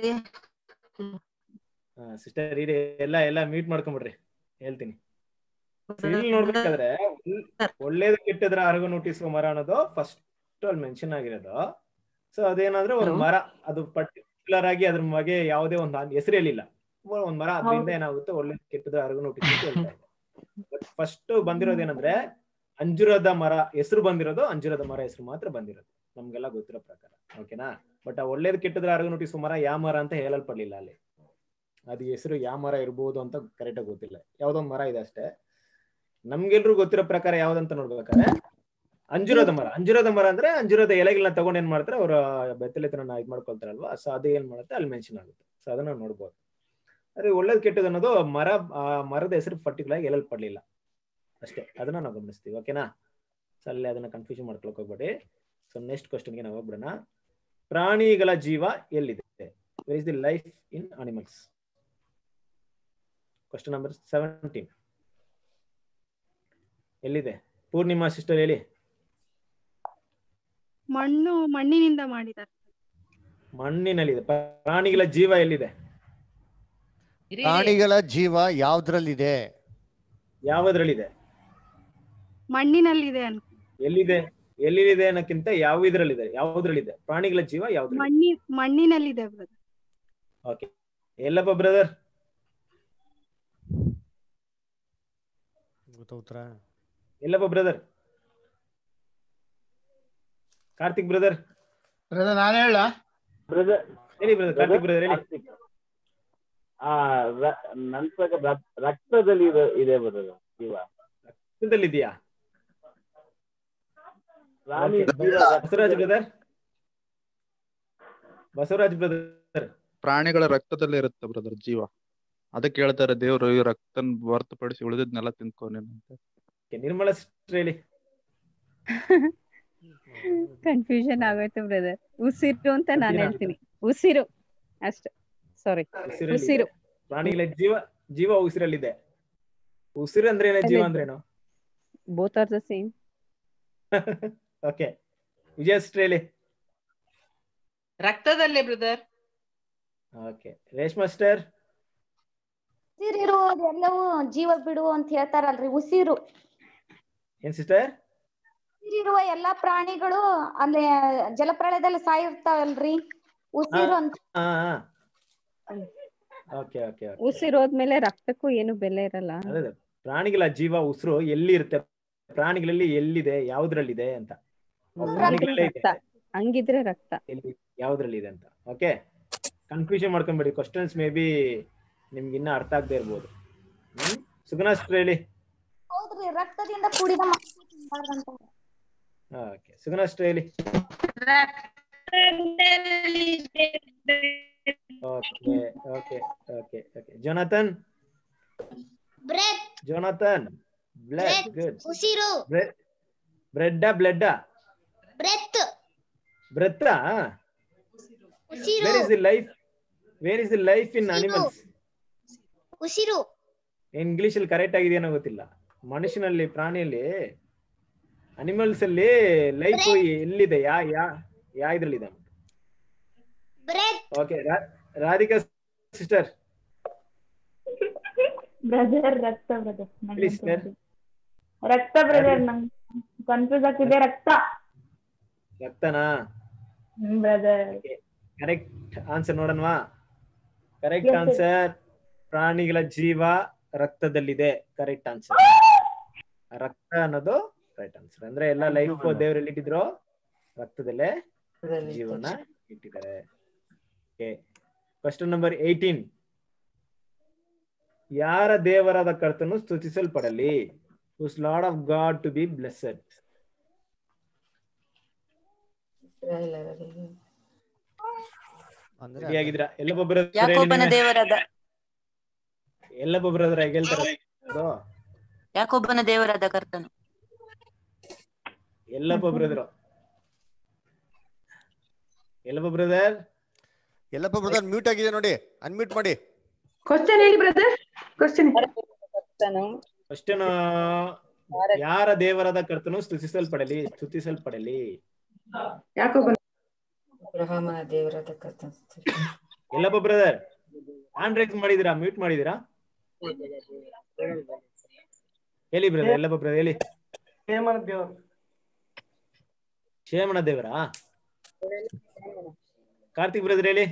ಸಿಸ್ಟರ್ ಇರಿ ಎಲ್ಲ ಎಲ್ಲ ಮ್ಯೂಟ್ ಮಾಡ್ಕೊಂಬಿಡ್ರಿ ಹೇಳ್ತೀನಿ So, ಇಲ್ಲಿ ನೋಡ್ಬೇಕಾದ್ರೆ ಒಳ್- ಒಳ್ಳೇದು ಕೆಟ್ಟದ್ರ ಅರಗು ಹುಟ್ಟಿಸುವ ಮರ ಅನ್ನೋದು ಫಸ್ಟ್ ಅಲ್ಲಿ ಮೆನ್ಷನ್ ಆಗಿರೋದು ಸೊ ಅದೇನಂದ್ರೆ ಒಂದ್ ಮರ ಅದು ಪರ್ಟಿಕ್ಯುಲರ್ ಆಗಿ ಅದ್ರ ಬಗ್ಗೆ ಯಾವುದೇ ಒಂದು ಹೆಸರು ಹೇಳಿಲ್ಲ ಒಂದ್ ಮರ ಅದರಿಂದ ಏನಾಗುತ್ತೆ ಒಳ್ಳೆ ಕೆಟ್ಟದ್ರ ಅರಗು ಹುಟ್ಟಿಸುತ್ತೆ ಅಂತ ಹೇಳ್ತಾ ಇದೆ ಬಟ್ ಫಸ್ಟ್ ಬಂದಿರೋದೇನಂದ್ರೆ ಅಂಜುರದ ಮರ ಹೆಸರು ಬಂದಿರೋದು ಅಂಜುರದ ಮರ ಹೆಸರು ಮಾತ್ರ ಬಂದಿರೋದು ನಮ್ಗೆಲ್ಲ ಗೊತ್ತಿರೋ ಪ್ರಕಾರ ಓಕೆನಾ ಬಟ್ ಆ ಒಳ್ಳೇದು ಕೆಟ್ಟದ್ರ ಅರಗು ಹುಟ್ಟಿಸುವ ಮರ ಯಾವ ಮರ ಅಂತ ಹೇಳಲ್ಪಡ್ಲಿಲ್ಲ ಅಲ್ಲಿ ಅದು ಹೆಸರು ಯಾವ ಮರ ಇರ್ಬೋದು ಅಂತ ಕರೆಕ್ಟಾಗಿ ಗೊತ್ತಿಲ್ಲ ಯಾವ್ದೋ ಒಂದ್ ಮರ ಇದೆ ಅಷ್ಟೇ ನಮ್ಗೆಲ್ರು ಗೊತ್ತಿರೋ ಪ್ರಕಾರ ಯಾವ್ದಂತ ನೋಡ್ಬೇಕಾದ್ರೆ ಅಂಜುರದ ಮರ ಅಂಜುರದ ಮರ ಅಂದ್ರೆ ಅಂಜುರದ ಎಲೆಗಳನ್ನ ತಗೊಂಡ್ ಏನ್ ಮಾಡ್ತಾರೆ ಅವ್ರ ಬೆತ್ತಲೆತನ ಇದ್ ಮಾಡ್ಕೊಳ್ತಾರಲ್ವಾ ಸೊ ಅದು ಏನ್ ಮಾಡುತ್ತೆ ಅಲ್ಲಿ ಮೆನ್ಷನ್ ಆಗುತ್ತೆ ಸೊ ಅದನ್ನ ನೋಡ್ಬೋದು ಅದೇ ಒಳ್ಳೇದ್ ಕೆಟ್ಟದ್ ಅನ್ನೋದು ಮರ ಆ ಮರದ ಹೆಸರು ಪರ್ಟಿಕ್ಯುಲರ್ ಆಗಿ ಎಲ್ಲೆಲ್ಲಿ ಪಡ್ಲಿಲ್ಲ ಅಷ್ಟೇ ಅದನ್ನ ನಾವು ಗಮನಿಸ್ತೀವಿ ಓಕೆನಾ ಸೊ ಅಲ್ಲಿ ಅದನ್ನ ಕನ್ಫ್ಯೂಷನ್ ಮಾಡ್ಕೊಳಕ್ ಹೋಗ್ಬೇಡಿ ಸೊ ನೆಕ್ಸ್ಟ್ ಕ್ವಶನ್ಗೆ ನಾವು ಹೋಗ್ಬಿಡೋಣ ಪ್ರಾಣಿಗಳ ಜೀವ ಎಲ್ಲಿದೆ where is the life in animals question number seventeen ಎಲ್ಲಿದೆ ಪೂರ್ಣಿಮಾ ಸಿಸ್ಟರ್ ಹೇಳಿ ಮಣ್ಣು ಮಣ್ಣಿನಿಂದ ಮಾಡಿದ್ದಾರೆ ಮಣ್ಣಿನಲ್ಲಿದೆ ಪ್ರಾಣಿಗಳ ಜೀವ ಎಲ್ಲಿದೆ ಪ್ರಾಣಿಗಳ ಜೀವ ಯಾವ್ದ್ರಲ್ಲಿದೆ ಯಾವದ್ರಲ್ಲಿದೆ ಮಣ್ಣಿನಲ್ಲಿದೆ ಅನ್ಕೊ ಎಲ್ಲಿದೆ ಎಲ್ಲಿದೆ ಅನ್ನಕ್ಕಿಂತ ಯಾವ ಇದ್ರಲ್ಲಿದೆ ಯಾವ್ದ್ರಲ್ಲಿದೆ ಪ್ರಾಣಿಗಳ ಜೀವ ಯಾವ್ದ್ರಲ್ಲಿ ಮಣ್ಣಿ ಮಣ್ಣಿನಲ್ಲಿದೆ ಬ್ರದರ್ ಓಕೆ ಎಲ್ಲಪ್ಪ ಬ್ರದರ್ ಗೊತ್ತೌತ್ರ Ellappa brother Karthik brother brother ನಾನು ಹೇಳ ಬ್ರದರ್ ಹೇಳಿ ಬ್ರದರ್ ಕಾರ್ತಿಕ್ ಬ್ರದರ್ ಹೇಳಿ ಆ ರ- ನನ್ ಪ್ರಕಾರ ರಕ್- ರಕ್ತದಲ್ಲಿ ಇದೆ ಇದೆ ಬರೋದು ಜೀವ ರಕ್ತದಲ್ಲಿದ್ಯಾ ಪ್ರಾಣಿ Okay. ಜೀವ ಬಸವರಾಜ್ ಬ್ರದರ್ ಬಸವರಾಜ್ ಬ್ರದರ್ ಪ್ರಾಣಿಗಳ ರಕ್ತದಲ್ಲೇ ಇರುತ್ತೆ ಬ್ರದರ್ ಜೀವ ಅದಕ್ಕೆ ಹೇಳ್ತಾರೆ ದೇವರು ಈ ರಕ್ತನ್ ಹೊರತುಪಡಿಸಿ ಉಳಿದಿದ್ನೆಲ್ಲ ತಿನ್ಕೊ ನೀನು ಅಂತ ನಿರ್ಮಲ sister ಹೇಳಿ ಕನ್ಫ್ಯೂಷನ್ ಆಗೋಯ್ತು ಬ್ರದರ್ ಉಸಿರು ಅಂತ ನಾನ್ Confusion ಹೇಳ್ತೀನಿ ಉಸಿರು ಅಷ್ಟೇ ಸಾರಿ ಉಸಿರಲ್ಲಿ ಉಸಿರು ಇದೆ. ಪ್ರಾಣಿಗಳ ಜೀವ ಜೀವ ಉಸಿರಲ್ಲಿದೆ ಉಸಿರು ಅಂದ್ರೆ ಏನ ಜೀವ ಅಂದ್ರೇನು both are the same okay Vijaya sister ಹೇಳಿ ರಕ್ತದಲ್ಲೇ ಬ್ರದರ್ ಓಕೆ ರೇಷ್ಮಾ ಸ್ಟರ್ ಉಸಿರಿರುವುದು ಎಲ್ಲವೂ ಜೀವ ಬಿಡು ಅಂತ ಹೇಳ್ತಾರಲ್ರಿ ಉಸಿರು ಏನ್ ಸಿಸ್ಟರ್ ಉಸಿರಿರುವ ಎಲ್ಲಾ ಪ್ರಾಣಿಗಳು ಅಲ್ಲಿ ಜಲಪ್ರಳಯದಲ್ಲಿ ಸಾಯಿರ್ತಾವಲ್ರಿ ಉಸಿರು ಅಂತ ಓಕೆ ಓಕೆ ಉಸಿರು ಹೋದ್ಮೇಲೆ ರಕ್ತಕ್ಕೂ ಏನು ಬೆಲೆ ಇರಲ್ಲ ಅದೇ ಪ್ರಾಣಿಗಳ ಜೀವ ಉಸಿರು ಎಲ್ಲಿ ಇರುತ್ತೆ ಪ್ರಾಣಿಗಳಲ್ಲಿ ಎಲ್ಲಿದೆ ಯಾವ್ದ್ರಲ್ಲಿದೆ ಅಂತ ಪ್ರಾಣಿಗಳಲ್ಲೇ ಇದೆ ರಕ್ತ ಹಂಗಿದ್ರೆ ರಕ್ತ ಎಲ್ಲಿ ಯಾವ್ದ್ರಲ್ಲಿ ಇದೆ ಅಂತ ಓಕೆ ಕನ್ಫ್ಯೂಷನ್ ಮಾಡ್ಕೊಂಬೇಡಿ ಕ್ವಶನ್ಸ್ ಮೇ ಬಿ ನಿಮ್ಗೆ ಇನ್ನ ಅರ್ಥ ಆಗದೆ ಇರ್ಬೋದು ಹ್ಮ್ ಸುಗುಣಾ sister ಹೇಳಿ ಹೌದ್ರಿ ರಕ್ತದಿಂದ ಕೂಡಿದ ಮಾಂಸ ತಿನ್ಬಾರ್ದಂತ ಓಕೆ ಸುಗುಣಾ sister ಹೇಳಿ okay okay okay okay Jonathan breath Jonathan blood good ಉಸಿರು ಬ್ರೆಡ್ ಬ್ಲಡ್ ಬ್ರೆತ್ ಬ್ರೆತ್ ಉಸಿರು where is the life where is the life in animals ಉಸಿರು ಇಂಗ್ಲಿಷ್ ಅಲ್ಲಿ ಕರೆಕ್ಟ್ ಆಗಿದೆಯೇನೋ ಗೊತ್ತಿಲ್ಲ ಮನುಷ್ಯನಲ್ಲಿ ಪ್ರಾಣಿಯಲ್ಲಿ ಅನಿಮಲ್ಸ್ ಅಲ್ಲಿ ಲೈಫ್ ಎಲ್ಲಿದೆ ಯಾ ಯಾ ಯಾ ಇದ್ರಲ್ಲಿದೆ breath okay Radhika sister brother ರಕ್ತ ಬ್ರದರ್ ಹೇಳಿ ಸಿಸ್ಟರ್ ರಕ್ತ ಬ್ರದರ್ ನಂಗೆ ಕನ್ಫ್ಯೂಸ್ ಆಗ್ತಿದೆ ರಕ್ತ ರಕ್ತನಾ hmm brother correct answer ನೋಡೋಣವಾ correct Yes, sir. Answer ಪ್ರಾಣಿಗಳ ಜೀವ ರಕ್ತದಲ್ಲಿದೆ ಕರೆಕ್ಟ್ ಆನ್ಸರ್ ರಕ್ತ ಅನ್ನೋದು ಕರೆಕ್ಟ್ ಆನ್ಸರ್ ಅಂದ್ರೆ ಎಲ್ಲ ಲೈಫ್ ದೇವರಲ್ಲಿ ಇಟ್ಟಿದ್ರು ರಕ್ತದಲ್ಲೇ ಜೀವನ ಇಟ್ಟಿದ್ದಾರೆ ಓಕೆ ಕ್ವಶನ್ ನಂಬರ್ ಏಯ್ಟೀನ್ ಯಾರ ದೇವರಾದ ಕರ್ತನು ಸ್ತುತಿಸಲ್ಪಡಲಿ whose Lord of God to be blessed ಅಂದ್ರೆ ರೆಡಿ ಆಗಿದ್ರ ಎಲ್ಲ ಒಬ್ಬರ ಯಾಕೋಬನ ದೇವರಾದ ಎಲ್ಲ ಒಬ್ಬರ ಹೇಳ್ತಾರೆ ಅದು ಯಾಕೋಬನ ದೇವರಾದ ಕರ್ತನು Ellappa brother Ellappa brother Ellappa brother mute ಆಗಿದೆ ನೋಡಿ ಅನ್ಮ್ಯೂಟ್ ಮಾಡಿ ಕ್ವಶನ್ ಹೇಳಿ ಬ್ರದರ್ ಕ್ವಶನ್ ಕ್ವಶನ್ ಯಾರ ದೇವರಾದ ಕರ್ತನು ಸ್ತುತಿಸಲ್ಪಡಲಿ ಸ್ತುತಿಸಲ್ಪಡಲಿ ಯಾಕೋಬನ ಅಬ್ರಹಾಮನ ದೇವರಾದ ಕರ್ತನು ಎಲ್ಲಪ್ಪ ಬ್ರದರ್ ಹ್ಯಾಂಡ್ ರೈಸ್ ಮಾಡಿದಿರಾ ಮ್ಯೂಟ್ ಮಾಡಿದಿರಾ ಹೇಳಿ ಬ್ರದರ್ ಎಲ್ಲಪ್ಪ ಬ್ರದರ್ ಹೇಳಿ ಹೇಮನ ದೇವರು ಕ್ಷೇಮಣ ದೇವರಾ ಕಾರ್ತಿಕ್ ಬ್ರದರ್ ಹೇಳಿ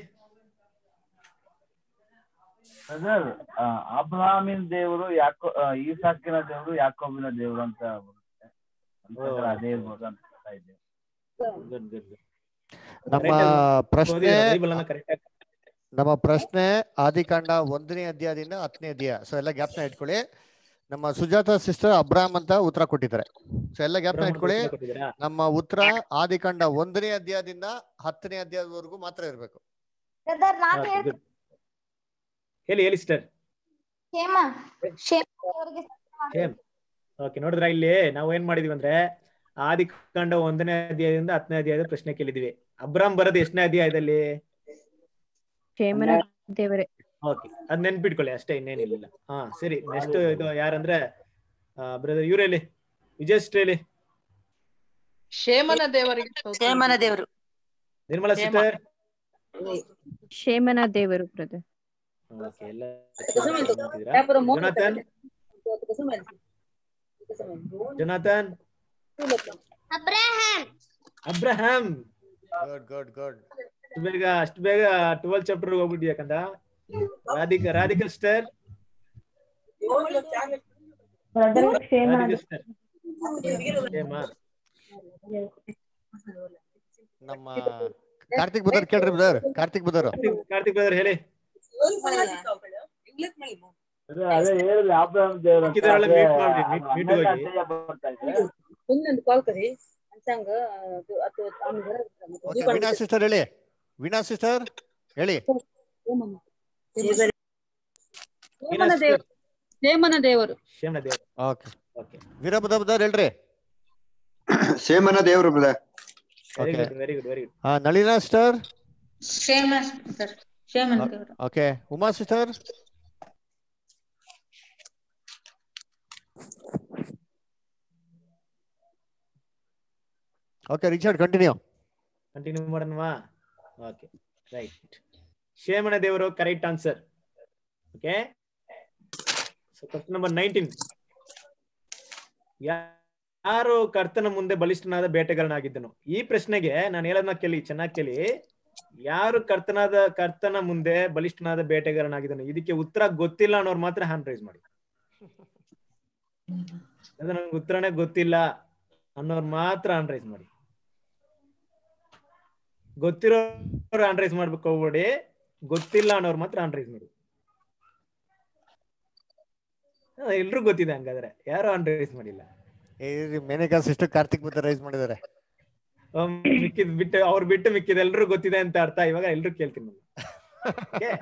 ಬ್ರದರ್ ಅಬ್ರಹಾಮಿನ ದೇವರು ಯಾಕೋ ಆ, ಈಸಾಕಿನ ದೇವರು ಯಾಕೋಬಿನ ದೇವರು ಅಂತ ಬರುತ್ತೆ ನನ್ ಪ್ರಕಾರ ಅದೇ ಇರ್ಬೋದು ಅಂತ ಅನ್ಸ್ತಾ ಇದೆ ಗುಡ್ ಗುಡ್ ಗುಡ್ ನಮ್ಮ ಪ್ರಶ್ನೆ ಬೈಬಲ್ ಅನ್ನ ಕರೆಕ್ಟ್ ಆಗಿ ನಮ್ಮ ಪ್ರಶ್ನೆ ಆದಿಕಾಂಡ ಒಂದನೇ ಅಧ್ಯಾಯದಿಂದ ಹತ್ತನೇ ಅಧ್ಯಾಯ ಸೊ ಎಲ್ಲ ಗ್ಯಾಪ್ನ ಇಟ್ಕೊಳ್ಳಿ ನಮ್ಮ ಸುಜಾತ ಸಿಸ್ಟರ್ ಅಬ್ರಾಮ್ ಅಂತ ಉತ್ತರ ಕೊಟ್ಟಿದ್ದಾರೆ ಸೊ ಎಲ್ಲ ಗ್ಯಾಪ್ನ ಅಬ್ರಾಮ್ ಅಂತ ಇಟ್ಕೊಳ್ಳಿ ಉತ್ತರ ಕೊಟ್ಟಿದ್ದೀರಾ? ನಮ್ಮ ಉತ್ತರ ಆದಿಕಾಂಡ ಒಂದನೇ ಅಧ್ಯಾಯದಿಂದ ಹತ್ತನೇ ಅಧ್ಯಾಯದವರೆಗೂ ಮಾತ್ರ ಇರಬೇಕು ಬ್ರದರ್ ನಾನ್ Okay, ಹೇಳ್ತೀನಿ good. ಹೇಳಿ ಹೇಳಿ ಸಿಸ್ಟರ್ ಕ್ಷೇಮ ಕ್ಷೇಮ ದೇವರಿಗೆ ಸೇಮ್ ಓಕೆ ನೋಡಿದ್ರ ಇಲ್ಲಿ ನಾವು ಏನ್ ಮಾಡಿದೀವಿ ಅಂದ್ರೆ ಆದಿಕಾಂಡ ಒಂದನೇ ಅಧ್ಯಾಯದಿಂದ ಹತ್ತನೇ ಅಧ್ಯಾಯದ ಪ್ರಶ್ನೆ ಕೇಳಿದೀವಿ ಅಬ್ರಾಮ್ ಬರೋದು ಎಷ್ಟನೇ ಅಧ್ಯಾಯದಲ್ಲಿ ಕ್ಷೇಮನ ದೇವರೇ ಓಕೆ ಅದ್ ನೆನ್ಪಿಟ್ಕೊಳ್ಳಿ ಅಷ್ಟೇ ಇನ್ನೇನಿಲ್ಲ ಹಾ ಸರಿ ನೆಕ್ಸ್ಟ್ ಇದು ಯಾರಂದ್ರೆ ಬ್ರದರ್ ಇವ್ರೇಲಿ ವಿಜಯ್ ಹೇಳಿ ಕ್ಷೇಮನ ದೇವರಿಗೆ ಸ್ತೋತ್ರ. ಕ್ಷೇಮನ ದೇವರು ನಿರ್ಮಲಾ ಕ್ಷೇಮ. ಸಿಸ್ಟರ್ ಕ್ಷೇಮನ ದೇವರು ಬ್ರದರ್ ಓಕೆ ಎಲ್ಲ ಯಾಪುರ ಮೂರು Jonathan Jonathan Abraham Abraham good good good ಅಷ್ಟು ಬೇಗ ಅಷ್ಟು ಬೇಗ ಟ್ವೆಲ್ ಚಾಪ್ಟರ್ ಹೋಗ್ಬಿಟ್ಟು ಯಾಕಂದ ರಾಧಿಕಾ ರಾಧಿಕಾ ಸಿಸ್ಟರ್ ಬ್ರದರ್ ಕ್ಷೇಮ ರಾಧಿಕಾ ಸಿಸ್ಟರ್ ಏಮಾ ನಮ್ಮ ಕಾರ್ತಿಕ್ ಬುದರ್ ಕೇಳ್ರಿ brother Karthik brother Karthik brother ಹೇಳಿ ಅದು ಅದೇ ಹೇಳಿದ್ರೆ ಅಬ್ರಹಾಂ ದೇವ್ರ ಅಂತ ಮಿಕ್ಕಿದವರೆಲ್ಲ ಅದೇ mute ಮಾಡ್ಬಿಡಿ, mute- mute ಹನ್ನೆರಡು ಹೋಗಿ. ಅಧ್ಯಾಯ ಬರ್ತಾ ಇದೆ ಒಂದೊಂದು ಕಾಲ್ ಕರಿ ಅಂಚಾಂಗ ಅದು ಅದು ಅವ್ನಿಗೆ ಓಕೆ ವೀಣಾ ಸಿಸ್ಟರ್ ಹೇಳಿ ವೀಣಾ ಸಿಸ್ಟರ್ ಹೇಳಿ ಹೇಮನ ದೇವರು ಹೇಮನ ದೇವರು ಕ್ಷೇಮ ದೇವರು ಓಕೆ ವೀರಭದ್ರ ಬ್ರದರ್ ಹೇಳ್ರಿ ಸೇಮನ ದೇವ್ರು brother very okay good very good very good ಹಾ ನಳಿನಾ ಸಿಸ್ಟರ್ ಕ್ಷೇಮ ಸರ್ ಕ್ಷೇಮನ ದೇವರು okay Uma sister okay Richard continue continue ಮಾಡೋಣವಾ ಓಕೆ ರೈಟ್ ಕ್ಷೇಮನ ದೇವರು correct answer okay so question number nineteen ಯಾರು ಕರ್ತನ ಮುಂದೆ ಬಲಿಷ್ಠನಾದ ಬೇಟೆಗಾರನಾಗಿದ್ದನು ಈ ಪ್ರಶ್ನೆಗೆ ನಾನು ಹೇಳೋದನ್ನ ಕೇಳಿ ಚೆನ್ನಾಗಿ ಕೇಳಿ ಯಾರು ಕರ್ತನಾದ ಕರ್ತನ ಮುಂದೆ ಬಲಿಷ್ಠನಾದ ಬೇಟೆಗಾರನಾಗಿದ್ದನು ಇದಕ್ಕೆ ಉತ್ತರ ಗೊತ್ತಿಲ್ಲ ಅನ್ನೋರು ಮಾತ್ರ ಹ್ಯಾಂಡ್ ರೈಸ್ ಮಾಡಿ ಅದು ನನಗೆ ಉತ್ತರನೇ ಗೊತ್ತಿಲ್ಲ ಅನ್ನೋರು ಮಾತ್ರ ಹ್ಯಾಂಡ್ ರೈಸ್ ಮಾಡಿ ಗೊತ್ತಿರೋರು ಹ್ಯಾಂಡ್ ರೈಸ್ ಮಾಡ್ಬೇಕು ಹೋಗ್ಬೇಡಿ ಗೊತ್ತಿಲ್ಲ ಅನ್ನೋರು ಮಾತ್ರ ಹ್ಯಾಂಡ್ ರೈಸ್ ಮಾಡಿ ಎಲ್ರು ಗೊತ್ತಿದೆ ಹಂಗಾದ್ರೆ ಯಾರು ಹ್ಯಾಂಡ್ ರೈಸ್ ಮಾಡಿಲ್ಲ Menaka sister Karthik brother raise ಮಾಡಿದ್ದಾರೆ ಅವ್ನ್ ಮಿಕ್ಕಿದ್ ಬಿಟ್ಟು ಅವ್ರು ಬಿಟ್ಟು ಮಿಕ್ಕಿದ ಎಲ್ರು ಗೊತ್ತಿದೆ ಅಂತ ಅರ್ಥ ಇವಾಗ ಎಲ್ರು ಕೇಳ್ತೀನಿ ನಾನು. Okay?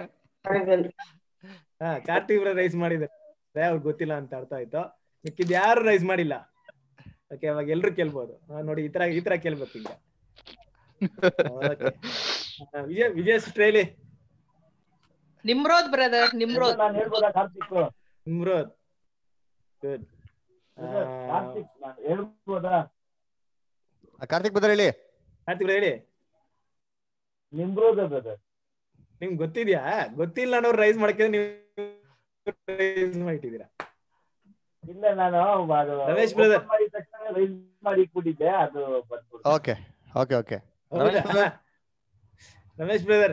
ಹಾ ಕಾರ್ತಿಕ್ ರೈಸ್ ಮಾಡಿದ್ದಾರೆ ಅವ್ರಿಗೆ ಗೊತ್ತಿಲ್ಲ ಅಂತ ಅರ್ಥ ಆಯ್ತು ಮಿಕ್ಕಿದ್ ಯಾರು ರೈಸ್ ಮಾಡಿಲ್ಲ ಓಕೆ ಅವಾಗ ಎಲ್ರು ಕೇಳ್ಬೋದು ಹಾ, ನೋಡಿ ಈ ತರ ಈ ತರ ಕೇಳ್ಬೇಕು ಈಗ Okay. ಹಾ, ವಿಜಯ ವಿಜಯ ಸಿಸ್ಟರ್ ಹೇಳಿ ನಿಮ್ರೋದ್ ಬ್ರದರ್ ನಿಮ್ರೋದ್ ನಾನು ಹೇಳ್ಬೋದಾ ಕಾರ್ತಿಕ್ ನಿಮ್ರೋದ್ ಗುಡ್ ಕಾರ್ತಿಕ್ ನಾನು ಹೇಳ್ಬೋದಾ ಆ, ಕಾರ್ತಿಕ್ ಬುದ್ಧ ಹೇಳಿ ಕಾರ್ತಿಕ್ ಹೇಳಿ ನಿಮ್ರೋದ ಬ್ರದರ್ ನಿಮ್ಗೆ ಗೊತ್ತಿದ್ಯಾ ಗೊತ್ತಿಲ್ಲ ಅನ್ನೋರು ರೈಸ್ ಮಾಡಕ್ಕೆ ನೀವು ರೈಸ್ ಮಾಡಿಟ್ಟಿದ್ದೀರಾ ಇಲ್ಲ ನಾನು ಅದು ರಮೇಶ್ brother. open ಮಾಡಿದ ತಕ್ಷಣ ರೈಸ್ ಮಾಡಿ ಇಟ್ಬಿಟ್ಟಿದ್ದೆ ಅದು ಬಂದ್ಬಿಡ್ತು ಓಕೆ ಓಕೆ ಓಕೆ ಹೌದಾ ರಮೇಶ್ ಬ್ರದರ್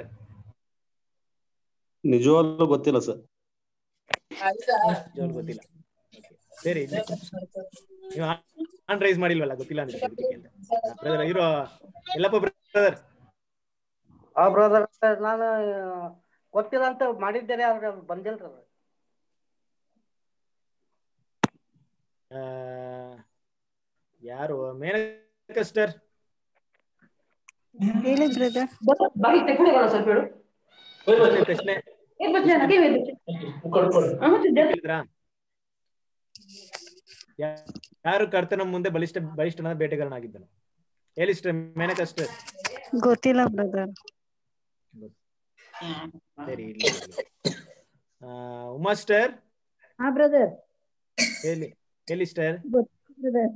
ನಿಜವಾಗ್ಲೂ ಗೊತ್ತಿಲ್ಲ ಸರ್ ಜೋರ್ ಗೊತ್ತಿಲ್ಲ Okay. ಸರಿ ಇಲ್ಲಿ. ನೀವು ಆನ್ ರೈಸ್ ಮಾಡಿಲ್ವಲ್ಲ ಗೊತ್ತಿಲ್ಲ ಅಂತ ಬ್ರದರ್ ಇರೋ ಎಲ್ಲಪ್ಪ ಬ್ರದರ್ ಆ ಬ್ರದರ್ ನಾನು ಗೊತ್ತಿಲ್ಲ ಅಂತ ಮಾಡಿದ್ದೇನೆ ಆದ್ರೆ ಅದು ಬಂದಿಲ್ರಿ ಅದು. ಯಾರು ಮೇನಕಸ್ಟರ್ ಹೇಳಿ ಬ್ರದರ್ ಪ್ರಶ್ನೆ ಹೇಳಿದ್ರಾ? ಯಾ- ಯಾರು ಕರ್ತನ ಮುಂದೆ ಬಲಿಷ್ಠ ಬಲಿಷ್ಠನಾದ ಬೇಟೆಗಾರನಾಗಿದ್ದನು ಹೇಳಿ ಸಿಸ್ಟರ್ ಮೇನಕಸ್ಟರ್ ಗೊತ್ತಿಲ್ಲ ಬ್ರದರ್ ಸರಿ ಇಲ್ಲಿ ಉಮಾಸ್ಟರ್ ಹಾ ಬ್ರದರ್ ಹೇಳಿ ಹೇಳಿ ಸ್ಟರ್ ಬ್ರದರ್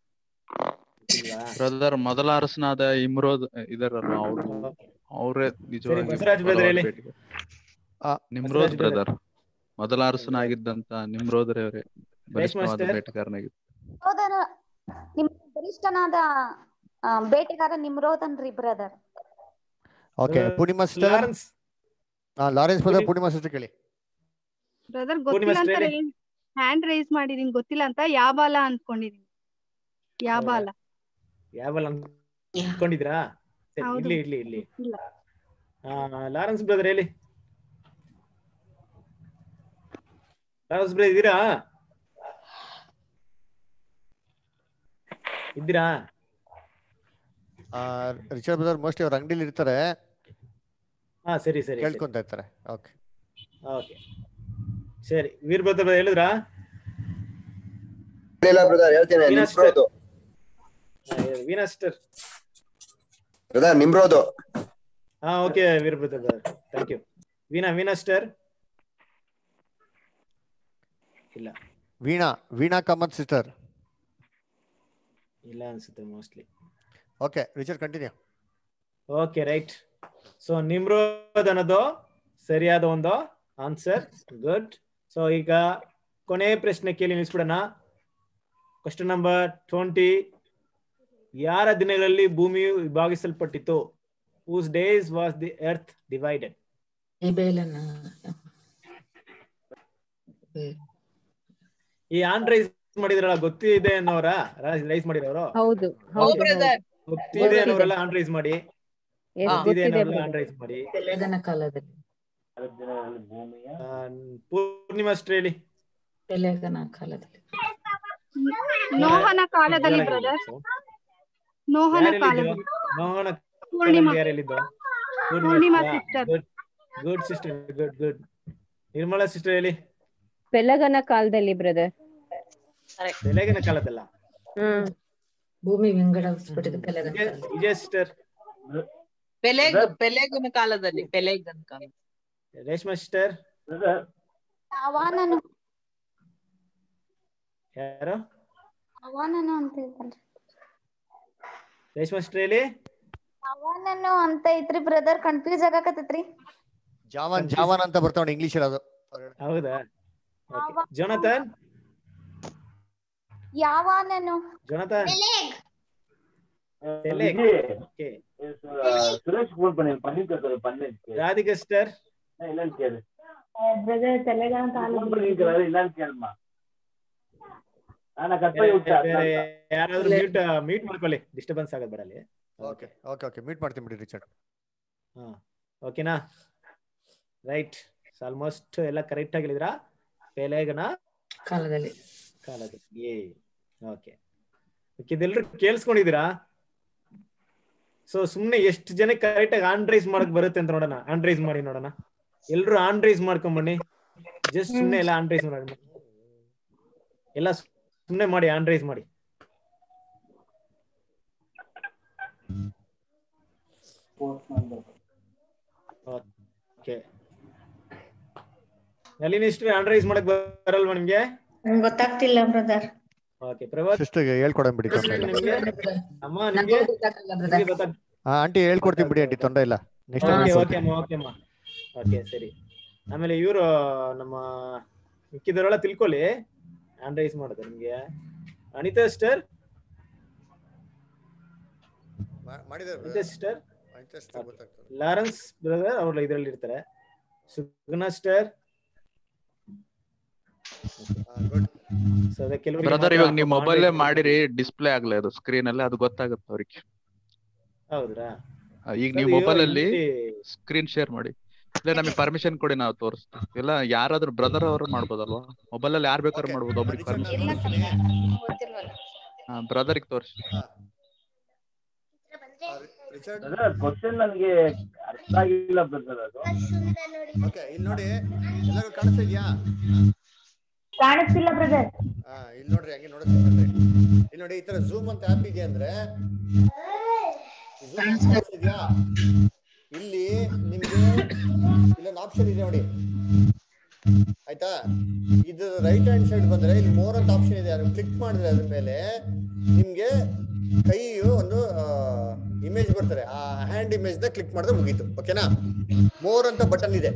ಬ್ರದರ್ ಮೊದಲ ಅರಸನಾದ ಇಮ್ರೋದ್ ಇದರಲ್ಲ ಅವ್ರು ಅವರೇ ನಿಜವಾಗಿ ಬಸವರಾಜ್ brother ಹೇಳಿ. ಬೇಟೆಗಾರ. ನಿಮ್ರೋದ್ ಬಸವರಾಜ್ brother. ಬ್ರದರ್ ಮೊದಲ ಅರಸನಾಗಿದ್ದಂತ ನಿಮ್ರೋದ್ರೆ ಅವರೇ ಬಲಿಷ್ಠವಾದ ಮಾಸ್ಟರ್. ಬೇಟೆಗಾರನಾಗಿದ್ದ ಸಹೋದರ ನಿಮ್ ಬಲಿಷ್ಠನಾದ ಆ, ಬೇಟೆಗಾರ ನಿಮ್ರೋದನ್ರಿ brother okay Poornima sister Lawrence ಹಾ ಲಾರೆನ್ಸ್ ಬ್ರದರ್ ಪೂರ್ಣಿಮಾ ಸಿಸ್ಟರ್ ಕೇಳಿ ಬ್ರದರ್ ಪೂರ್ಣಿಮಾ ಗೊತ್ತಿಲ್ಲ ಅಂತ ಸಿಸ್ಟರ್ ಹ್ಯಾಂಡ್ ರೈಸ್ ಮಾಡಿದೀನಿ ಗೊತ್ತಿಲ್ಲ ಅಂತ ಯಾಬಾಲ ಅನ್ಕೊಂಡಿದೀನಿ ಯಾಬಾಲ ಯಾವಲ್ಲ ಅನ್ಕೊಂಡಿದ್ರಾ ಸರಿ ಹೌದು. ಇರ್ಲಿ ಇರ್ಲಿ ಇರ್ಲಿ ಇಲ್ಲ ಆ, ಲಾರೆನ್ಸ್ ಬ್ರದರ್ ಹೇಳಿ ಲಾರೆನ್ಸ್ ಬ್ರದರ್ ಇದ್ದೀರಾ ಇದ್ದೀರಾ ರಿಚರ್ಡ್ ಬ್ರದರ್ ಮೋಸ್ಟ್ಲಿ ಅವ್ರ ಅಂಗಡಿಲಿ ಇರ್ತಾರೆ ಹಾ ಸರಿ ಸರಿ ಸರಿ ಕೇಳ್ಕೊಂತ ಇರ್ತಾರೆ ಓಕೆ ಓಕೆ ಸರಿ ವೀರಭದ್ರ ಹೇಳಿದ್ರಾ ಇಲ್ಲ ಬ್ರದರ್ ಹೇಳ್ತೇನೆ ವೀಣಾ ನಿಮ್ರೋದು ವೀನಾಸ್ಟರ್ ಬ್ರದರ್ ನಿಮ್ರೋದು ಹಾ okay Veerabhadra thank you Veena Veena sister ಇಲ್ಲ ವೀಣಾ ವೀಣಾ ಕಾಮತ್ ಸಿಸ್ಟರ್ ಇಲ್ಲ ಅನ್ಸುತ್ತೆ mostly okay Richard continue okay right so Nimrod ಅನ್ನೋದು ಸರಿಯಾದ ಒಂದು ಆನ್ಸರ್ ಗುಡ್ ಸೊ ಈಗ ಕೊನೆ ಪ್ರಶ್ನೆ ಕೇಳಿ ನಿಲ್ಲಿಸ್ಬಿಡೋಣ ಕ್ವಶನ್ ನಂಬರ್ ಟ್ವೆಂಟಿ ಯಾರ ದಿನಗಳಲ್ಲಿ ಭೂಮಿಯು ವಿಭಾಗಿಸಲ್ಪಟ್ಟಿತು whose days was the earth divided ಎಬೇಲನ ಈ ಆನ್ ರೈಸ್ ಮಾಡಿದ್ರಲ್ಲ ಗೊತ್ತಿದೆ ಅನ್ನೋರ ರೈಸ್ ಮಾಡಿದವರು ಹೌದು ಓ ಹೌದು ಬ್ರದರ್ ಗೊತ್ತಿದೆ ಅನ್ನೋರೆಲ್ಲ ಆನ್ ರೈಸ್ ಮಾಡಿ ಎಸ್ ಗೊತ್ತಿದೆ ಗೊತ್ತಿದೆ ಅನ್ನೋರೆಲ್ಲ ಆನ್ brother. ರೈಸ್ ಮಾಡಿ ತೆಲಗನ ಕಾಲದಲ್ಲಿ ದಿನಗಳಲ್ಲಿ ಭೂಮಿಯ ಆ, ಪೂರ್ಣಿಮಾ ಅಷ್ಟೇ ಹೇಳಿ ಬೆಲೆಗನ ಕಾಲದಲ್ಲಿ ನೋಹನ ಕಾಲದಲ್ಲಿ ಬ್ರದರ್ ನೋಹನ ಯಾರು ಹೇಳಿದ್ದು ಕಾಲದಲ್ಲಿ ನೋಹನ ಪೂರ್ಣಿಮಾ ಯಾರು ಹೇಳಿದ್ದು Poornima sister. Good good sister good good Nirmala sister ಹೇಳಿ ಪೆಲಗನ ಕಾಲದಲ್ಲಿ ಬ್ರದರ್ ಬೆಳಗಿನ ಕಾಲದಲ್ಲ ಹ್ಮ್ ಭೂಮಿ ವಿಂಗಡಿಸ್ಬಿಟ್ಟಿದ್ದು ಬೆಲೆಗನ ವಿಜಯ- ಕಾಲದಲ್ಲಿ ವಿಜಯ ಸಿಸ್ಟರ್ ಪೆಲೆಗ್ ಪೆಲೆಗನ ಕಾಲದಲ್ಲಿ ಪೆಲೆಗನ ಕಾಲ ರೇಷ್ಮಾ ಸಿಸ್ಟರ್ ಅವಾನನು ಯಾರು ಅವಾನನು ಅಂತ ಹೇಳ್ತಾನ್ರಿ ರೇಷ್ಮಾ ಸಿಸ್ಟರ್ ಹೇಳಿ ಅವಾನನು ಅಂತ ಐತ್ರಿ ಬ್ರದರ್ ಕನ್ಫ್ಯೂಸ್ ಆಗಾಕತ್ತೈತ್ರಿ ಜಾವನ್ ಜಾವನ್ ಅಂತ ಬರ್ತಾವ ಇಂಗ್ಲಿಷ್ ಇರೋದು ಹೌದಾ ಜೊನತನ್ ಯಾವಾನನು Jonathan Vijay, okay Suresh phone பண்ணி பண்ணிட்டு இருக்காரு பண்ணிட்டு ರಾಧಿಕಾ ಸಿಸ್ಟರ್ என்னன்னு கேளு ಬ್ರದರ್ ತೆಲಂಗಾಣ ஃபோன் பண்ணிருக்காரு என்னன்னு கேளுமா நான் கட் பண்ணி விட்டேன் ಬೇರೆ ಯಾರಾದ್ರೂ ಮ್ಯೂಟ್ ಮ್ಯೂಟ್ ಮಾಡ್ಕೊಳ್ಳಿ ಡಿಸ್ಟರ್ಬೆನ್ಸ್ ಆಗೋದ್ ಬೇಡ ಅಲ್ಲಿ ಓಕೆ ಓಕೆ ಓಕೆ ಮೀಟ್ ಮಾಡ್ತೀನಿ ಬಿಡಿ ರಿಚರ್ಡ್ ಹಾ ಓಕೆನಾ ರೈಟ್ ಆಲ್ಮೋಸ್ಟ್ ಎಲ್ಲ ಕರೆಕ್ಟ್ ಆಗಿದ್ರ ಪೆಲೆಗನ ಕಾಲದಲ್ಲಿ ಕಾಲದಲ್ಲಿ ಓಕೆ ಇದೆಲ್ಲರೂ ಕೇಳಿಸ್ಕೊಂಡಿದ್ದೀರಾ ಸೊ ಸುಮ್ನೆ ಎಷ್ಟು ಜನ ಕರೆಕ್ಟ್ ಆಗಿ ಆನ್ ರೈಸ್ ಮಾಡಕ್ ಬರುತ್ತೆ ಅಂತ ನೋಡೋಣ ಆನ್ ರೈಸ್ ಮಾಡಿ ನೋಡೋಣ ಎಲ್ರು ಆನ್ ರೈಸ್ ಮಾಡ್ಕೊಂಬನ್ನಿ ಜಸ್ಟ್ ಸುಮ್ನೆ ಎಲ್ಲ ಆನ್ ರೈಸ್ ಮಾಡೋಣ ಎಲ್ಲ ಸುಮ್ನೆ ಮಾಡಿ ಆನ್ ರೈಸ್ ಮಾಡಿ ಓಕೆ ನಳಿನಿ ಇಷ್ಟು ಆನ್ ರೈಸ್ ಮಾಡಕ್ ಬರಲ್ವಾ ನಿಮ್ಗೆ ಗೊತ್ತಾಗ್ತಿಲ್ಲ ಬ್ರದರ್ ಓಕೆ ಪ್ರಭಾತ್ ಸಿಸ್ಟರ್ಗೆ ಹೇಳ್ಕೊಡೋಣ ಬಿಡಿ ತೊಂದ್ರೆ ಇಲ್ಲ ನಿಮ್ಗೆ ಅಮ್ಮ ನಿಮ್ಗೆ ನಿಮ್ಗೆ ಗೊತ್ತಾಗ್- ಹಾ ಆಂಟಿ ಹೇಳ್ಕೊಡ್ತೀನಿ ಬಿಡಿ ಆಂಟಿ ತೊಂದರೆ ಇಲ್ಲ ನೆಕ್ಸ್ಟ್ ಓಕೆ ಟೈಮ್ ಓಕೆ ಅಮ್ಮ ಓಕೆ ಅಮ್ಮ ಓಕೆ ಸರಿ ಆಮೇಲೆ ಇವರು ನಮ್ಮ ಮಿಕ್ಕಿದವರೆಲ್ಲ ತಿಳ್ಕೊಳ್ಳಿ ಹ್ಯಾಂಡ್ ರೈಸ್ ಮಾಡೋದು ನಿಮ್ಗೆ ಅನಿತಾ ಸಿಸ್ಟರ್ ಮಾಡಿದ್ದಾರೆ ಅನಿತಾ ಸಿಸ್ಟರ್ ಗೊತ್ತಾಗ್ತದೆ ಲಾರೆನ್ಸ್ ಬ್ರದರ್ ಅವ್ರ ಇದ್ರಲ್ಲಿ ಇರ್ತಾರೆ ಸುಗುಣ ಸಿಸ್ಟರ್ ಸೊ ಅದೇ ಕೆಲವರಿಗೆ ಬ್ರದರ್ ಮಾತ್ರ ಇವಾಗ ನೀವು on ಮೊಬೈಲ್ raise ಮಾಡಿರಿ ಡಿಸ್ಪ್ಲೇ ಆಗ್ಲೇ ಅದು ಸ್ಕ್ರೀನ್ ಅಲ್ಲಿ ಅದು ಗೊತ್ತಾಗುತ್ತೆ ಅವ್ರಿಗೆ ಹೌದ್ರಾ ಆ, ಈಗ ಅದು ನೀವು ಮೊಬೈಲ್ ಅಲ್ಲಿ ಇಲ್ಲಿ- ಸ್ಕ್ರೀನ್ ಶೇರ್ ಮಾಡಿ ಇಲ್ಲ ನಮಗೆ ಪರ್ಮಿಷನ್ ಕೊಡಿ ನಾವು ತೋರಿಸ್ತೀವಿ ಇಲ್ಲ ಯಾರಾದ್ರೂ ಬ್ರದರ್ ಅವರು ಮಾಡ್ಬೋದಲ್ವಾ ಮೊಬೈಲ್ ಅಲ್ಲಿ ಯಾರು ಬೇಕಾದ್ರೂ ಮಾಡ್ಬೋದು ಒಬ್ರಿಗೆ ಪರ್ಮಿಷನ್ ಬ್ರದರ್ಗೆ ತೋರಿಸಿ ಕ್ವಶನ್ ನನಗೆ ಅರ್ಥ ಆಗಿಲ್ಲ ಬ್ರದರ್ ಅದು ಓಕೆ ಇಲ್ಲಿ ನೋಡಿ ಎಲ್ಲರಿಗೂ ಕಾಣಿಸ್ತಾ ಇದೆಯಾ ಕಾಣಿಸ್ತಿಲ್ಲ ಬ್ರದರ್ ಹಾ ಇಲ್ಲಿ ನೋಡ್ರಿ ಹಂಗೆ ನೋಡಿಸ್ತೀನಿ ಇಲ್ಲಿ ನೋಡಿ ಈ ತರ ಝೂಮ್ ಅಂತ ಆಪ್ ಇದೆ ಅಂದ್ರೆ Zoom ಅಂತ ಕಾಣಿಸ್ತಿದ್ಯಾ ಇಲ್ಲಿ ನಿಮ್ಗೆ ಇಲ್ಲೊಂದು ಆಪ್ಷನ್ ಇದೆ ನೋಡಿ ಆಯ್ತಾ ಇದು ರೈಟ್ ಹ್ಯಾಂಡ್ ಸೈಡ್ ಬಂದ್ರೆ ಇಲ್ಲಿ ಮೋರ್ ಅಂತ ಆಪ್ಷನ್ ಇದೆ ಅದನ್ನ ಕ್ಲಿಕ್ ಮಾಡಿದ್ರೆ ಅದ್ರ ಮೇಲೆ ನಿಮ್ಗೆ ಕೈಯು ಒಂದು ಇಮೇಜ್ ಬರ್ತಾರೆ ಆ ಹ್ಯಾಂಡ್ ಇಮೇಜ್ ನ ಕ್ಲಿಕ್ ಮಾಡಿದ್ರೆ ಮುಗೀತು ಓಕೆನಾ ಮೋರ್ ಅಂತ ಬಟನ್ ಇದೆ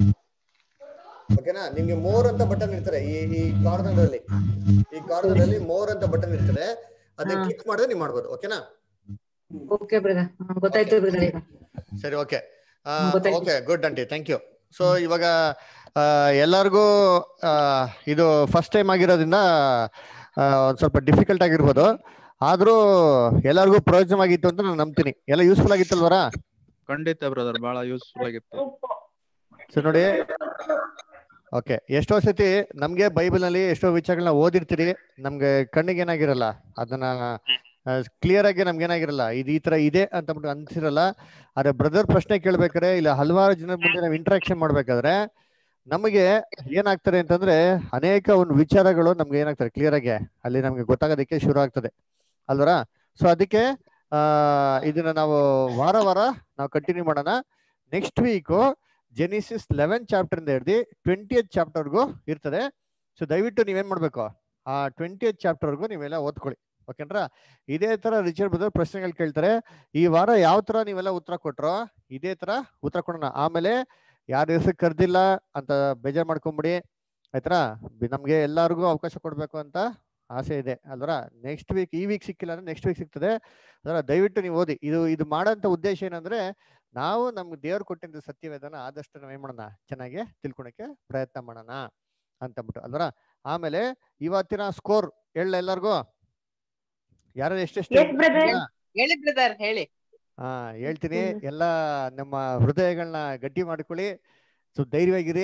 ಓಕೆನಾ ನಿಮ್ಗೆ ಮೋರ್ ಅಂತ ಬಟನ್ ಇರ್ತಾರೆ ಈ ಈ ಕಾರ್ನರ್ ಅಲ್ಲಿ ಈ ಕಾರ್ನರ್ ಅಲ್ಲಿ ಮೋರ್ ಅಂತ ಬಟನ್ ಇರ್ತದೆ ಅದನ್ನ ಕ್ಲಿಕ್ ಮಾಡಿದ್ರೆ ನೀವು ಮಾಡ್ಬೋದು ಓಕೆನಾ ಓಕೆ ಬ್ರದರ್ ಗೊತ್ತಾಯ್ತು ಬ್ರದರ್ ಈಗ ಸರಿ ಓಕೆ ಗೊತ್ತಾಯ್ತು. Okay good aunty thank you so ಇವಾಗ ಆ, ಎಲ್ಲರಿಗೂ ಆ, ಇದು ಫಸ್ಟ್ ಟೈಮ್ ಆಗಿರೋದ್ರಿಂದ ಆ, ಒಂದ್ ಸ್ವಲ್ಪ ಡಿಫಿಕಲ್ಟ್ ಆಗಿರ್ಬೋದು ಆದ್ರೂ ಎಲ್ಲರಿಗೂ ಪ್ರಯೋಜನವಾಗಿತ್ತು ಅಂತ ನಾನು ನಂಬ್ತೀನಿ ಎಲ್ಲ ಯೂಸ್ಫುಲ್ ಆಗಿತ್ತಲ್ವರಾ ಖಂಡಿತ ಬ್ರದರ್ ಬಹಳ ಯೂಸ್ಫುಲ್ ಆಗಿತ್ತು ಸೊ ನೋಡಿ ಓಕೆ ಎಷ್ಟೋ ಸತಿ ನಮ್ಗೆ ಬೈಬಲ್ ನಲ್ಲಿ ಎಷ್ಟೋ ವಿಚಾರಗಳನ್ನ ಓದಿರ್ತೀರಿ ನಮ್ಗೆ ಕಣ್ಣಿಗೆ ಏನಾಗಿರಲ್ಲ ಅದನ್ನ ಕ್ಲಿಯರ್ ಆಗಿ ನಮ್ಗೆ ಏನಾಗಿರಲ್ಲ ಇದು ಈ ತರ ಇದೆ ಅಂತ ಬಿಟ್ಟು ಅನ್ಸಿರಲ್ಲ ಆದ್ರೆ ಬ್ರದರ್ ಪ್ರಶ್ನೆ ಕೇಳ್ಬೇಕಾದ್ರೆ ಇಲ್ಲ ಹಲವಾರು ಜನ ಮುಂದೆ ನಾವು ಇಂಟ್ರಾಕ್ಷನ್ ಮಾಡ್ಬೇಕಾದ್ರೆ ನಮಗೆ ಏನಾಗ್ತಾರೆ ಅಂತಂದ್ರೆ ಅನೇಕ ಒಂದು ವಿಚಾರಗಳು ನಮ್ಗೆ ಏನಾಗ್ತದೆ ಕ್ಲಿಯರ್ ಆಗಿ ಅಲ್ಲಿ ನಮ್ಗೆ ಗೊತ್ತಾಗೋದಕ್ಕೆ ಶುರು ಆಗ್ತದೆ ಅಲ್ವರ ಸೊ ಅದಕ್ಕೆ ಆ ಇದನ್ನ ನಾವು ವಾರ ವಾರ ನಾವು ಕಂಟಿನ್ಯೂ ಮಾಡೋಣ next week Genesis eleven chapter ಇಂದ ಹಿಡಿದು ಟ್ವೆಂಟಿಯತ್ ಚಾಪ್ಟರ್ಗೂ ಇರ್ತದೆ ಸೊ ದಯವಿಟ್ಟು ನೀವೇನ್ ಮಾಡ್ಬೇಕು ಆ ಟ್ವೆಂಟಿಯತ್ ಚಾಪ್ಟರ್ಗೂ ನೀವೆಲ್ಲ ಓದ್ಕೊಳ್ಳಿ ಓಕೆನ್ರಾ ಇದೇ ತರ ರಿಚರ್ಡ್ ಬ್ರದರ್ ಪ್ರಶ್ನೆಗಳು ಕೇಳ್ತಾರೆ ಈ ವಾರ ಯಾವ ತರ ನೀವೆಲ್ಲ ಉತ್ತರ ಕೊಟ್ರೋ ಇದೇ ತರ ಉತ್ತರ ಕೊಡೋಣ ಆಮೇಲೆ ಯಾರ ಹೆಸರು ಕರ್ದಿಲ್ಲ ಅಂತ ಬೇಜಾರ್ ಮಾಡ್ಕೊಂಬಿಡಿ ಆಯ್ತಾ ನಮ್ಗೆ ಎಲ್ಲರಿಗೂ ಅವಕಾಶ ಕೊಡ್ಬೇಕು ಅಂತ ಆಸೆ ಇದೆ ಅಲ್ವರ ನೆಕ್ಸ್ಟ್ ವೀಕ್ ಈ ವೀಕ್ ಸಿಕ್ಕಿಲ್ಲ ಅಂದ್ರೆ ನೆಕ್ಸ್ಟ್ ವೀಕ್ ಸಿಗ್ತದೆ ಅದರ ದಯವಿಟ್ಟು ನೀವು ಓದಿ ಇದು ಇದು ಮಾಡೋಂಥ ಉದ್ದೇಶ ಏನಂದ್ರೆ ನಾವು ನಮ್ಗೆ ದೇವ್ರು ಕೊಟ್ಟಿದ್ದ ಸತ್ಯವೇದನ ಆದಷ್ಟು ನಾವ್ ಏನ್ ಮಾಡೋಣ ಚೆನ್ನಾಗಿ ತಿಳ್ಕೊಳಕ್ಕೆ ಪ್ರಯತ್ನ ಮಾಡೋಣ ಅಂತಂದ್ಬಿಟ್ಟು ಅಲ್ವರ ಆಮೇಲೆ ಇವತ್ತಿನ ಸ್ಕೋರ್ ಹೇಳ ಎಲ್ಲರಿಗೂ ಯಾರು ಎಷ್ಟೆಷ್ಟು Yes, brother. ಹೇಳಿ ಬ್ರದರ್ ಹೇಳಿ ಹಾ ಹೇಳ್ತೀನಿ ಎಲ್ಲ ನಮ್ಮ ಹೃದಯಗಳನ್ನ ಗಟ್ಟಿ ಮಾಡ್ಕೊಳ್ಳಿ ಸೊ ಧೈರ್ಯವಾಗಿರಿ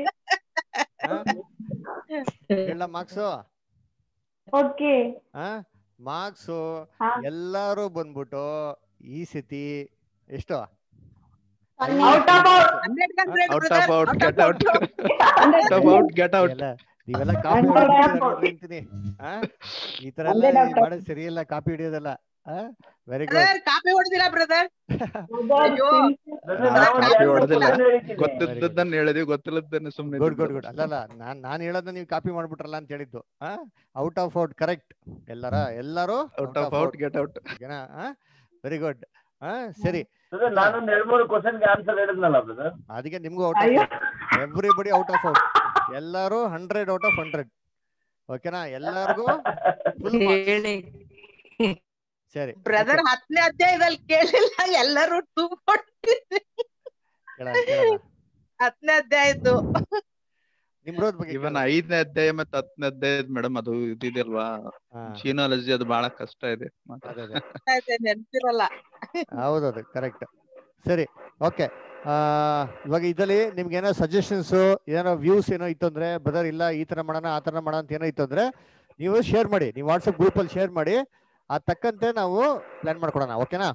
ಹೇಳ ಮಾರ್ಕ್ಸು ಓಕೆ ಮಾರ್ಕ್ಸು ಎಲ್ಲಾರು ಬಂದ್ಬಿಟ್ಟು ಈ ಸತಿ ಎಷ್ಟು out of out out of out get out out of out get out ಎಲ್ಲ ನೀವೆಲ್ಲ ಕಾಪಿ ಅಂತೀನಿ ಆ ಈ ತರ ಎಲ್ಲ Hundred out of- ಮಾಡೋದು ಸರಿಯಿಲ್ಲ ಕಾಪಿ ಹಿಡಿಯೋದಲ್ಲ ವೆರಿ ಗುಡ್ ಬ್ರದರ್ ಕಾಪಿ ಹೊಡೆದಿಲ್ಲ ಬ್ರದರ್ ಅಯ್ಯೋ ಕಾಪಿ ಹೊಡೆದಿಲ್ಲ ಗೊತ್ತಿದ್ದದನ್ನ ಹೇಳಿದ್ವಿ ಗೊತ್ತಿಲ್ಲದನ್ನ ಸುಮ್ಮನೆ ಗುಡ್ ಗುಡ್ ಗುಡ್ ಅಲ್ಲಲ್ಲ ನಾನ್ ನಾನ್ ಹೇಳೋದನ್ನ ನೀವು ಕಾಪಿ ಮಾಡ್ಬಿಟ್ರಲ್ಲ ಅಂತ ಹೇಳಿದ್ದು ಆ ಔಟ್ ಆಫ್ ಔಟ್ ಕರೆಕ್ಟ್ ಎಲ್ಲರ ಎಲ್ಲರೂ out of out get out ಓಕೆನಾ ವೆರಿ ಗುಡ್ ಆ ಸರಿ ಬ್ರದರ್ ನಾನೊಂದ್ ಎರಡ್ ಮೂರು ಕ್ವಶನ್ಗೆ ಆನ್ಸರ್ ಹೇಳಿದ್ನಲ್ಲ ಬ್ರದರ್ ಅದಕ್ಕೆ ನಿಮ್ಗೂ out of everybody out of out ಎಲ್ಲರೂ ಹಂಡ್ರೆಡ್ ಔಟ್ ಆಫ್ ಹಂಡ್ರೆಡ್ ಓಕೆನಾ ಎಲ್ಲರಿಗೂ ಫುಲ್ ಹೇಳಿ ಸರಿ ಬ್ರದರ್ ಹತ್ತನೇ ಅಧ್ಯಾಯದಲ್ಲಿ ಕೇಳಿಲ್ಲ ಎಲ್ಲರೂ ಟೂ ಕೊಟ್ಟಿದ್ರಿ ಕೇಳ ಕೇಳೋಣ. ಹತ್ತನೇ ಅಧ್ಯಾಯದ್ದು ನಿಮ್ರೋದ್ ಬಗ್ಗೆ ಇವನ್ ಐದನೇ ಅಧ್ಯಾಯ ಮತ್ತೆ ಹತ್ತನೇ ಅಧ್ಯಾಯದ ಮೇಡಮ್ ಅದು ಇದಿದೆಯಲ್ವಾ ಜೀನಾಲಜಿ ಅದು ಬಹಳ ಕಷ್ಟ ಇದೆ ಮಾತಾಡ ನೆನ್ಪಿರಲ್ಲ ಹೌದೌದು ಕರೆಕ್ಟ್ ಸರಿ ಓಕೆ ಇವಾಗ ಇದರಲ್ಲಿ ನಿಮ್ಗೆ ಏನೋ ಸಜೆಷನ್ಸ್ ಏನೋ ವ್ಯೂಸ್ ಏನೋ ಇತ್ತು ಅಂದ್ರೆ ಬ್ರದರ್ ಇಲ್ಲ ಈ ತರ ಮಾಡೋಣ ಆ ತರ ಮಾಡೋಣ ಅಂತ ಏನೋ ಇತ್ತು ಅಂದ್ರೆ ನೀವು ಶೇರ್ ಮಾಡಿ ನೀವು ವಾಟ್ಸಪ್ ಗ್ರೂಪ್ ಅಲ್ಲಿ ಶೇರ್ ಮಾಡಿ ಅದ್ ತಕ್ಕಂತೆ ನಾವು ಪ್ಲಾನ್ ಮಾಡ್ಕೊಡೋಣ ಓಕೆನಾ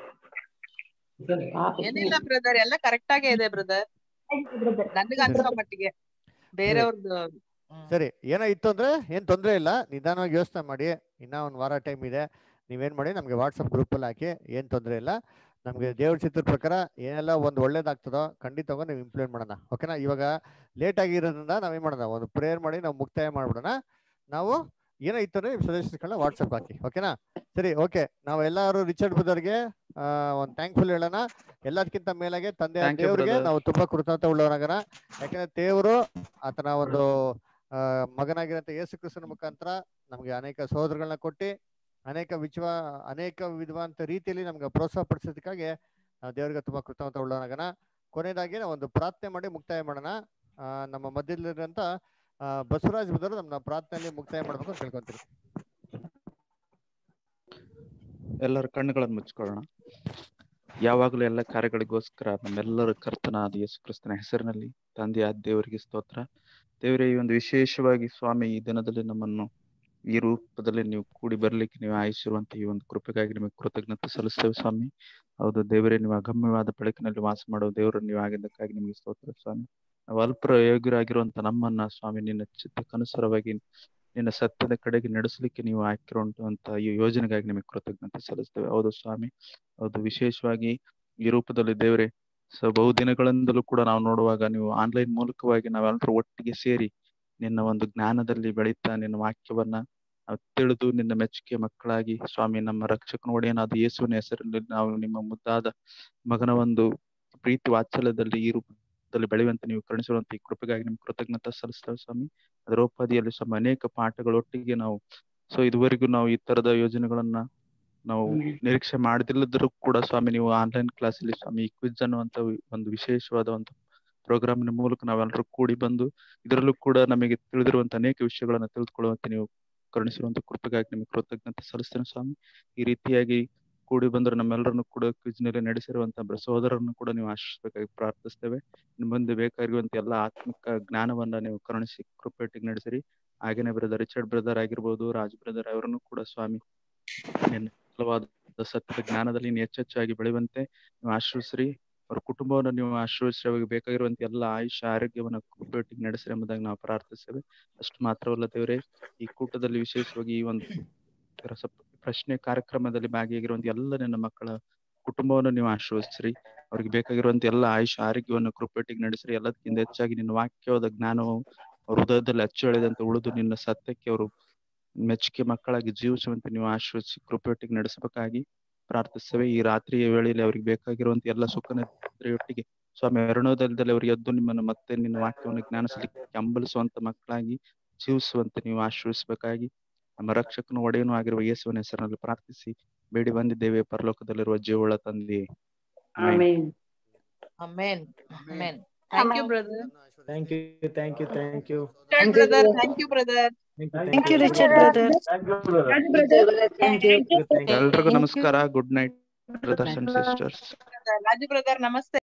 ಏನಿಲ್ಲ ಬ್ರದರ್ ಎಲ್ಲ ಕರೆಕ್ಟ್ ಆಗೇ ಇದೆ ಬ್ರದರ್ ನನ್ಗ ಅನ್ಸೋ ಮಟ್ಟಿಗೆ ಬೇರೆಯವ್ರದ್ದು ಸರಿ ಏನೋ ಇತ್ತು ಅಂದ್ರೆ ಏನ್ ತೊಂದ್ರೆ ಇಲ್ಲ ನಿಧಾನವಾಗಿ ಯೋಚನೆ ಮಾಡಿ ಇನ್ನ ಒಂದ್ ವಾರ ಟೈಮ್ ಇದೆ ನೀವೇನ್ ಮಾಡಿ ನಮ್ಗೆ ವಾಟ್ಸಪ್ ಗ್ರೂಪ್ ಅಲ್ಲಿ ಹಾಕಿ ಏನ್ ತೊಂದ್ರೆ ಇಲ್ಲ ನಮ್ಗೆ ದೇವ್ರ ಚಿತ್ರದ ಪ್ರಕಾರ ಏನೆಲ್ಲ ಒಂದು ಒಳ್ಳೇದಾಗ್ತದೋ ಖಂಡಿತವಾಗ ನೀವು ಇಂಪ್ಲಿಮೆಂಟ್ ಮಾಡೋಣ ಓಕೆನಾ ಇವಾಗ ಲೇಟ್ ಆಗಿರೋದ್ರಿಂದ ನಾವೇನ್ ಮಾಡೋಣ ಒಂದು ಪ್ರೇಯರ್ ಮಾಡಿ ನಾವು ಮುಕ್ತಾಯ ಮಾಡ್ಬಿಡೋಣ ನಾವು ಏನೋ ಇತ್ತು ಅಂದ್ರೆ ಸಜೆಷನ್ಸ್ಗಳನ್ನ ವಾಟ್ಸಪ್ ಹಾಕಿ ಓಕೆನಾ ಸರಿ ಓಕೆ ನಾವು ಎಲ್ಲರೂ ರಿಚರ್ಡ್ ಬ್ರದರ್ಗೆ ಒಂದು ಥ್ಯಾಂಕ್ಫುಲ್ ಹೇಳೋಣ ಎಲ್ಲದಕ್ಕಿಂತ ಮೇಲಾಗೆ ತಂದೆ Thank you, ದೇವರಿಗೆ brother. ನಾವು ತುಂಬಾ ಕೃತಜ್ಞತ ಉಳ್ಳವರಾಗೋಣ ಯಾಕಂದ್ರೆ ದೇವರು ಆತನ ಒಂದು ಆ, ಮಗನಾಗಿರಂತ ಯೇಸು ಕ್ರಿಸ್ತನ ಮುಖಾಂತರ ನಮ್ಗೆ ಅನೇಕ ಸಹೋದರಗಳನ್ನ ಕೊಟ್ಟು ಅನೇಕ ವಿಶ್ವ ಅನೇಕ ವಿಧವಾದಂತ ರೀತಿಯಲ್ಲಿ ನಮ್ಗೆ ಪ್ರೋತ್ಸಾಹ ಪಡಿಸೋದಕ್ಕಾಗಿ ನಾವು ದೇವರಿಗೆ ತುಂಬಾ ಕೃತಜ್ಞತ ಉಳ್ಳವನಾಗೋಣ ಕೊನೆಯದಾಗಿ ನಾವು ಒಂದು ಪ್ರಾರ್ಥನೆ ಮಾಡಿ ಮುಕ್ತಾಯ ಮಾಡೋಣ ಆ, ನಮ್ಮ ಮಧ್ಯದಲ್ಲಿರುವಂತ ಆ, ಬಸವರಾಜ್ ಬದರು ನಮ್ಮ ಪ್ರಾರ್ಥನೆಯಲ್ಲಿ ಮುಕ್ತಾಯ ಮಾಡ್ಬೇಕು ಅಂತ ತಿಳ್ಕೊಂತೀರಿ ಎಲ್ಲರ ಕಣ್ಣುಗಳನ್ನು ಮುಚ್ಕೊಳ್ಳೋಣ ಯಾವಾಗಲೂ ಎಲ್ಲ ಕಾರ್ಯಗಳಿಗೋಸ್ಕರ ನಮ್ಮೆಲ್ಲರ ಕರ್ತನಾದ ಯೇಸು ಕ್ರಿಸ್ತನ ಹೆಸರಿನಲ್ಲಿ ತಂದೆಯಾದ ದೇವರಿಗೆ ಸ್ತೋತ್ರ ದೇವರೇ ಈ ಒಂದು ವಿಶೇಷವಾಗಿ ಸ್ವಾಮಿ ಈ ದಿನದಲ್ಲಿ ನಮ್ಮನ್ನು ಈ ರೂಪದಲ್ಲಿ ನೀವು ಕೂಡಿ ಬರ್ಲಿಕ್ಕೆ ನೀವು ಆಯಿಸಿರುವಂತ ಈ ಒಂದು ಕೃಪೆಗಾಗಿ ನಿಮಗೆ ಕೃತಜ್ಞತೆ ಸಲ್ಲಿಸ್ತೇವೆ ಸ್ವಾಮಿ ಹೌದು ದೇವರೇ ನೀವು ಅಗಮ್ಯವಾದ ಬೆಳಕಿನಲ್ಲಿ ವಾಸ ಮಾಡೋ ದೇವರು ನೀವು ಆಗಿದ್ದಕ್ಕಾಗಿ ನಿಮಗೆ ಸ್ತೋತ್ರ ಸ್ವಾಮಿ ನಾವು ಅಲ್ಪ ಯೋಗ್ಯರಾಗಿರುವಂತ ನಮ್ಮನ್ನ ಸ್ವಾಮಿ ನಿನ್ನ ಚಿತ್ತಕ್ಕನುಸಾರವಾಗಿ ನಿನ್ನ ಸತ್ಯದ ಕಡೆಗೆ ನಡೆಸಲಿಕ್ಕೆ ನೀವು ಹಾಕಿರುವಂತ ಈ ಯೋಜನೆಗಾಗಿ ನಿಮಗೆ ಕೃತಜ್ಞತೆ ಸಲ್ಲಿಸ್ತೇವೆ ಹೌದು ಸ್ವಾಮಿ ಹೌದು ವಿಶೇಷವಾಗಿ ಈ ರೂಪದಲ್ಲಿ ದೇವರೇ ಸೊ ಬಹುದಿನಗಳಿಂದಲೂ ಕೂಡ ನಾವು ನೋಡುವಾಗ ನೀವು ಆನ್ಲೈನ್ ಮೂಲಕವಾಗಿ ನಾವೆಲ್ಲರೂ ಒಟ್ಟಿಗೆ ಸೇರಿ ನಿನ್ನ ಒಂದು ಜ್ಞಾನದಲ್ಲಿ ಬೆಳೀತಾ ನಿನ್ನ ವಾಕ್ಯವನ್ನ ನಾವು ತಿಳಿದು ನಿನ್ನ ಮೆಚ್ಚುಗೆ ಮಕ್ಕಳಾಗಿ ಸ್ವಾಮಿ ನಮ್ಮ ರಕ್ಷಕನ ಒಡೆಯನಾದ ಯೇಸುವಿನ ಹೆಸರಲ್ಲಿ ನಾವು ನಿಮ್ಮ ಮುದ್ದಾದ ಮಗನ ಒಂದು ಪ್ರೀತಿ ವಾತ್ಸಲ್ಯದಲ್ಲಿ ಈ ರೂಪದಲ್ಲಿ ಬೆಳೆಯುವಂತೆ ನೀವು ಕರುಣಿಸಿರುವಂತ ಈ ಕೃಪೆಗಾಗಿ ನಿಮ್ಗೆ ಕೃತಜ್ಞತೆ ಸಲ್ಲಿಸ್ತೇವೆ ಸ್ವಾಮಿ ಅದರೋಪಾದಿಯಲ್ಲಿ ಸ್ವಾಮಿ ಅನೇಕ ಪಾಠಗಳೊಟ್ಟಿಗೆ ನಾವು ಸೊ ಇದುವರೆಗೂ ನಾವು ಈ ತರದ ಯೋಜನೆಗಳನ್ನ ನಾವು ನಿರೀಕ್ಷೆ ಮಾಡದಿಲ್ಲದರೂ ಕೂಡ ಸ್ವಾಮಿ ನೀವು ಆನ್ಲೈನ್ ಕ್ಲಾಸಲ್ಲಿ ಸ್ವಾಮಿ ಈ ಕ್ವಿಜ್ ಅನ್ನುವಂತ ಒಂದು ವಿಶೇಷವಾದ ಒಂದು ಪ್ರೋಗ್ರಾಮಿನ ಮೂಲಕ ನಾವೆಲ್ಲರೂ ಕೂಡಿ ಬಂದು ಇದರಲ್ಲೂ ಕೂಡ ನಮಗೆ ತಿಳಿದಿರುವಂತ ಅನೇಕ ವಿಷಯಗಳನ್ನ ತಿಳಿದುಕೊಳ್ಳುವಂತೆ ನೀವು ಕರುಣಿಸಿರುವಂತ ಕೃಪೆಗಾಗಿ ನಿಮಗೆ ಕೃತಜ್ಞತೆ ಸಲ್ಲಿಸ್ತೇನೆ ಸ್ವಾಮಿ ಈ ರೀತಿಯಾಗಿ ಕೂಡಿ ಬಂದ್ರೆ ನಮ್ಮೆಲ್ಲರನ್ನು ಕೂಡ ಕ್ವಿಜ್ ನಲ್ಲಿ ನಡೆಸಿರುವಂತ ಬ್ರ- ಸಹೋದರರನ್ನು ಕೂಡ ನೀವು ಆಶಿಸಬೇಕಾಗಿ ಪ್ರಾರ್ಥಿಸ್ತೇವೆ ನಿಮ್ಮ ಮುಂದೆ ಬೇಕಾಗಿರುವಂತ ಎಲ್ಲ ಆತ್ಮಿಕ ಜ್ಞಾನವನ್ನ ನೀವು ಕರುಣಿಸಿ ಕೃಪೆಟ್ಟಿಗೆ ನಡೆಸಿರಿ ಹಾಗೇನೆ ಬ್ರದರ್ ರಿಚರ್ಡ್ ಬ್ರದರ್ ಆಗಿರ್ಬೋದು ರಾಜ್ ಬ್ರದರ್ ಅವರನ್ನು ಕೂಡ ಸ್ವಾಮಿ ನಿನ್ನ ಬಲವಾದ ಸತ್ಯದ ಜ್ಞಾನದಲ್ಲಿ ನೀವು ಹೆಚ್ಚೆಚ್ಚಾಗಿ ಬೆಳೆಯುವಂತೆ ನೀವು ಆಶ್ರಯಿಸ್ರಿ ಅವ್ರ ಕುಟುಂಬವನ್ನು ನೀವು ಆಶ್ರಯಿಸಿ ಬೇಕಾಗಿರುವಂತ ಎಲ್ಲ ಆಯುಷ್ಯ ಆರೋಗ್ಯವನ್ನ ಕೃಪೆಟ್ಟಿಗೆ ನಡೆಸಿರಿ ಎಂಬುದಾಗಿ ನಾವು ಪ್ರಾರ್ಥಿಸ್ತೇವೆ ಅಷ್ಟು ಮಾತ್ರವಲ್ಲ ದೇವರೇ ಈ ಕೂಟದಲ್ಲಿ ವಿಶೇಷವಾಗಿ ಈ ಒಂದು ರಸ ಪ್ರಶ್ನೆ ಕಾರ್ಯಕ್ರಮದಲ್ಲಿ ಭಾಗಿಯಾಗಿರುವಂತ ಎಲ್ಲ ನನ್ನ ಮಕ್ಕಳ ಕುಟುಂಬವನ್ನು ನೀವು ಆಶ್ರಯಿಸ್ರಿ ಅವ್ರಿಗೆ ಬೇಕಾಗಿರುವಂತ ಎಲ್ಲ ಆಯುಷ್ಯ ಆರೋಗ್ಯವನ್ನು ಕೃಪೆಟ್ಟಿಗೆ ನಡೆಸಿರಿ ಎಲ್ಲದಕ್ಕಿಂತ ಹೆಚ್ಚಾಗಿ ನಿನ್ನ ವಾಕ್ಯವಾದ ಜ್ಞಾನವು ಅವ್ರ ಹೃದಯದಲ್ಲಿ ಅಚ್ಚು ಎಳೆದಂತೆ ಉಳಿದು ನಿನ್ನ ಸತ್ಯಕ್ಕೆ ಅವರು ಮೆಚ್ಚುಗೆ ಮಕ್ಕಳಾಗಿ ಜೀವಿಸುವಂತೆ ನೀವು ಆಶ್ರಯಿಸಿ ಕೃಪೆಯೊಟ್ಟಿಗೆ ನಡೆಸಬೇಕಾಗಿ ಪ್ರಾರ್ಥಿಸ್ತೇವೆ ಈ ರಾತ್ರಿಯ ವೇಳೆಯಲ್ಲಿ ಅವ್ರಿಗೆ ಬೇಕಾಗಿರುವಂತ ಎಲ್ಲ ಸುಖ ನಿದ್ರೆಯೊಟ್ಟಿಗೆ ಸ್ವಾಮಿ ಅರುಣೋದಯದಲ್ಲಿ ಅವರಿಗೆ ಎದ್ದು ನಿಮ್ಮನ್ನು ಮತ್ತೆ ನಿನ್ನ ವಾಕ್ಯವನ್ನು ಜ್ಞಾನಿಸಲಿಕ್ಕೆ ಹಂಬಲಿಸುವಂತ ಮಕ್ಕಳಾಗಿ ಜೀವಿಸುವಂತೆ ನೀವು ಆಶ್ರಯಿಸಬೇಕಾಗಿ ನಮ್ಮ ರಕ್ಷಕನು ಒಡೆಯನು ಆಗಿರುವ ಯೇಸುವಿನ ಹೆಸರಿನಲ್ಲಿ ಪ್ರಾರ್ಥಿಸಿ ಬೇಡಿ ಬಂದಿದ್ದೇವೆ ಪರಲೋಕದಲ್ಲಿರುವ ಜೀವಳ ತಂದೆ amen amen amen thank you brother thank you thank you thank you brother thank you brother Thank you, Richard brother. ಎಲ್ರಿಗೂ ನಮಸ್ಕಾರ good night brothers and sisters Raju brother ನಮಸ್ತೆ